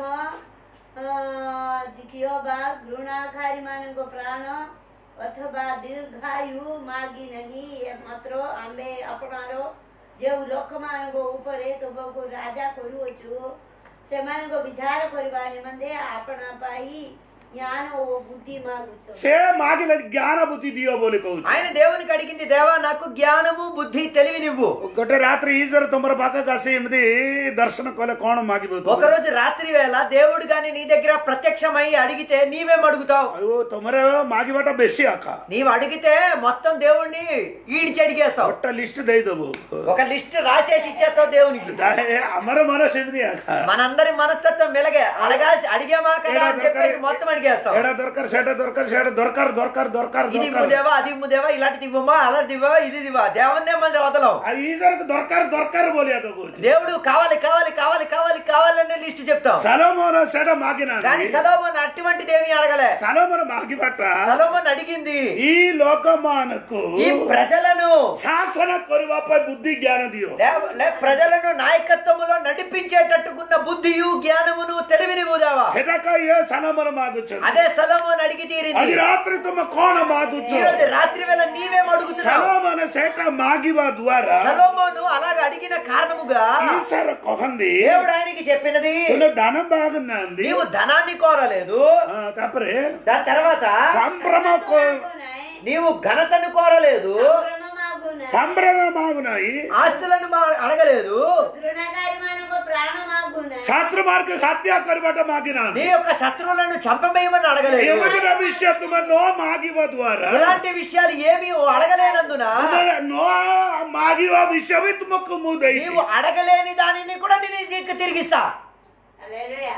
ଦେଖିବ ବା ଘୃଣାକାରୀ ମାନଙ୍କ ପ୍ରାଣ ଅଥବା ଦୀର୍ଘାୟୁ ମାଗି ନାହିଁ ମାତ୍ର ଆମେ ଆପଣାର ଯେଉଁ ଲୋକମାନଙ୍କ ଉପରେ ତୁମକୁ ରାଜା କରୁଅଛୁ ସେମାନଙ୍କ ବିଚାର କରିବା ନିମନ୍ତେ ଆପଣା ପାଇଁ ଜ୍ଞାନ ଓ ବୁଦ୍ଧି ମାଗୁଛୁ సే మాగిల జ్ఞాన బుద్ధి దియో బోలి కହୁଛୁ ఆయన దేవునికి అడిగింది దేవా నాకు జ్ఞానము బుద్ధి తెలివి నువ్వు ଗୋଟେ ରାତ୍ରି ఈశ్వర ତୁମର ପାଖକୁ ଆସି ଏମିତି దర్శన କଲେ କଣ ମାଗିବ ତୁ? ఒకరోజు రాత్రి వేళ దేవుడు గాని నీ దగ్గర ప్రత్యక్షమై అడిగితే నీవేం అడుగుతావు అయ్యో తొమర మాగిబట బెస్సి అక్క నీవు అడిగితే మొత్తం దేవుణ్ణి ఈడిచి అడిగేస్తావు ఒట్ట లిస్ట్ ଦେଇଦେବୁ ఒక లిస్ట్ రాసేసి ఇచ్చేస్తావు దేవునికి దాహే అమర మన సెమిది అక్క మనందరి మనస్తత్వం మెలగే అడగాల్సి అడిగామా కదా అని చెప్పేసి మొత్తం అడిగేస్తాం ఎడ దొరకరు సెట దొరకరు సెట దొరకరు దొరకరు దొరకరు ఇది దొరకరు ఇవ్వుదేవా అది ఇవ్వుదేవా ఇలాంటిది ఇవ్వమా అలాంటిది ఇవ్వవా ఇది ఇవ్వా దేవున్నే మన వదలం ఆ ఈశ్వరకు దొరకరు దొరకరు బోలి అక్కకు దేవుడు కావాలి కావాలి కావాలి కావాలి కావాలనే లిస్ట్ చెప్తాం సలోమోన సెట మాగిన కానీ సలోమన్ అటువంటిది ఏమీ అడగలే సలోమోన మాగిబట్ట సలోమన్ అడిగింది ఈ లోకమానకు ఈ ప్రజలను శాసన కొరివాపై బుద్ధి జ్ఞానం దియో లే- లే ప్రజలను నాయకత్వములో నడిపించేటట్టుకున్న బుద్ధియు జ్ఞానమును తెలివిని దేవా సెటక ఏ సలోమోన మాగుచ్చు అదే సలోమన్ అడిగి అది తీరింది రాత్రి తుమ్మ కోణ మాగుచ్చు ఈ రోజు రాత్రి వేళ నీవేం అడుగుతున్నావు సలోమోన సెట మాగివ ద్వారా సలోమోను అలాగ అడిగిన కారణముగా ఈశ్వర కొహంది దేవుడు ఆయనకి చెప్పినది తున ధనం బాగుంది నీవు ధనాన్ని కోరలేదు తప్పరే దాని తర్వాత సంభ్రమ కో- మాగునాయి నీవు ఘనతను కోరలేదు సంభ్రమ మాగునాయి సంభ్రమ మాగునాయి ఆస్తులను మా- అడగలేదు తృణకారి ମାନଙ୍କ ప్రాణ మాగునాయి శత్రు మార్గ హత్య కరిబట మాగిన నీ యొక్క శత్రువులను చంపమేయమని అడగలేదు ఎముడిన విషయ తుమ నో మాగివ ద్వారా ఇలాంటి విషయాలు ఏమీ అడగలేనందున తుమ నో మాగివ విషయమే తుమకు ముదైసి నీవు అడగలేని దానిని కూడా నేను నీకు తిరిగిస్తా హల్లెలూయా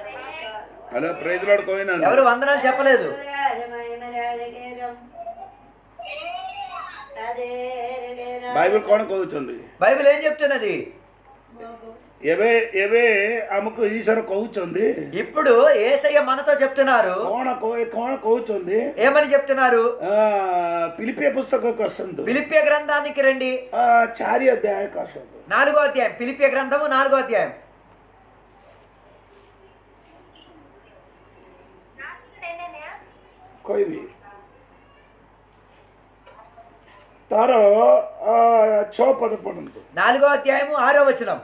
హలో ప్రైజ్ లాడ్ కోయినా ఎవరు వందనాలు చెప్పలేదు బైబిల్ కోణ కହୁଛନ୍ତି బైబిల్ ఏం చెప్తున్నది ଏବେ ଏବେ ଆମକୁ ଈଶ୍ୱର କହୁଛନ୍ତି ఇప్పుడు ఏసయ్య మనతో చెప్తున్నారు କଣ କହୁ- କଣ କହୁଛନ୍ତି ఏమని చెప్తున్నారు ఆ, పిలిపే పుస్తకకు వస్తుంది పిలిపియ గ్రంథానికి రండి ఆ, చారి అధ్యాయకు వస్తుంది నాలుగో అధ్యాయం పిలిపియ గ్రంథము నాలుగో అధ్యాయం నేనేనా କହିବି ତାର ଆ, ଛଅ ପଦ ପଢନ୍ତୁ నాలుగో అధ్యాయము ఆరో వచనం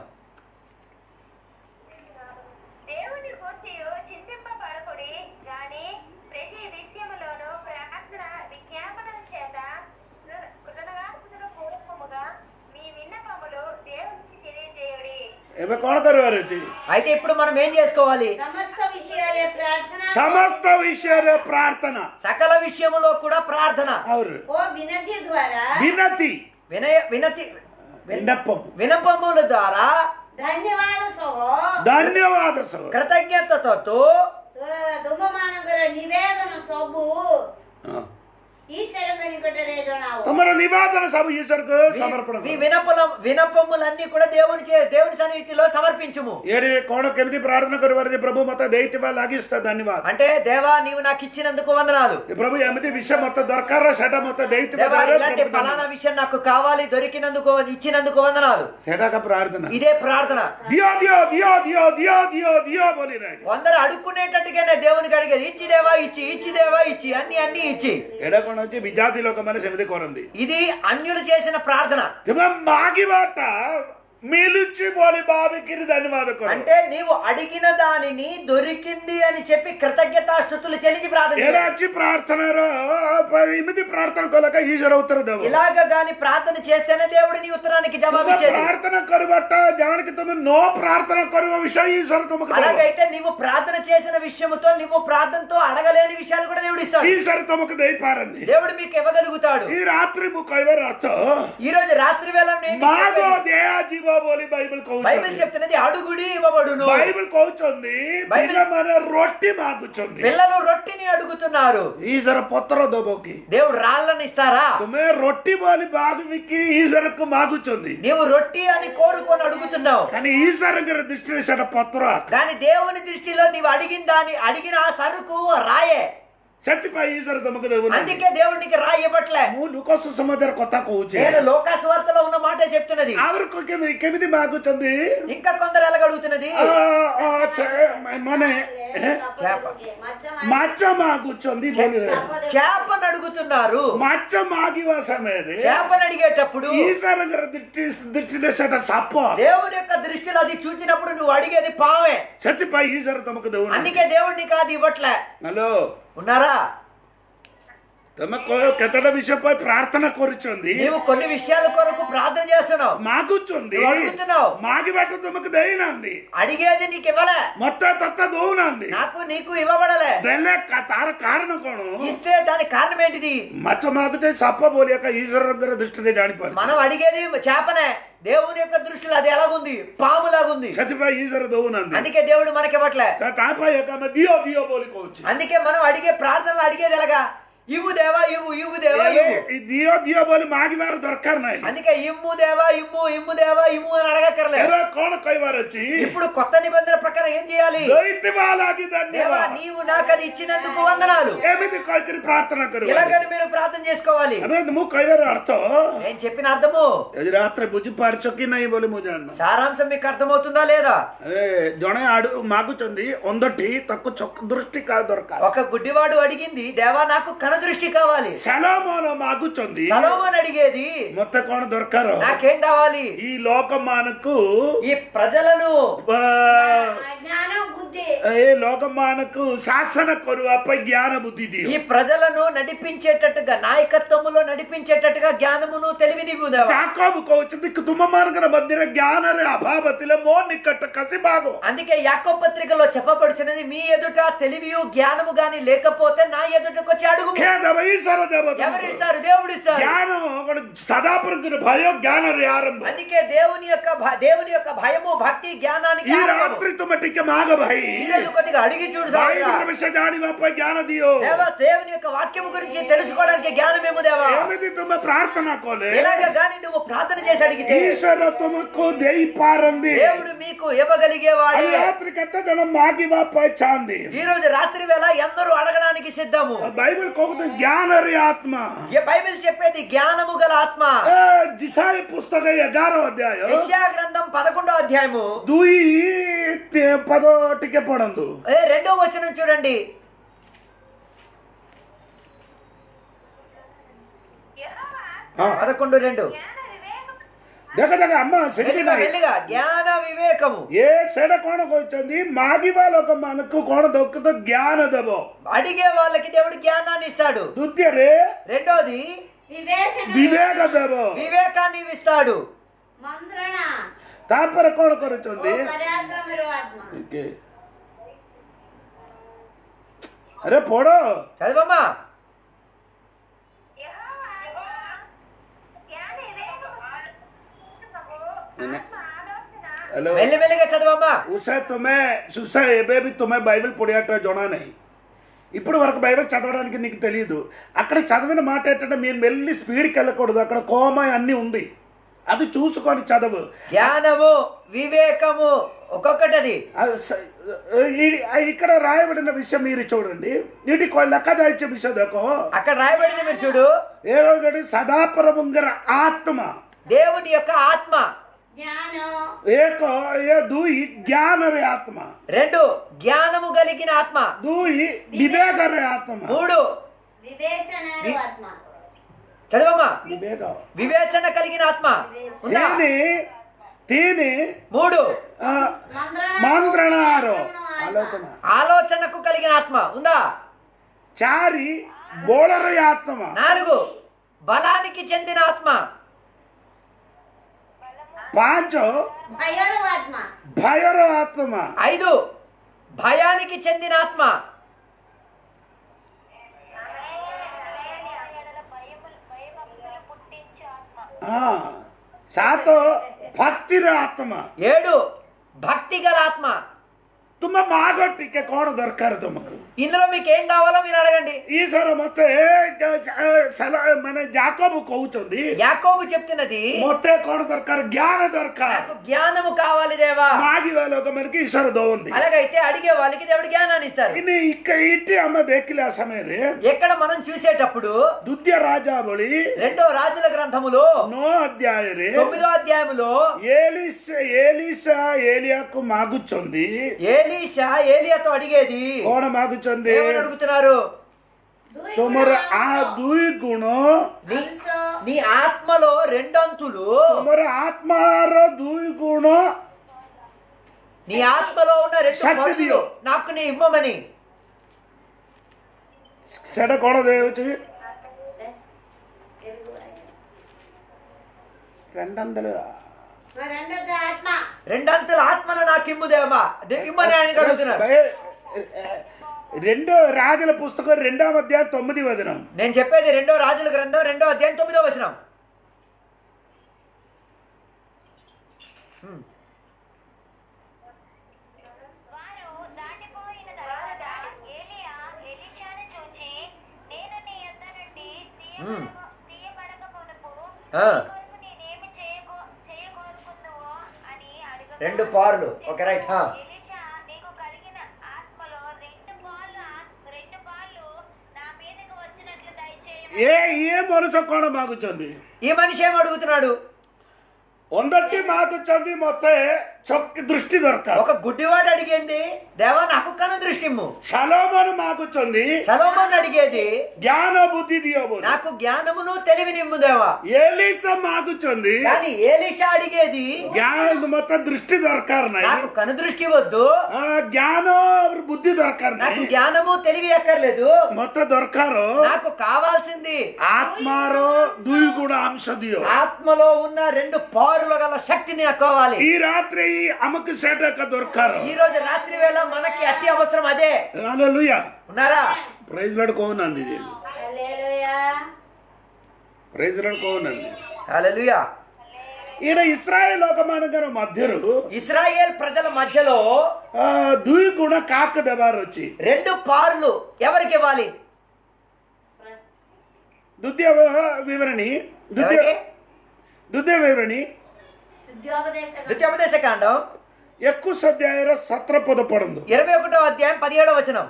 దేవుని గూర్చియు చింతింపబడకుడి గాని ప్రతి విషయములోను ప్రార్థన విజ్ఞాపనల చేత కృతజ్ఞతాస్తుతుల పూర్వకముగా మీ విన్నపములు దేవునికి తెలియజేయుడి ଏବେ କଣ କରିବାର ଅଛି అయితే ఇప్పుడు మనం ఏం చేసుకోవాలి సమస్త విషయాలే ప్రార్థన ସମସ୍ତ విషୟରେ ପ୍ରାର୍ଥନା సకల విషయములో కూడా ప్రార్థన ଆହୁରି ఓ వినతి ద్వారా ବିନତି వినయ వినతి ବିన్నପମ వినపముల ద్వారా ధన్యవాద సହ ଧନ୍ୟବାଦ ସହ కృతజ్ఞతతో ତୁମମାନଙ୍କର ନିବେଦନ ସବୁ ହଁ। ଈଶ୍ୱରଙ୍କ ନିକଟରେ ଜଣାଅ ତମର ନିବାଦନ ସବୁ ଈଶ୍ୱରକୁ ସମର୍ପଣ మీ କର। వినపల వినపములన్నీ కూడా దేవుని చే దేవుని సన్నిధిలో సమర్పించుము ଏଠି କଣ କେମିତି ପ୍ରାର୍ଥନା କରିବାର ଯେ ପ୍ରଭୁ ମତେ ଦେଇଥିବା ଲାଗି ସେ ଧନ୍ୟବାଦ అంటే దేవా నీవు నాకు ఇచ్చినందుకు వందనాలు ଏ ପ୍ରଭୁ ଏମିତି ବିଷୟ ମତେ ଦରକାର ସେଟା ମତେ ଦେଇଥିବା దేవా ଦ୍ୱାରା ఇలాంటి ପ୍ରଭୁ ఫలానా ଧନ୍ୟବାଦ। విషయం నాకు కావాలి దొరికినందుకు ఇచ్చినందుకు వందనాలు ସେଟାକା ପ୍ରାର୍ଥନା ఇదే ప్రార్థన ଦିଅ ଦିଅ ଦିଅ ଦିଅ ଦିଅ ଦିଅ ଦିଅ ବୋଲି ନାହିଁ కొందరు అడుక్కునేటట్టుగానే దేవునికి అడిగారు ఇచ్చి దేవా ఇచ్చి ఇచ్చి దేవా ఇచ్చి అన్ని అన్ని ఇచ్చి ଏଇଟା କଣ ହଉଛି ବିଜାତି ଲୋକମାନେ ସେମିତି କରନ୍ତି ఇది అన్యులు చేసిన ప్రార్థన ତେବେ ମାଗିବାଟା మిలుచి బోలి బావికిరి ధన్యవాద కొరు అంటే నీవు అడిగిన దానిని దొరికింది అని చెప్పి కృతజ్ఞతాస్థుతులు చెల్లించి ప్రార్థన చేయాలి. ఏడాచి ప్రార్థనలో ఇమిది ప్రార్థన కొలక ఈశ్వర ఉత్తర దేవ ఇలాగ గాని ప్రార్థన చేస్తేనే దేవుడు నీ ఉత్తరానికి ତୁମେ జవాబిచ్చేది ପ୍ରାର୍ଥନା କରିବାଟା ଜାଣିକି ତୁମେ ନ ପ୍ରାର୍ଥନା କରିବା ବିଷୟ ଈଶ୍ୱର ତୁମକୁ ଦେବ అలాగైతే నీవు ప్రార్థన చేసిన విషయముతో నువ్వు ప్రార్థనతో అడగలేని విషయాలు కూడా దేవుడు ఇస్తాడు ଈଶ୍ୱର ତୁମକୁ ଦେଇପାରନ୍ତି దేవుడు మీకు ఇవ్వగలుగుతాడు ఈ రాత్రి ମୁଁ କହିବାର ଅର୍ଥ ఈ రోజు రాత్రి వేళ నేను నీకు ମାଗ చెప్పేది, ଦିଆଯିବ ବୋଲି ବାଇବଲ బైబిల్ କହୁଛନ୍ତି చెప్తున్నది అడుగుడి ఇవ్వబడును ବାଇବଲ କହୁଛନ୍ତି ବାଇବେଲ- ପିଲାମାନେ ରୋଟି ମାଗୁଛନ୍ତି పిల్లలు రొట్టిని అడుగుతున్నారు ଈଶ୍ୱର ପତ୍ର ଦବ କି దేవుడు రాళ్ళని ఇస్తారా ତୁମେ ରୋଟି ବୋଲି ଭାବିକି ଈଶ୍ୱରକୁ ମାଗୁଛନ୍ତି నీవు రొట్టి అని కోరుకొని అడుగుతున్నావు కానీ ఈశ్వరంగర దృష్టిలో ସେଟା ପତ୍ର ଆକାର। కానీ దేవుని దృష్టిలో నీవు అడిగిన దాని అడిగిన ఆ సరుకు రాయే ସେଥିପାଇଁ ଈଶ୍ୱର ତୁମକୁ ଦେଉନାହାନ୍ତି అందుకే దేవుడు నీకు రాయి ఇవ్వట్లే ମୁଁ ଲୋକ ସୁସମାଚାର କଥା କହୁଛି నేను లోకాస్వార్తలో ఉన్న మాటే చెప్తున్నది ଆହୁରି କେମିତି କେମିତି ମାଗୁଛନ୍ତି ఇంకా కొందరు ఎలాగ అడుగుతున్నది ଆ, ଆ, ସେ- ମାନେ ଏ, చేప. ମାଛ ମାଗୁଛନ୍ତି ବୋଲି చేపను అడుగుతున్నారు ମାଛ ମାଗିବା ସମୟରେ చేపను అడిగేటప్పుడు ఈశ్వరంగର దృష్టి దృష్టిలో ସେଟା ସାପ దేవుని యొక్క దృష్టిలో అది చూసినప్పుడు నువ్వు అడిగేది పావే ସେଥିପାଇଁ ఈశ్వର ତୁମକୁ ଦେଉନାହାନ୍ତି అందుకే దేవుడు నీకు అది ఇవ్వట్లే ହ୍ୟାଲୋ ఉన్నారా ତମେ କହ- କେତେଟା ବିଷୟ ପାଇଁ ପ୍ରାର୍ଥନା କରୁଛନ୍ତି నీవు కొన్ని విషయాల కొరకు ప్రార్థన చేస్తున్నావు ମାଗୁଛନ୍ତି నువ్వు అడుగుతున్నావు ମାଗିବାଟା ତୁମକୁ ଦେଇନାହାନ୍ତି అడిగేది నీకు ఇవ్వలే ମତେ ତତେ ଦଉନାହାନ୍ତି నాకు నీకు ఇవ్వబడలే ଦେଲେ କା- ତାର କାରଣ କଣ ఇస్తే దానికి కారణం ఏంటిది ମାଛ ମାଗୁଛେ ସାପ ବୋଲି ଏକ ఈశ్వరంగର దృష్టిରେ ଜାଣିପାరు మనం అడిగేది చేపనే దేవుని యొక్క దృష్టిలో అది ఎలాగుంది పాములాగుంది ସେଥିପାଇଁ ఈశ్వର ଦଉନାହାନ୍ତି అందుకే దేవుడు మనకి ఇవ్వట్లే ତା- ତା ପାଇଁ ଏକ ଆମେ ଦିଅ ଦିଅ ବୋଲି କହୁଛି అందుకే మనం అడిగే ప్రార్థనలు అడిగేది ఎలాగా ఇవ్వు దేవా ఇవ్వు ఇవ్వు దేవా ఇవ్వు ఈ ଦିଅ ଦିଅ ବୋଲି ମାଗିବାର ଦରକାର ନାହିଁ అందుకే ఇమ్ము దేవా ఇమ్ము ఇమ్ము దేవా ఇమ్ము అని అడగక్కర్లేదు ଏବେ କଣ କହିବାର ଅଛି ఇప్పుడు కొత్త నిబంధన ప్రకారం ఏం చేయాలి ଦେଇଥିବା ଲାଗି దేవా ଧନ୍ୟବାଦ నీవు నాకు అది ఇచ్చినందుకు వందనాలు ଏମିତି କହିକିରି ପ୍ରାର୍ଥନା କରିବ ఇలాగని మీరు ప్రార్థన చేసుకోవాలి ଏବେ ମୁଁ କହିବାର ଅର୍ଥ నేను చెప్పిన అర్థము ଆଜି ରାତିରେ ବୁଝିପାରୁଛ କି ନାହିଁ ବୋଲି ମୁଁ ଜାଣିନି సారాంశం మీకు అర్థమవుతుందా లేదా ଏ ଜଣେ ଆଡୁ ମାଗୁଛନ୍ତି ଅନ୍ଧଟି ତାକୁ ଚକ୍ଷୁ ଦୃଷ୍ଟି କା ଦରକାର ఒక గుడ్డివాడు అడిగింది దేవా నాకు కనదృష్టి కావాలి ସେଲମନ ମାଗୁଛନ୍ତି సలోమన్ అడిగేది ମତେ କଣ ଦରକାର నాకేం కావాలి ఈ ଲୋକମାନଙ୍କୁ ఈ ప్రజలను ଆ, జ్ఞాన బుద్ధి ଏ ଲୋକମାନଙ୍କୁ ଶାସନ କରିବା ପାଇଁ ଜ୍ଞାନ ବୁଦ୍ଧି ଦିଅ ఈ ప్రజలను నడిపించేటట్టుగా నాయకత్వములో నడిపించేటట్టుగా జ్ఞానమును తెలివినివ్వు దేవా ଯାକବ କହୁଛନ୍ତି କି ତୁମମାନଙ୍କର ମଧ୍ୟରେ ଜ୍ଞାନରେ ଅଭାବ ଥିଲେ ମୋ ନିକଟ କସି ମାଗ అందుకే యాకో పత్రికలో చెప్పబడుచున్నది మీ ఎదుట తెలివియు జ్ఞానము గాని లేకపోతే నా ఎదుటకు వచ్చి అడుగు ଖେ ଦେବ ଈଶ୍ୱର ଦେବ ତୁମକୁ। ఎవరిస్తారు దేవుడు ఇస్తారు ଜ୍ଞାନ ଗୋଟେ ସଦାପ୍ରକୃତ ଭୟ ଜ୍ଞାନରେ ଆରମ୍ଭ అందుకే దేవుని యొక్క భ- దేవుని యొక్క భయము భక్తి జ్ఞానానికి ఈ ఆరంభము. ରାତ୍ରି ତୁମେ ଟିକେ ମାଗ ଭାଇ ఈ రోజు కొద్దిగా అడిగి చూడు సహోదరా. ବାଇబଲ ବିଷୟ ଜାଣିବା ପାଇଁ ଜ୍ଞାନ ଦିଅ దేవా దేవుని యొక్క వాక్యము గురించి తెలుసుకోవడానికి జ్ఞానమేమో దేవా ଏମିତି ତୁମେ ପ୍ରାର୍ଥନା କଲେ ఇలాగ గాని నువ్వు ప్రార్థన చేసి అడిగితే ଈଶ୍ୱର ତୁମକୁ ଦେଇପାରନ୍ତି దేవుడు మీకు ఇవ్వగలిగేవాడు ଆଜି ରାତ୍ରି କେତେ ଜଣ ମାଗିବା ପାଇଁ ଚାହାନ୍ତି ఈ రోజు రాత్రి వేళ ఎందరూ అడగడానికి సిద్ధము ବାଇବଲ କହୁଛି ଜ୍ଞାନରେ ଆତ୍ମା ఈ బైబిల్ చెప్పేది జ్ఞానము గల ఆత్మ ଏ ଜିସାଇ ପୁସ୍ତକ ଏଗାର ଅଧ୍ୟାୟ యెషయా గ్రంథం పదకొండో అధ్యాయము ଦୁଇ ତି- ପଦ ଟିକେ ପଢନ୍ତୁ ఏ రెండో వచనం చూడండి యెహోవా ହଁ పదకొండు రెండు జ్ఞాన వివేకం ଦେଖ ଦେଖ ଆମ ସେଠି మెల్లిగా మెల్లిగా జ్ఞాన వివేకము ଏ ସେଇଟା କଣ କହିଛନ୍ତି ମାଗିବା ଲୋକମାନଙ୍କୁ କଣ ଦକ୍ଷତ ଜ୍ଞାନ ଦେବ అడిగే వాళ్ళకి దేవుడు జ్ఞానాన్ని ఇస్తాడు ଦ୍ୱିତୀୟରେ రెండోది వివేచన ବିବେକ ଦେବ వివేకాన్ని ఇస్తాడు మంత్రణ ତାପରେ କଣ ఓ କରୁଛନ୍ତି పరాక్రమరు ఆత్మ ଟିକେ అరే ପଢ చదవమ్మా యెహోవా జ్ఞాన వివేకము ఆత్మ ఆలోచన ହ୍ୟାଲୋ మెల్లి మెల్లిగా చదవమ్మా ఉషా ତୁମେ సుషా ଏବେ ବି ତୁମେ బైబిల్ పొడియట జొనా ନାହିଁ ఇప్పుడు వరకు బైబిల్ చదవడానికి నీకు తెలియదు అక్కడ చదివిన మాట ఏంటంటే మీరు మెల్లి స్పీడ్కి వెళ్ళకూడదు అక్కడ కోమ అన్నీ ఉంది అది చూసుకొని చదవు జ్ఞానము వివేకము ఒక్కొక్కటది అది స- ఈ- ఇక్కడ రాయబడిన విషయం మీరు చూడండి వీటి కొ- లెక్క దాయిచ్చే విషయం దేకో అక్కడ రాయబడింది మీరు చూడు ఏదో సదాపరముంగర ఆత్మ దేవుని యొక్క ఆత్మ జ్ఞానం ఏకో ఏ దూయి జ్ఞానరే ఆత్మ రెండు జ్ఞానము కలిగిన ఆత్మ దూయి వివేకరే ఆత్మ మూడు వివేచనరు ఆత్మ చదవమ్మా వివేక వివేచన కలిగిన ఆత్మ ఉందా ఏమి తీని మూడు ఆ, మంత్రణారో ఆలోచన ఆలోచనకు కలిగిన ఆత్మ ఉందా చారి బోళర ఆత్మ నాలుగు బలానికి చెందిన ఆత్మ పాంచో భయరు ఆత్మ భయర ఆత్మ ఐదు భయానికి చెందిన ఆత్మ భయభక్తులు పుట్టించు ఆత్మ ఆ, సాతో భక్తిర ఆత్మ ఏడు భక్తి గల ఆత్మ తుమ్మ మాగొట్టికే కోణ దొరకారు తుమ్మకు ఇందులో మీకు ఏం కావాలో మీరు అడగండి ఈశ్వర మొత్తం సల మన జాకోబు కହୁచుంది యాకోబు చెప్తున్నది మొత్తే కోణ దొరకారు జ్ఞాన దొరకారు నాకు జ్ఞానము కావాలి దేవా మాగి వేల ఒక మనకి ఈశ్వర దోంది అలాగైతే అడిగే వాళ్ళకి దేవుడు జ్ఞానాన్ని ఇస్తారు ఇన్ని ఇక్క ఇట్టి అమ్మ దేకిలే ఆ సమୟରେ ఎక్కడ మనం చూసేటప్పుడు దుద్య రాజావళి రెండో రాజుల గ్రంథములో నో అధ్యాయరే తొమ్మిదో అధ్యాయములో ఏలిస్ ఏలిసా ఏలియాకు మాగుచుంది ఏలీషా ఏలియాతో అడిగేది కోణ మాగుచుంది ఏమని అడుగుతున్నారు తుమర ఆ దుయి గుణ నీ నీ ఆత్మలో రెండంతులు తుమర ఆత్మార దుయి గుణ నీ ఆత్మలో ఉన్న రెండు శక్తి పరులు దియో. నాకు నీ ఇవ్వమని సెడ కోణ దేవచ్చు రెండందలు రెండో ఆత్మ రెండంతుల ఆత్మను నాకు ఇమ్ము దేవా దే- ఇమ్మని ఆయన అడుగుతున్నారు భయ- రెండో రాజుల పుస్తకం రెండవ అధ్యాయం తొమ్మిది వదనం నేను చెప్పేది రెండో రాజుల గ్రంథం రెండో అధ్యాయం తొమ్మిదో వచనం హ్మ్. వారు దాటిపోయిన తర్వాత ఏలియా ఎలీషాను చూచి నేను నీ యొద్ద నుండి మ్మ్. తీయబడక తీయబడక మునుపు ఆ. నీ కొరకు నేనేమి చేయకో చేయకోరుకుందువో అని అడుగగా రెండు పార్లు ఓకే రైట్ హా. ఎలీషా నీకు కలిగిన ఆత్మలో రెండు పాలు ఆత్- రెండు పాలు నా మీదకు వచ్చినట్లు దయచేయమని ఏ ఏ మనసు కోణ మాగుచుంది ఈ మనిషి ఏం అడుగుతున్నాడు ಒಂದೊಟ್ಟಿ ಮಾತು ಚಂದಿ ಮತ್ತೆ ಚೊಕ್ಕ ದೃಷ್ಟಿ ದೊರಕ ఒక గుడ్డివాడు అడిగేది దేవా నాకు కను దృష్టి ఇమ్ము సలోమను మాకు చంది సలోమన్ అడిగేది జ్ఞాన బుద్ధి దియోబు నాకు జ్ఞానమును తెలివినిమ్ము దేవా ఏలీస మాకు చంది కానీ ఏలిషా అడిగేది ಜ್ಞಾನ ಮತ್ತೆ ದೃಷ್ಟಿ ದೊರಕಾರ నాకు కను దృష్టి వద్దు ಜ್ಞಾನ ಅವ್ರ ಬುದ್ಧಿ ದೊರಕಾರ నాకు జ్ఞానము తెలివి ఎక్కర్లేదు ಮತ್ತೆ ದೊರಕಾರು నాకు కావాల్సింది ఆత్మారో దుయి గుణ అంಶ దియో ఆత్మలో ఉన్న రెండు పారులు గల శక్తిని నాకు కావాలి ఈ రాత్రి అమ్మకు సేటక దొరకారు ఈ రోజు రాత్రి వేళ మనకి అతి అవసరం అదే హల్లెలూయా ఉన్నారా ప్రైజ్ లడుకోనంది ఇది హల్లెలూయా ప్రైజ్ లడుకోనంది హల్లెలూయా ఈడ ఇస్రాయేల్ ఒక మనగర మధ్యరు ఇస్రాయేల్ ప్రజల మధ్యలో ఆ, దుయి గుణ కాక దెబారు వచ్చి రెండు పార్లు ఎవరికి ఇవ్వాలి దుద్య వివరణి దుద్య ఎవరికి ದುದ್ಯ ವಿವರಣಿ విద్యోపదేశ ద్వితీయోపదేశ కాండం ఎక్కువ సధ్యాయర సత్ర పద పడందు ఇరవై ఒకటో అధ్యాయం పదిహేడో వచనం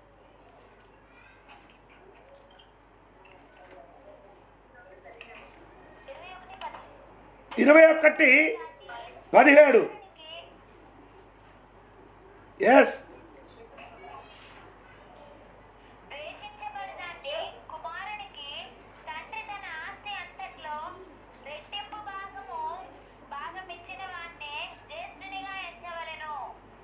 ఇరవై ఒకటి పదిహేడు ఎస్ ద్వేషించబడినట్టి కుమారునికి తండ్రి తన ఆస్తి అంతట్లో రెట్టింపు భాగము భాగమిచ్చిన వాణ్ణే జ్యేష్ఠునిగా ఎంచవలెను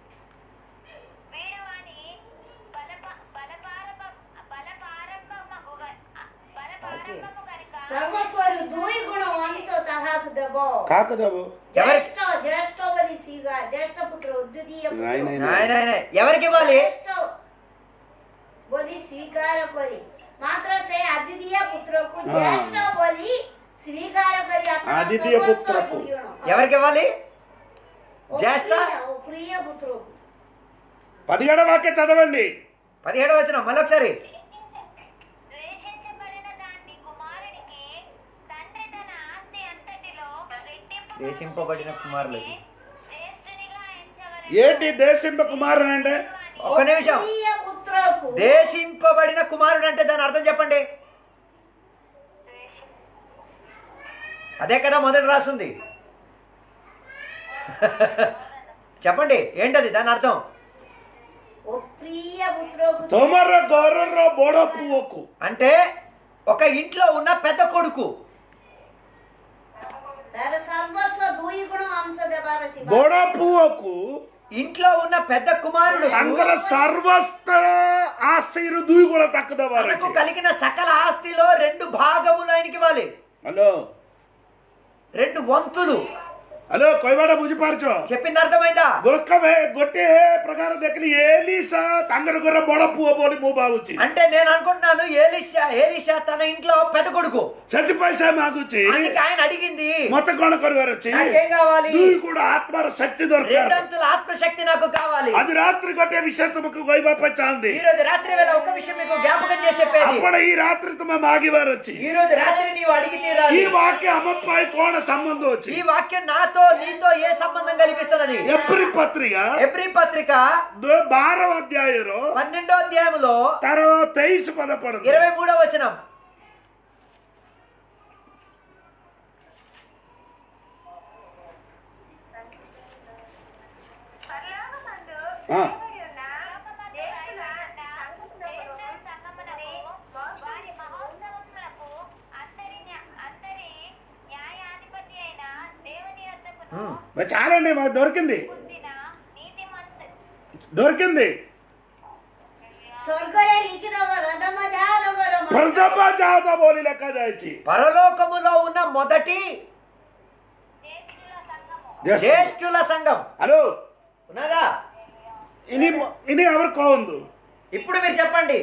వీడు వాని బలప బలపారప బలపారంభమగు బలపారంభము కనుక సర్వస్వరు ଦୁଇ ଗୁଣ ଅଂଶ ତାହାକୁ ଦେବ కాకదవు ఎవరికి ଜ୍ୟେଷ୍ଠ ଜ୍ୟେଷ୍ଠ ବୋଲି ସିଗା ଜ୍ୟେଷ୍ଠ పుత్ర ଉଦ୍ୟୁଦୀୟ ନାଇଁ, ନାଇଁ, ପୁତ୍ର ఆయన ఆయన ఎవరికి ఇవ్వాలి ଜ୍ୟେଷ୍ଠ ବୋଲି ସ୍ୱୀକାର କରି ମାତ୍ର ସେ ଆଦିତୀୟ ପୁତ୍ରକୁ ହଁ। ଜ୍ୟେଷ୍ଠ ବୋଲି ସ୍ୱୀକାର କରି ଆପଣ ଆଦିତୀୟ ସର୍ବସ୍ୱ ପୁତ୍ରକୁ। ଦୁଇ ଜଣ। ఎవరికి ఇవ్వాలి ଓ ଜ୍ୟେଷ୍ଠ? ପ୍ରିୟ- ଓ ପ୍ରିୟ పుత్రକୁ పదిహేడు వాక్య చదవండి పదిహేడో వచనం మళ్ళొకసారి ద్వేషించబడిన దాన్ని కుమారునికి తండ్రి తన ఆస్తి అంతటిలో రెట్టింపు దేశింపబడిన కుమారులకి జ్యేష్ఠునిగా ఎంచవలెను ఏంటి దేశింప కుమారుని అంటే ఒక్క నిమిషం ప్రియ పుత్రకు దేశింపబడిన కుమారుడు అంటే దాని అర్థం చెప్పండి అదే కదా మొదటి రాస్తుంది చెప్పండి ఏంటది దాని అర్థం ఓ ప్రియ పుత్రకు తొమర గౌరవ బోడ పువ్వకు అంటే ఒక ఇంట్లో ఉన్న పెద్ద కొడుకు ତାର ସର୍ବସ୍ୱ ଦୁଇ ଗୁଣ ଅଂଶ ଦେବାର ଅଛି ବଡ ପୁଅକୁ ఇంట్లో ఉన్న పెద్ద కుమారుడు ତାଙ୍କର ସର୍ବସ୍ତ ఆస్తిରୁ ଦୁଇ ଗୁଣ ତାକୁ ଦେବାର తనకు ଅଛି కలిగిన సకల ఆస్తిలో రెండు భాగములు ఆయనకి ఇవ్వాలి ହ୍ୟାଲୋ రెండు వంతులు ହ୍ୟାଲୋ କହିବାଟା ବୁଝିପାରୁଛ చెప్పింది అర్థమైందా ଗୋକବେ ଗୋଟିଏ ପ୍ରକାର ଦେଖିଲି ଏଲିସା ତାଙ୍କର ଘର ବଡ ପୁଅ ବୋଲି ମୁଁ ଭାବୁଛି అంటే నేను అనుకుంటున్నాను ఏలిషా ఏలిషా తన ఇంట్లో పెద్ద కొడుకు ସେଥିପାଇଁ ସେ ମାଗୁଛି అందుకే ఆయన అడిగింది ମତେ କଣ କରିବାର ଅଛି నాకేం కావాలి ଦୁଇ ଗୁଣ ଆତ୍ମାର శక్తి ଦରକାର రెండంతుల ఆత్మశక్తి నాకు కావాలి ଆଜି ରାତ୍ରି ଗୋଟିଏ ବିଷୟ ତୁମକୁ କହିବା ପାଇଁ ଚାହାନ୍ତି ఈ రోజు రాత్రి వేళ ఒక విషయం మీకు జ్ఞాపకం చేసి చెప్పేది ଆପଣ ଏଇ ରାତ୍ରି ତୁମେ ମାଗିବାର ଅଛି ఈ రోజు రాత్రి నీవు అడిగి తీరాలి ఈ వాక్య ଆମ ପାଇଁ କଣ ସମ୍ବନ୍ଧ ଅଛି ఈ వాక్యం నాతో నీతో ఏ సంబంధం కల్పిస్తున్నది ଏପ୍ରି ପତ୍ରିକା ఎబ్రి పత్రిక ଦ- ବାର ଅଧ୍ୟାୟର పన్నెండో అధ్యాయంలో ତାର ତେଇଶ పଦ ପଢନ୍ତୁ ఇరవై మూడో వచనం పరలోకమందు ఆ. దేవుని ఉన్న దేవుల సంగమునకు వారి మహోత్సవములకు అందరి న్యా- అందరి న్యాయాధిపతి అయిన దేవుని యొద్దకును మరి చాలండి మాకు దొరికింది పొందిన నీతిమంతు దొరికింది ସ୍ୱର୍ଗରେ ଲିଖିଦବ ରଦମ ଯାହା ଦବର ప్రథమ జాత బోలి లెక్క జాయిచి పరలోకములో ఉన్న మొదటి దేశుల సంఘము జ్యేష్ఠుల సంఘం హలో ఉన్నదా ఇని ఇని ఎవరు కోందు ఇప్పుడు మీరు చెప్పండి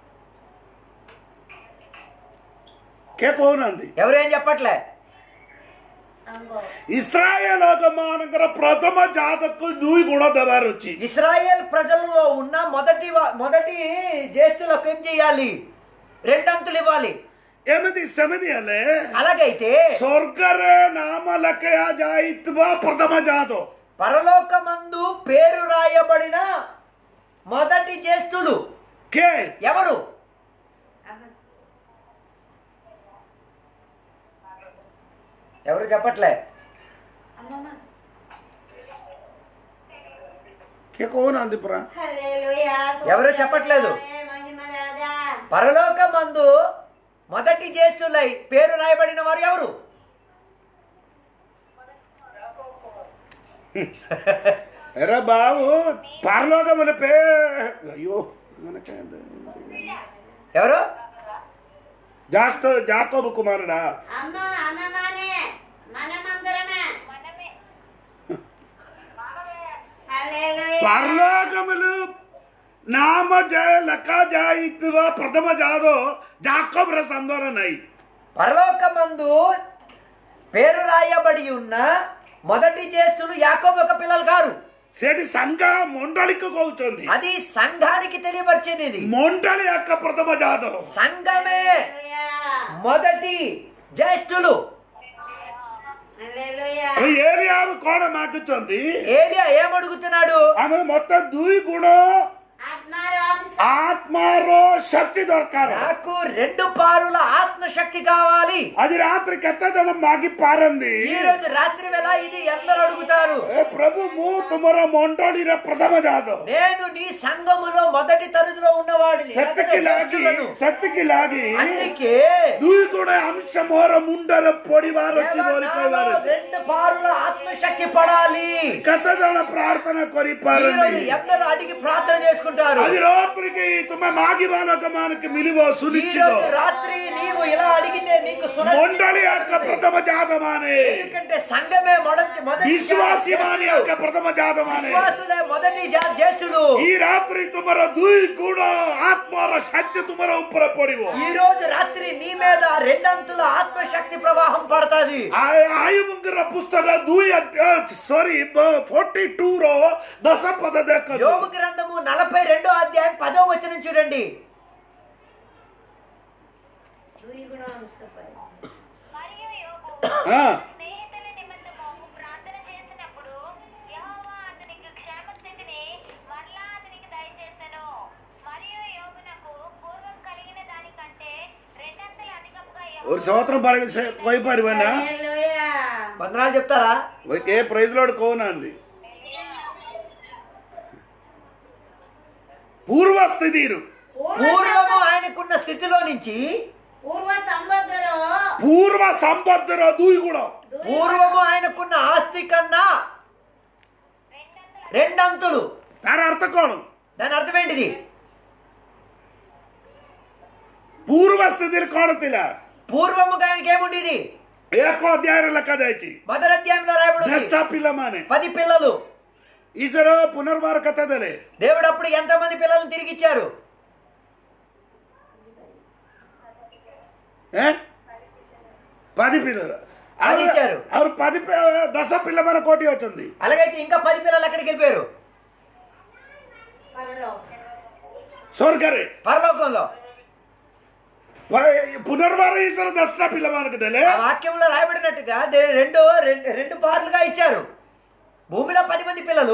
కే కోనంది ఎవరేం చెప్పట్లే సంఘ ఇస్రాయేల్ ମାନଙ୍କର ପ୍ରଥମ ଜାତକୁ ଦୁଇ ଗୁଣ ଦେବାର ଅଛି ఇస్రాయేల్ ప్రజలలో ఉన్న మొదటి వా- మొదటి జ్యేష్ఠులకు ఏం చేయాలి రెండంతులు ఇవ్వాలి ଏମିତି ସେମିତି ହେଲେ అలాగైతే ସ୍ୱର୍ଗରେ ନାମ ଲେଖା ଯାଇଥିବା ପ୍ରଥମ ଜାତ పరలోకమందు పేరు రాయబడిన మొదటి జ్యేష్ఠులు କେ ఎవరు ఎవరు చెప్పట్లే అమ్మమ్మ କେ କହୁନାହାନ୍ତି ପରା హల్లెలూయా ఎవరు చెప్పట్లేదు. మహిమ రాజా పరలోకమందు మొదటి జ్యేష్ఠులై పేరు రాయబడిన వారు ఎవరు ఎరా బాబు పరలోకముల పే అయ్యో మనకేంది? ఎవరు జాస్తో జాకోబు కుమారుడా అమ్మ అమ్మమ్మనే మనమందరమే మనమే హల్లెలూయా పరలోకములు నామ జయ లెక్క జాయిత్వ ప్రథమ జాదో జాకోబుర సందోర నై పరలోకమందు పేరు రాయబడి ఉన్న మొదటి జ్యేష్ఠులు యాకోబు ఒక పిల్లలు గారు ସେଠି ସାଙ୍ଗ ମଣ୍ଡଳୀକୁ କହୁଛନ୍ତି అది సంఘానికి తెలియపరిచినది ମଣ୍ଡଳୀ ଏକ ପ୍ରଥମ ଜାତ సంఘమే హల్లెలూయా మొదటి జ్యేష్ఠులు హల్లెలూయా ଏରିଆରୁ କଣ ମାଗୁଛନ୍ତି ఏలియా ఏమడుగుతున్నాడు ଆମେ ମତେ ଦୁଇ ଗୁଣ ఆత్మాର అంశ ଆତ୍ମାର ଶକ୍ତି ଦରକାର నాకు రెండు పారుల ఆత్మశక్తి కావాలి ଆଜି ରାତିରେ କେତେ ଜଣ ମାଗି ପାରନ୍ତି ఈ రోజు రాత్రి వేళ ఇది ఎందరు అడుగుతారు ଏ ପ୍ରଭୁ ମୁଁ ତୁମର ମଣ୍ଡଳୀର ପ୍ରଥମ ଜାତ నేను నీ సంఘములో మొదటి తరగతిలో ఉన్నవాడిని ସେତିକି ଲାଗି జ్యేష్ఠులను. ସେତିକି ଲାଗି అందుకే ଦୁଇ ଗୁଣ అంశ ମୋର ମୁଣ୍ଡରେ ପଡିବାର ଅଛି దేవా, ବୋଲି నాలో କହିବାର ଅଛି। రెండు పారుల ఆత్మశక్తి పడాలి କେତେ ଜଣ ପ୍ରାର୍ଥନା ఈ రోజు କରିପାରନ୍ତି ఎందరు అడిగి ప్రార్థన చేసుకుంటారు ଆଜି ରାତ୍ରିକି ତୁମେ ମାଗିବା ଲୋକମାନଙ୍କୁ ମିଳିବ ఈ ସୁନିଶ୍ଚିତ రోజు రాత్రి నీవు ఇలా అడిగితే నీకు సురక్షితం. ମଣ୍ଡଳୀ యొక్క ପ୍ରଥମ ଜାତ ମାନେ ఎందుకంటే సంఘమే మొదటి మొదటి ବିଶ୍ୱାସୀ ମାନେ జ్యేష్ఠులు. యొక్క ప్రథమ ଜାତ ମାନେ విశ్వాసులే మొదటి జా- జ్యేష్ఠులు ఈ రాత్రి ତୁମର ଦୁଇ ଗୁଣ ఆత్మର శక్తి ତୁମର ଉପରେ ପଡିବ ఈ రోజు రాత్రి నీ మీద రెండంతుల ఆత్మశక్తి ప్రవాహం పడతాది ଆୟୁଙ୍କର ପୁସ୍ତକ ଦୁଇ ସରି ଫୋର୍ଟି ଟୁ ର ଦଶ ପଦ ଦେଖନ୍ତୁ యోగు గ్రంథము నలభై రెండో అధ్యాయం పదో వచనం చూడండి ଦୁଇ గుణ అంశ పై మరియు యోబు ହଁ స్నేహితుల నిమిత్తము ప్రార్థన చేసినప్పుడు యెహోవా అతనికి క్షేమస్థితిని మరలా అతనికి దయచేసెను మరియు యోబునకు పూర్వం కలిగిన దానికంటే రెండంతలు అధికముగా యెహోవా ഒരു സ്വോത്രം പറയ କହିପାରିବନା హల్లెలూయా వందనాలు చెప్తారా ఏ ప్రైజ్ లోడ్ కోనంది పూర్వ స్థితిరు పూర్వము ఆయనకున్న స్థితిలో నుంచి పూర్వ సంవత్సరం పూర్వ సంపత్తిర దూయి కూడా ଦୁଇ పూర్వము ఆయనకున్న ఆస్తి కన్నా రెండంతులు ତାର ଅର୍ଥ କ'ଣ దాని అర్థం ఏంటిది ପୂର୍ବ ସ୍ଥିତିରେ କ'ଣ ଥିଲା పూర్వముగా ఆయనకి ఏముండేది ଏକ ଅଧ୍ୟାୟରେ ଲେଖାଯାଇଛି మొదటి అధ్యాయంలో రాయబడి ଜ୍ୟେଷ୍ଠ ପିଲାମାନେ పది పిల్లలు ଈଶ୍ୱର ପୁନର୍ବାର କଥା ଦେଲେ దేవుడు అప్పుడు ఎంతమంది పిల్లల్ని తిరిగి ఇచ్చారు ଏଁ? పది పిల్లలు పది ఇచ్చారు. ଆଉ పది ପି- ଦଶ ପିଲାମାନେ କୋଉଠି ଅଛନ୍ତି అలాగైతే ఇంకా పది పిల్లలు ఎక్కడికి వెళ్ళిపోయారు ସ୍ୱର୍ଗରେ పరలోకంలో ପ- పునర్ବାର ଈଶ୍ୱର ଦଶଟା ପିଲାମାନଙ୍କୁ ଦେଲେ ఆ వాక్యంలో రాయబడినట్టుగా దే- రెండు రెండు రెండు పార్లుగా ఇచ్చారు భూమిలో పది మంది పిల్లలు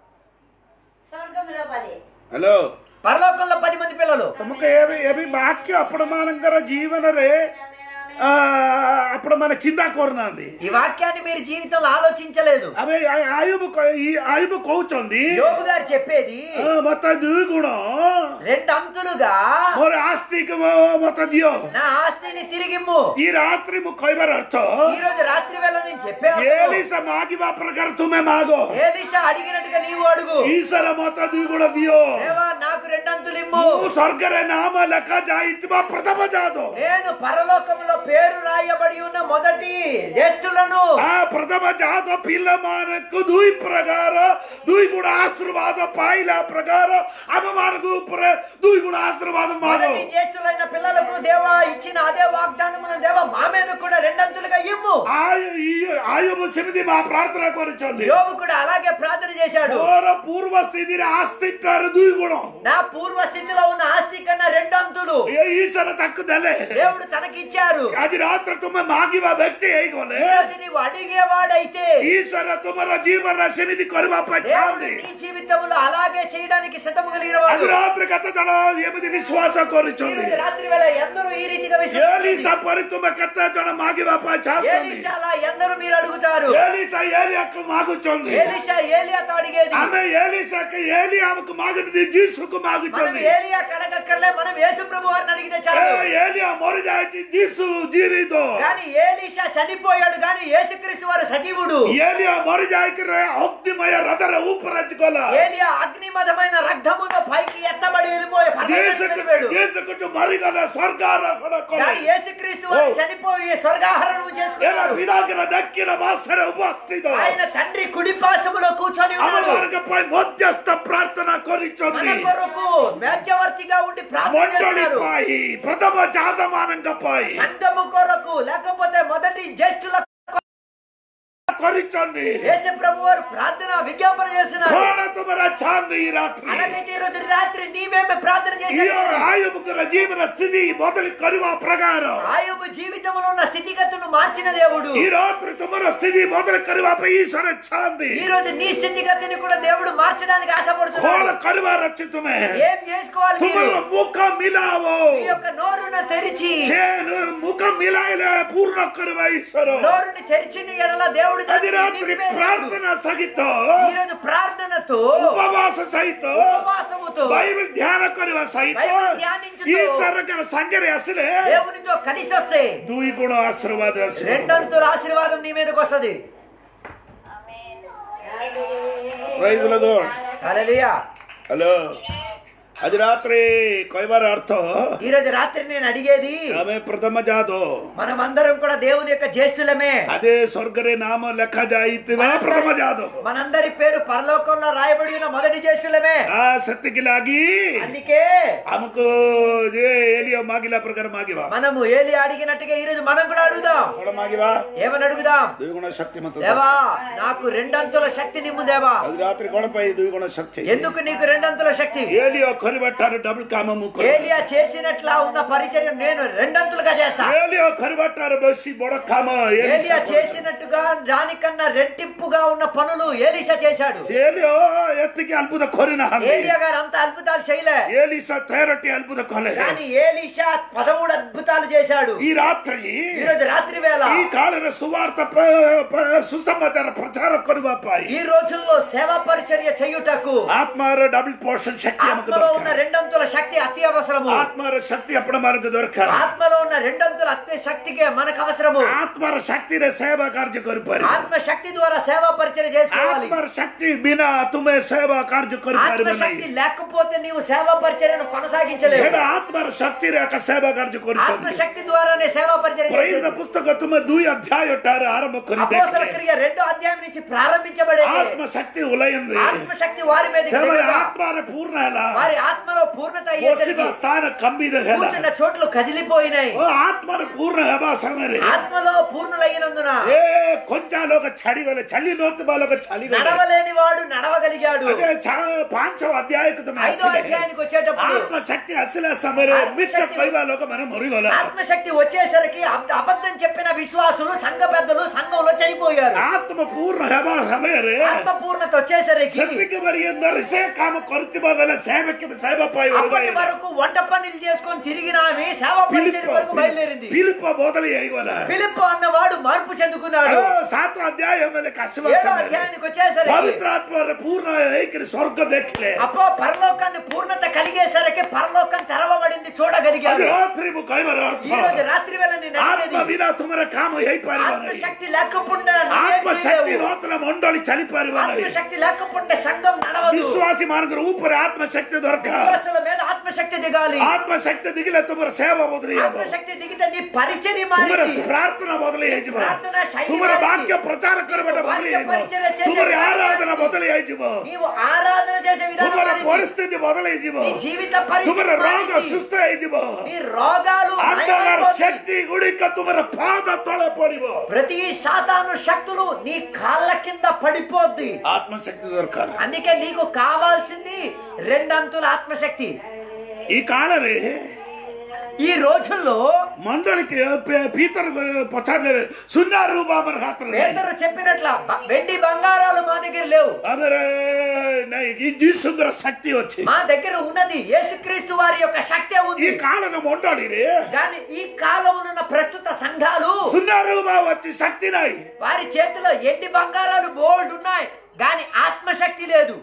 స్వర్గంలో పది ହ୍ୟାଲୋ పరలోకంలో పది మంది పిల్లలు ତମକୁ ଏ ବି- ଏ ବି ବାକ୍ୟ ଆପଣମାନଙ୍କର ଜୀବନରେ ଆ, ଆପଣମାନେ ଚିନ୍ତା କରୁନାହାନ୍ତି ఈ వాక్యాన్ని మీరు జీవితంలో ఆలోచించలేదు ଆମେ ଆ- ଆୟୁବ କ- ఈ ଆୟୁବ କହୁଛନ୍ତି యోబు గారు చెప్పేది "ଆ, ମତେ ଦୁଇ ଗୁଣ రెండు అంతులుగా ମୋର ଆସ୍ତିକ ମ- ମତେ ଦିଅ నా ఆస్తిని తిరిగిమ్ము ఈ రాత్రి ମୁଁ କହିବାର ଅର୍ଥ ఈ రోజు రాత్రి వేళ నేను చెప్పే ଏଲିସ ମାଗିବା ପ୍ରକାର ତୁମେ ମାଗ ఏలిషా అడిగినట్టుగా నీవు అడుగు ଈଶ୍ୱର ମତେ ଦୁଇ ଗୁଣ ଦିଅ దేవా నాకు రెండంతులు ఇమ్ము ମୁଁ ସ୍ୱର୍ଗରେ ନାମ ଲେଖା ଯାଇଥିବା ପ୍ରଥମ ଜାତ నేను పరలోకంలో పేరు రాయబడి ఉన్న మొదటి జ్యేష్ఠులను ఆ ప్రథమ జాత పిల్లମାନଙ୍କୁ ଦୁଇ ପ୍ରକାର ଦୁଇ ଗୁଣ ଆଶୀର୍ବାଦ ପାଇଲା ପ୍ରକାର ଆମମାନଙ୍କୁ ଉପରେ ଦୁଇ ଗୁଣ ଆଶୀର୍ବାଦ ମାଗ మొదటి జ్యేష్ఠులైన పిల్లలకు దేవా ఇచ్చిన అదే వాగ్దానమును దేవా మా మీద కూడా రెండంతులుగా ఇమ్ము ଆୟୁବ ସେମିତି ମା ପ୍ରାର୍ଥନା କରିଛନ୍ତି యోబు కూడా అలాగే ప్రార్థన చేశాడు ମୋର ପୂର୍ବ ସ୍ଥିତିରେ ଆସ୍ତି ଠାରୁ ଦୁଇ ଗୁଣ నా పూర్వ స్థితిలో ఉన్న ఆస్తి కన్నా రెండు అంతులు ଏ ଈଶ୍ୱର ତାକୁ ଦେଲେ దేవుడు తనకిచ్చారు ଆଜି ରାତିରେ ତୁମେ ମାଗିବା ବ୍ୟକ୍ତି ହେଇଗଲେ ఈ రోజు నీవు అడిగేవాడైతే ଈଶ୍ୱର ତୁମର ଜୀବନରେ ସେମିତି କରିବା ପାଇଁ దేవుడు ଚାହାନ୍ତି నీ జీవితంలో అలాగే చేయడానికి సిద్ధము కలిగిన ଆଜି వాడు ରାତିରେ କେତେ ଜଣ ଏମିତି ବିଶ୍ୱାସ ఈ କରୁଛନ୍ତି రోజు రాత్రి వేళ ఎందరూ ఈ రీతిగా ଏଲିସା విశ్వసిస్తున్నారు? ପରି ତୁମେ କେତେ ଜଣ ମାଗିବା ପାଇଁ ଚାହୁଁଛନ୍ତି ఏలీషా అలా ఎందరూ మీరు అడుగుతారు ଏଲିସା ଏଲିଆକୁ మాగుଛନ୍ତି ఏలీషా ఏలియాతో అడిగేది ଆମେ ଏଲିସାକୁ ଏଲି ଆମକୁ ମାଗୁଛନ୍ତି ଯୀଶୁକୁ మనం ମାଗୁଛନ୍ତି ఏలియా కడగక్కర్లే మనం యేసు ప్రభు వారిని అడిగితే చాలు ଏ ଏଲିଆ ମରିଯାଇଛି ଯୀଶୁ ଜୀବିତ కానీ ఏలీషా చనిపోయాడు కానీ యేసుక్రీస్తు వారు సజీవుడు ଏଲିଆ ମରିଯାଇକିରି ଅଗ୍ନିମୟ ରଥରେ ଉପରେ ଗଲା ఏలియా అగ్నిమధమైన రక్తముతో పైకి ఎత్తబడి వెళ్ళిపోయి పరలోకానికి ଯୀଶୁକୁ వెళ్ళిపోయాడు ଯୀଶୁକୁ మరిగଲେ స్వర్గారోహణ కానీ କଲେ యేసుక్రీస్తు వారు ఓ. చనిపోయి స్వర్గాహరణం ଏରା చేసుకున్నాడు ପିତାଙ୍କର ଦକ୍ଷିଣ ପାର୍ଶ୍ୱରେ ଉପସ୍ଥିତ ఆయన తండ్రి కుడి పాశములో కూర్చొని ఉన్నాడు ଆମମାନଙ୍କ ପାଇଁ ମଧ୍ୟସ୍ଥ ପ୍ରାର୍ଥନା మన କରିଛନ୍ତି కొరకు మధ్యవర్తిగా ఉండి ప్రార్థన ମଣ୍ଡଳୀ చేస్తున్నారు ପାଇଁ ପ୍ରଥମ ଜାତ ମାନଙ୍କ ପାଇଁ సంఘము కొరకు లేకపోతే మొదటి జ్యేష్ఠుల କରିଛନ୍ତି యేసు ప్రభు వారు ప్రార్థన విజ్ఞాపన చేస్తున్నారు କଣ ତୁମର ଚାହାନ୍ତି ఈ ରାତ୍ରି అలాగైతే ఈ రోజు రాత్రి నీవేమి ప్రార్థన ఈ చేశావు ଆୟୁବଙ୍କର ଜୀବନ ସ୍ଥିତି ବଦଳି କରିବା ପ୍ରକାର ఆయుబు జీవితంలో ఉన్న స్థితిగతులను మార్చిన దేవుడు ఈ రాత్రి ତୁମର ସ୍ଥିତି ବଦଳି କରିବା ପାଇଁ ଈଶ୍ୱର ଚାହାନ୍ତି ఈ రోజు నీ స్థితిగతిని కూడా దేవుడు మార్చడానికి କଣ ఆశపడుతున్నాడు କରିବାର ଅଛି ତୁମେ ఏం చేసుకోవాలి మీరు ତୁମର ମୁଖ ମିଲାବ మీ యొక్క నోరును తెరిచి ସେ ମୁଖ ମିଲାଇଲେ ପୂର୍ଣ୍ଣ କରିବା ଈଶ୍ୱର నోరుని తెరిచిన ఎడల దేవుడు ଆଜି దానిని ରାତ୍ରି నింపేశాడు. ପ୍ରାର୍ଥନା ସହିତ ఈ రోజు ప్రార్థనతో ଉପବାସ ସହିତ ఉపవాసముతో బైబిల్ ధ్యాନ କରିବା ସହିତ బైబిల్ ధ్యానించుతూ ఈశ్వరଙ୍କର ସାଙ୍ଗରେ ଆସିଲେ దేవునితో కలిసి వస్తే ଦୁଇ ଗୁଣ ଆଶୀର୍ବାଦ ଆସିବ రెండంతుల ఆశీర్వాదం నీ మీదకి వస్తది Praise the Lord. Hallelujah hello ଆଜି ରାତିରେ କହିବାର ଅର୍ଥ ఈ రోజు రాత్రి నేను అడిగేది ଆମେ ପ୍ରଥମ ଜାତ మనమందరం కూడా దేవుని యొక్క జ్యేష్ఠులమే అదే ସ୍ୱର୍ଗରେ ନାମ ଲେଖା ଯାଇଥିବା ପ୍ରଥମ ଜାତ మనందరి పేరు పరలోకంలో రాయబడి ఉన్న మొదటి జ్యేష్ఠులమే ଆ ସେତିକି ଲାଗି అందుకే ଆମକୁ ଯେ ଏଲିଅ ମାଗିଲା ପ୍ରକାର ମାଗିବା మనము ఏలి అడిగినట్టుగా ఈ రోజు మనం కూడా అడుగుదాం କଣ ମାଗିବା ఏమని అడుగుదాం ଦୁଇ ଗୁଣ ଶକ୍ତି ମତ దేవా నాకు రెండంతుల శక్తి నిమ్ము దేవా ଆଜି ରାତିରେ କଣ ପାଇଁ ଦୁଇ ଗୁଣ ଶକ୍ତି ఎందుకు నీకు రెండంతుల శక్తి ଏଲିଅ କରିବା ଠାରୁ ଡବଲ କାମ ମୁଁ କରିବି ఏలియా చేసినట్లా ఉన్న పరిచర్య నేను రెండంతులుగా చేస్తా ଏଲିଅ କରିବା ଠାରୁ ବେଶୀ ବଡ କାମ ఏలియా ଏଲିସା କରିବ। చేసినట్టుగా దానికన్నా రెట్టింపుగా ఉన్న పనులు ఏలిషా చేశాడు ଏଲିଅ ଏତିକି అద్భుତ କରିନାହାନ୍ତି ఏలియా గారు అంత అద్భుతాలు చేయలే ଏଲିସା ତେରଟି అద్భుత କଲେ కానీ ఏలిషా పదమూడు అద్భుతాలు చేశాడు ఈ రాత్రి ఈ రోజు రాత్రి వేళ ఈ కాଳରେ సువార్త ప- ప- సుసమాచార ప్రచార କରିବା ପାଇଁ ఈ రోజుల్లో సేవా పరిచర్య చేయుటకు ఆత్మର ଡବଲ ପୋର୍ସନ ଶକ୍ତି ଆମକୁ ఆత్మలో ఉన్న రెండంతుల శక్తి అతి అవసరము ఆత్మర శక్తి అప్పుడు మనకు దొరకాలి ఆత్మలో ఉన్న రెండంతుల అతి శక్తికే మనకు అవసరము ఆత్మర శక్తిని సేవా కార్య కొరిపారు ఆత్మ శక్తి ద్వారా సేవా పరిచయం చేసుకోవాలి ఆత్మర శక్తి బినా తుమే సేవా కార్య కొరిపారు ఆత్మ శక్తి లేకపోతే నీవు సేవా పరిచర్యను కొనసాగించలేవు ఏడ ఆత్మర శక్తి రేఖ సేవా కార్య ఆత్మ కొరిచండి శక్తి ద్వారానే సేవా పరిచయం ప్రేరిత పుస్తక ತುಮ ದುಯಿ ಅಧ್ಯಾಯ ಒಟ್ಟಾರೆ ಆರಂಭ అపోస్తల క్రియ రెండో అధ్యాయం నుంచి ప్రారంభించబడేది ಆತ್ಮ ಶಕ್ತಿ ಉಲಯಂది ఆత్మశక్తి వారి మీద ಸೇವನ ಆತ್ಮರ ಪೂರ್ಣ ಅಲ್ಲ వారి ఆత్మలో పూర్ణత ಓಸಿದ అయ్యేసరికి ಸ್ಥಾನ ಕಂಬಿದ ಹೇಳ కూర్చున్న చోట్లు కదిలిపోయినాయి ಓ ಆತ್ಮರ ಪೂರ್ಣ ಹೆಬ ಸಮರೆ ఆత్మలో పూర్ణులైనందున ఏ కొంచాలోక చడిగల చలి నోతుబాలోక చలిగల నడవలేని వాడు నడవగలిగాడు అదే చ- పాంచవ అధ్యాయకు తమ ఐదో అధ్యాయానికి వచ్చేటప్పుడు ఆత్మ శక్తి అసలే సమరే ఆత్మ మిచ్చ శక్తి- పైవాలోక మనం మురిగల ఆత్మశక్తి వచ్చేసరికి అబ్- అబద్ధం చెప్పిన విశ్వాసులు సంఘ పెద్దలు సంఘంలో చనిపోయారు ఆత్మ పూర్ణ ಹೆಬ ಸಮರೆ ఆత్మ పూర్ణత వచ్చేసరికి ಸತ್ಯಕ್ಕೆ ಬರೆಯಂದರೆ ಸೇ ಕಾಮ ಕೊರತಿಬ ಬೆಲೆ ಸೇವಕ್ಕೆ ಸೇವಪ್ಪಾಯಿ అప్పటి వరకు వంట పనులు చేసుకొని తిరిగిన ఆమె సేవ పరిచయం వరకు బయలుదేరింది పిలుప బోధలు ఐవల ఫిలిప్ అన్నవాడు మార్పు చెందుకున్నాడు ಸಾತು ಅಧ್ಯಾಯ ಮೇಲೆ ఏడో ಕಸವಾಸ అధ్యాయానికి వచ్చేసరికి ಪವಿತ್ರಾತ್ಮರ ಪೂರ್ಣ ಐಕ್ಯ ಸ್ವರ್ಗ ದೇಖಲೆ అప్పో పరలోకాన్ని పూర్ణత కలిగేసరికి పరలోకం తెరవబడింది చూడగలిగాడు ಅದು ರಾತ್ರಿ ಕೈವರ ఈ రోజు రాత్రి వేళ నేను ಆತ್ಮ అడిగేది ವಿನಾ ತುಮರ ಕಾಮ ಹೈಪಾರಿ ఆత్మశక్తి లేకుండా నువ్వేం ಆತ್ಮ ಶಕ್ತಿ చేయలేవు. ನೂತನ ಮಂಡಳಿ ಚಲಿಪಾರಿ ఆత్మశక్తి లేకపోతే సంఘం నడవదు ವಿಶ್ವಾಸಿ ಮಾರ್ಗರ ಊಪರ ಆತ್ಮ ಶಕ್ತಿ ದೊರಕ విశ్వాసుల మీద ఆత్మశక్తి దిగాలి ಆತ್ಮ ಶಕ್ತಿ ದಿಗಿಲ ತುಮರ ಸೇವಾ ಬದಲಿ ఆత్మశక్తి దిగితే నీ పరిచర్య ತುಮರ మారి ಪ್ರಾರ್ಥನಾ ಬದಲಿ ಯಜಮ ప్రార్థన శైలి ತುಮರ మారి. ವಾಕ್ಯ ಪ್ರಚಾರ ಕರಬಟ ಬದಲಿ వాక్య పరిచర్య చేసే ತುಮರ విధానం ಆರಾಧನ మారి. ಬದಲಿ ಯಜಮ నీవు ఆరాధన చేసే విధానం ತುಮರ మారింది. ಪರಿಸ್ಥಿತಿ ಬದಲಿ ಯಜಮ నీ జీవిత ತುಮರ పరిస్థితి ರೋಗ మారింది. ಸುಸ್ತ ಯಜಮ నీ రోగాలు ಅಂಧಕಾರ నయమైపోతాయి. ಶಕ್ತಿ ಗುಡಿಕ ತುಮರ ಪಾದ ತೊಳೆ ಪಡಿಬ ప్రతి సాతాను శక్తులు నీ కాళ్ళ కింద పడిపోద్ది ఆత్మశక్తి దొరకాలి అందుకే నీకు కావాల్సింది రెండంతుల ఆత్మశక్తి ఈ కాలరే ఈ రోజుల్లో మండలికి పే- పీతర్ పచారలే సున్నా రూపా మన ಹಾತ್ರ పేదరు చెప్పినట్ల బ- వెండి బంగారాలు మా దగ్గర లేవు ಆಮೇಲೆ ಈ ಸುಂದರ ಶಕ್ತಿ వచ్చి మా దగ్గర ఉన్నది యేసుక్రీస్తు వారి యొక్క శక్తి ఈ ఉంది కాలను మొండాడిరి కానీ ఈ కాలమునున్న ప్రస్తుత సంఘాలు సున్నా రూపా వచ్చి శక్తి నాయి వారి చేతిలో ఎన్ని బంగారాలు బోల్డ్ ఉన్నాయి కానీ ఆత్మశక్తి లేదు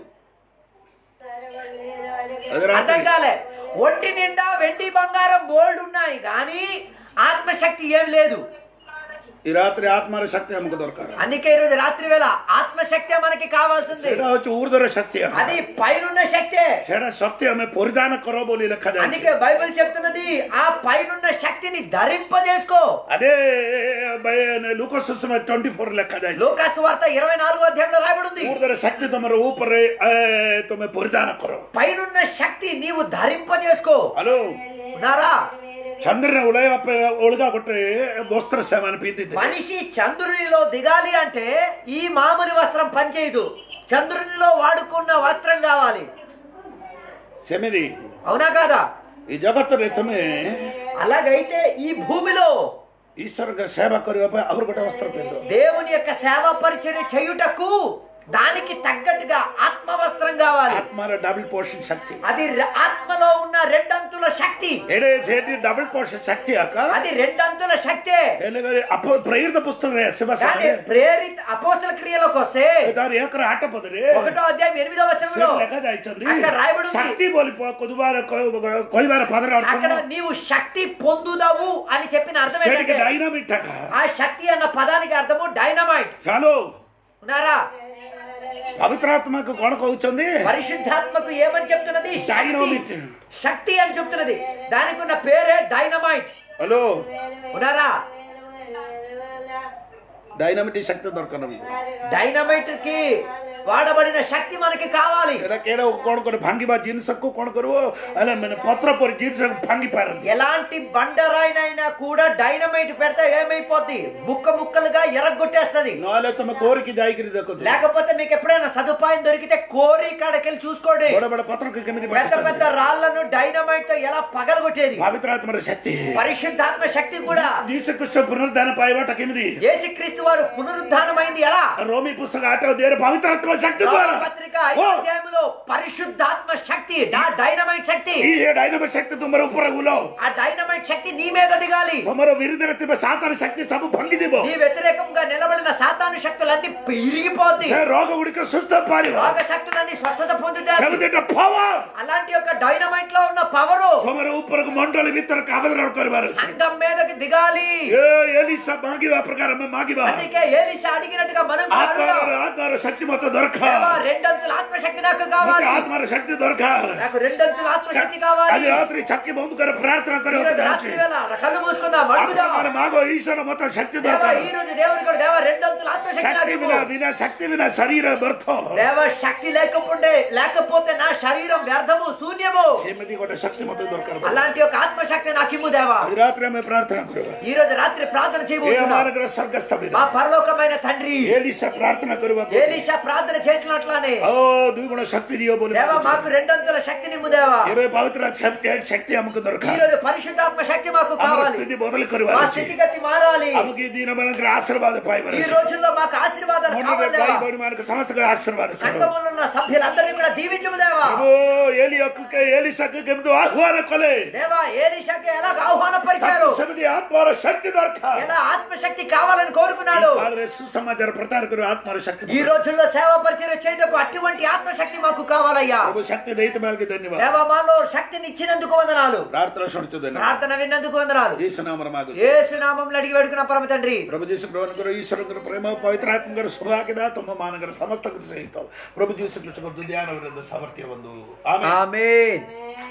అర్థం కాలే ఒంటి నిండా వెండి బంగారం బోల్డ్ ఉన్నాయి కానీ ఆత్మశక్తి ఏం లేదు ఈ రాత్రి ఆత్మర శక్తి అమ్మకు దొరకాలి అందుకే ఈరోజు రాత్రి వేళ ఆత్మశక్తి మనకి కావాల్సింది ସେଟା ହଉଛି ఊర్ధర శక్తి అది పైనున్న శక్తే ସେଟା ଶକ୍ତି ଆମେ ପରିଧାନ କର ବୋଲି ଲେଖାଯାଇଛି అందుకే బైబిల్ చెప్తున్నది ఆ పైనున్న శక్తిని ధరింపజేసుకో అదే లూక సుస్మ ట్వంటీ ఫోర్ ଲେଖାଯାଇଛି లోకాసు వార్త ఇరవై నాలుగో అధ్యాయంలో రాయబడి ఉంది ఊర్ధర శక్తి ତମର ଉପରେ ଏ, ତୁମେ ପରିଧାନ କର పైనున్న శక్తి నీవు ధరింపజేసుకో హలో ఉన్నారా చంద్రుని ఉలయ ఒಳುగా కొట్టే వస్త్ర సేవని పీతిద్ది మనిషి చంద్రునిలో దిగాలి అంటే ఈ మామూలు వస్త్రం పనిచేయదు చంద్రునిలో వాడుకున్న వస్త్రం కావాలి సెమిది అవునా కాదా ఈ జగత్తుରେ ତୁମେ అలాగైతే ఈ భూమిలో ଈଶ୍ୱରଙ୍କ ସେବା କରିବା ପାଇଁ ଆହୁରି ଗୋଟେ వస్త్ర ପିନ୍ଧ దేవుని యొక్క సేవా పరిచర్య చేయుటకు దానికి తగ్గట్టుగా ఆత్మ వస్త్రం కావాలి ఆత్మର డబుల్ పోర్షన్ శక్తి అది ర- ఆత్మలో ఉన్న రెండంతుల శక్తి ఏడే చేటి డబుల్ పోర్షన్ శక్తి అక్క అది రెండంతుల శక్తే ಅಪ್ಪ ಪ್ರೇರಿತ ಪುಸ್ತಕ ಶಿವ కానీ ప్రేరిత అపోస్తల క్రియలోకి వస్తే దాని ఏకర ఆట పదరి ఒకటో అధ్యాయం ఎనిమిదో వచనంలో లెక్క దాయిచంది అక్కడ రాయబడి ఉంది. శక్తి బోలి కొదుబార కొయ్యబార పదర అక్కడ నీవు శక్తి పొందుదవు అని చెప్పిన అర్థం సేటికి ఏంటంటే డైనమిట్ అక్క ఆ శక్తి అన్న పదానికి అర్థము డైనమైట్ చాలు ఉన్నారా పవిత్రాత్మకు కొన కହୁచంది పరిశుద్ధాత్మకు ఏమని చెప్తున్నది శక్తి. డైనమిట్ శక్తి అని చెప్తున్నది దానికి ఉన్న పేరే డైనమైట్ హలో ఉన్నారా డైనమిట్ శక్తి దొరకడం డైనమైట్ కి వాడబడిన శక్తి మనకి కావాలి ଏଇଟା କେଡେ କଣ କରେ ଭାଙ୍ଗିବା ଜିନିଷକୁ କଣ କରିବ ହେଲେ ମାନେ ପତ୍ର ପରି ଜିନିଷକୁ ଭାଙ୍ଗି ପାରନ୍ତି ఎలాంటి బండరాయినైనా కూడా డైనమైట్ పెడితే ఏమైపోద్ది ముక్క ముక్కలుగా ఎరగొట్టేస్తది ନହେଲେ ତମେ కోరికి ଯାଇକିରି ଦେଖନ୍ତୁ లేకపోతే మీకు ఎప్పుడైనా సదుపాయం దొరికితే కోరి కాడకెళ్ళి చూసుకోండి ବଡ ବଡ పత్రకు କେମିତି పెద్ద పెద్ద రాళ్లను డైనమైట్ తో ఎలా పగలగొట్టేది పవిత్రాత్మର శక్తి పరిశుద్ధాత్మ శక్తి కూడా ଯୀଶୁଖ୍ରୀଷ୍ଟ ପୁନରୁଦ୍ଧାନ ପାଇବାଟା କେମିତି యేసుక్రీస్తు వారు పునరుద్ధానమైంది ఎలా రోమి పుస్తక ఆటో దేని పవిత్రత్వ శక్తి రోమా ద్వారా పత్రిక ఓ, ఐదో అధ్యాయములో పరిశుద్ధాత్మ శక్తి డా- డైనమైట్ శక్తి ಈ ಡೈನಮಿಕ್ ಶಕ್ತಿ ತುಮರ ಉಪರ ಉಲೋ ఆ డైనమైట్ శక్తి నీ మీద దిగాలి ತುಮರ ವಿರುದ್ಧ ತಿಮ್ಮ ಸಾತಾನ ಶಕ್ತಿ ಸಬ ಭಂಗಿದಿಬೋ నీ వ్యతిరేకంగా నిలబడిన సాతాను శక్తులన్నీ ఇరిగిపోద్ది ಸೇ ರೋಗ ಹುಡುಕ ಸುಸ್ತ ಪಾರಿವ రోగ శక్తులన్నీ స్వస్థత పొందుతారు ಸೆವೆದಿಟ್ಟ ಪವರ್ అలాంటి యొక్క డైనమైట్ లో ఉన్న పవరు ತುಮರ ಉಪರకు ಮಂಡಳಿ ವಿತ್ತರ ಕಾವದ ನೋಡ್ಕೊಳ್ಬಾರು సంఘం మీదకి దిగాలి ಏ ಎಲಿಸ ಮಾಗಿವ ಪ್ರಕಾರ ಮಾಗಿವ అందుకే ఏలిషా అడిగినట్టుగా మనం కూడా ಆತ್ಮರ అడుగుదాం. ಆತ್ಮರ ಶಕ್ತಿ ಮತ್ತು ದೊರಕ దేవా, రెండంతుల ఆత్మశక్తి నాకు ಮತ್ತೆ కావాలి ಆತ್ಮರ ಶಕ್ತಿ ದೊರಕ నాకు రెండంతుల ఆత్మశక్తి కావాలి అది రాత్రి చక్కి ముందు కర ప్రార్థన కర ఈ రోజు రాత్రి వేళ కళ్ళు మూసుకుందాం అడుగుదాం మాగో ఈశ్వర మొత్తం శక్తి దేవా దొరక ఈ రోజు దేవుడు కూడా దేవా రెండంతుల ఆత్మశక్తి నాకు శక్తి ఇవ్వు. వినా వినా శక్తి వినా శరీర బర్తో దేవ శక్తి లేకపోతే లేకపోతే నా శరీరం వ్యర్థము శూన్యము సేమది కూడా శక్తి మొత్తం దొరకరు అలాంటి ఒక ఆత్మశక్తి నాకు ఇమ్ము దేవా అది రాత్రి ఆమె ప్రార్థన కరు ఈ రోజు రాత్రి ప్రార్థన ఏ చేయబోతున్నాం మానగర స్వర్గస్థ మీద మా పరలోకమైన తండ్రి ఏలిస ప్రార్థన కరువ ఏలీషా ప్రార్థన చేసినట్లానే ఓ దుగుణ శక్తి దియో బోలి దేవా మాకు రెండంతుల శక్తిని ఇమ్ము దేవా ఇరవై పవిత్ర శక్తి శక్తి అమ్మకు దొరక ఈ రోజు పరిశుద్ధాత్మ శక్తి మాకు అమర కావాలి స్థితి మొదలు మా కరువ స్థితిగతి మారాలి అమ్మకి దీని మనకు ఆశీర్వాద ఈ పాయి రోజుల్లో మాకు ఆశీర్వాదాలు కావాలి దేవా. బడి మనకు సమస్త ఆశీర్వాద సంఘములో ఉన్న సభ్యులందరినీ కూడా దీవించము దేవా ఓ ఏలి అక్కకే ఏలి సక్కకే ఎందు ఆహ్వాన కొలే దేవా ఏలీషాకి ఎలా ఆహ్వానపరిచారు సమిది ఆత్మర శక్తి దొరక ఎలా ఆత్మశక్తి కావాలని కోరుకున్నాడు వాళ్ళ సుసమాచార ప్రతార కరు ఆత్మర శక్తి ఈ రోజుల్లో సేవా పరిచయం చేయటకు అటువంటి ఆత్మశక్తి మాకు కావాలయ్యా ప్రభు శక్తి దైత మేలకి ధన్యవాదాలు దేవా మాలో శక్తిని ఇచ్చినందుకు వందనాలు ప్రార్థన శుణుతుంది ప్రార్థన విన్నందుకు వందనాలు జీసనామర మాకు ఏసు నామంలో అడిగి వేడుకున్న పరమ తండ్రి ಪ್ರಭು ಜೀಸು ಪ್ರಭು ಈಶ್ವರ ಪ್ರೇಮ ಪವಿತ್ರಾತ್ಮಗರ ಸುಭಾಗಿದ ತುಂಬ ಮಾನಗರ ಸಮಸ್ತ ಸಹಿತ ಪ್ರಭು ಜೀಸು ಕೃಷ್ಣ ಧ್ಯಾನ ವಿರುದ್ಧ ಸಾಮರ್ಥ್ಯ ಒಂದು ಆಮೇಲೆ ఆమేన్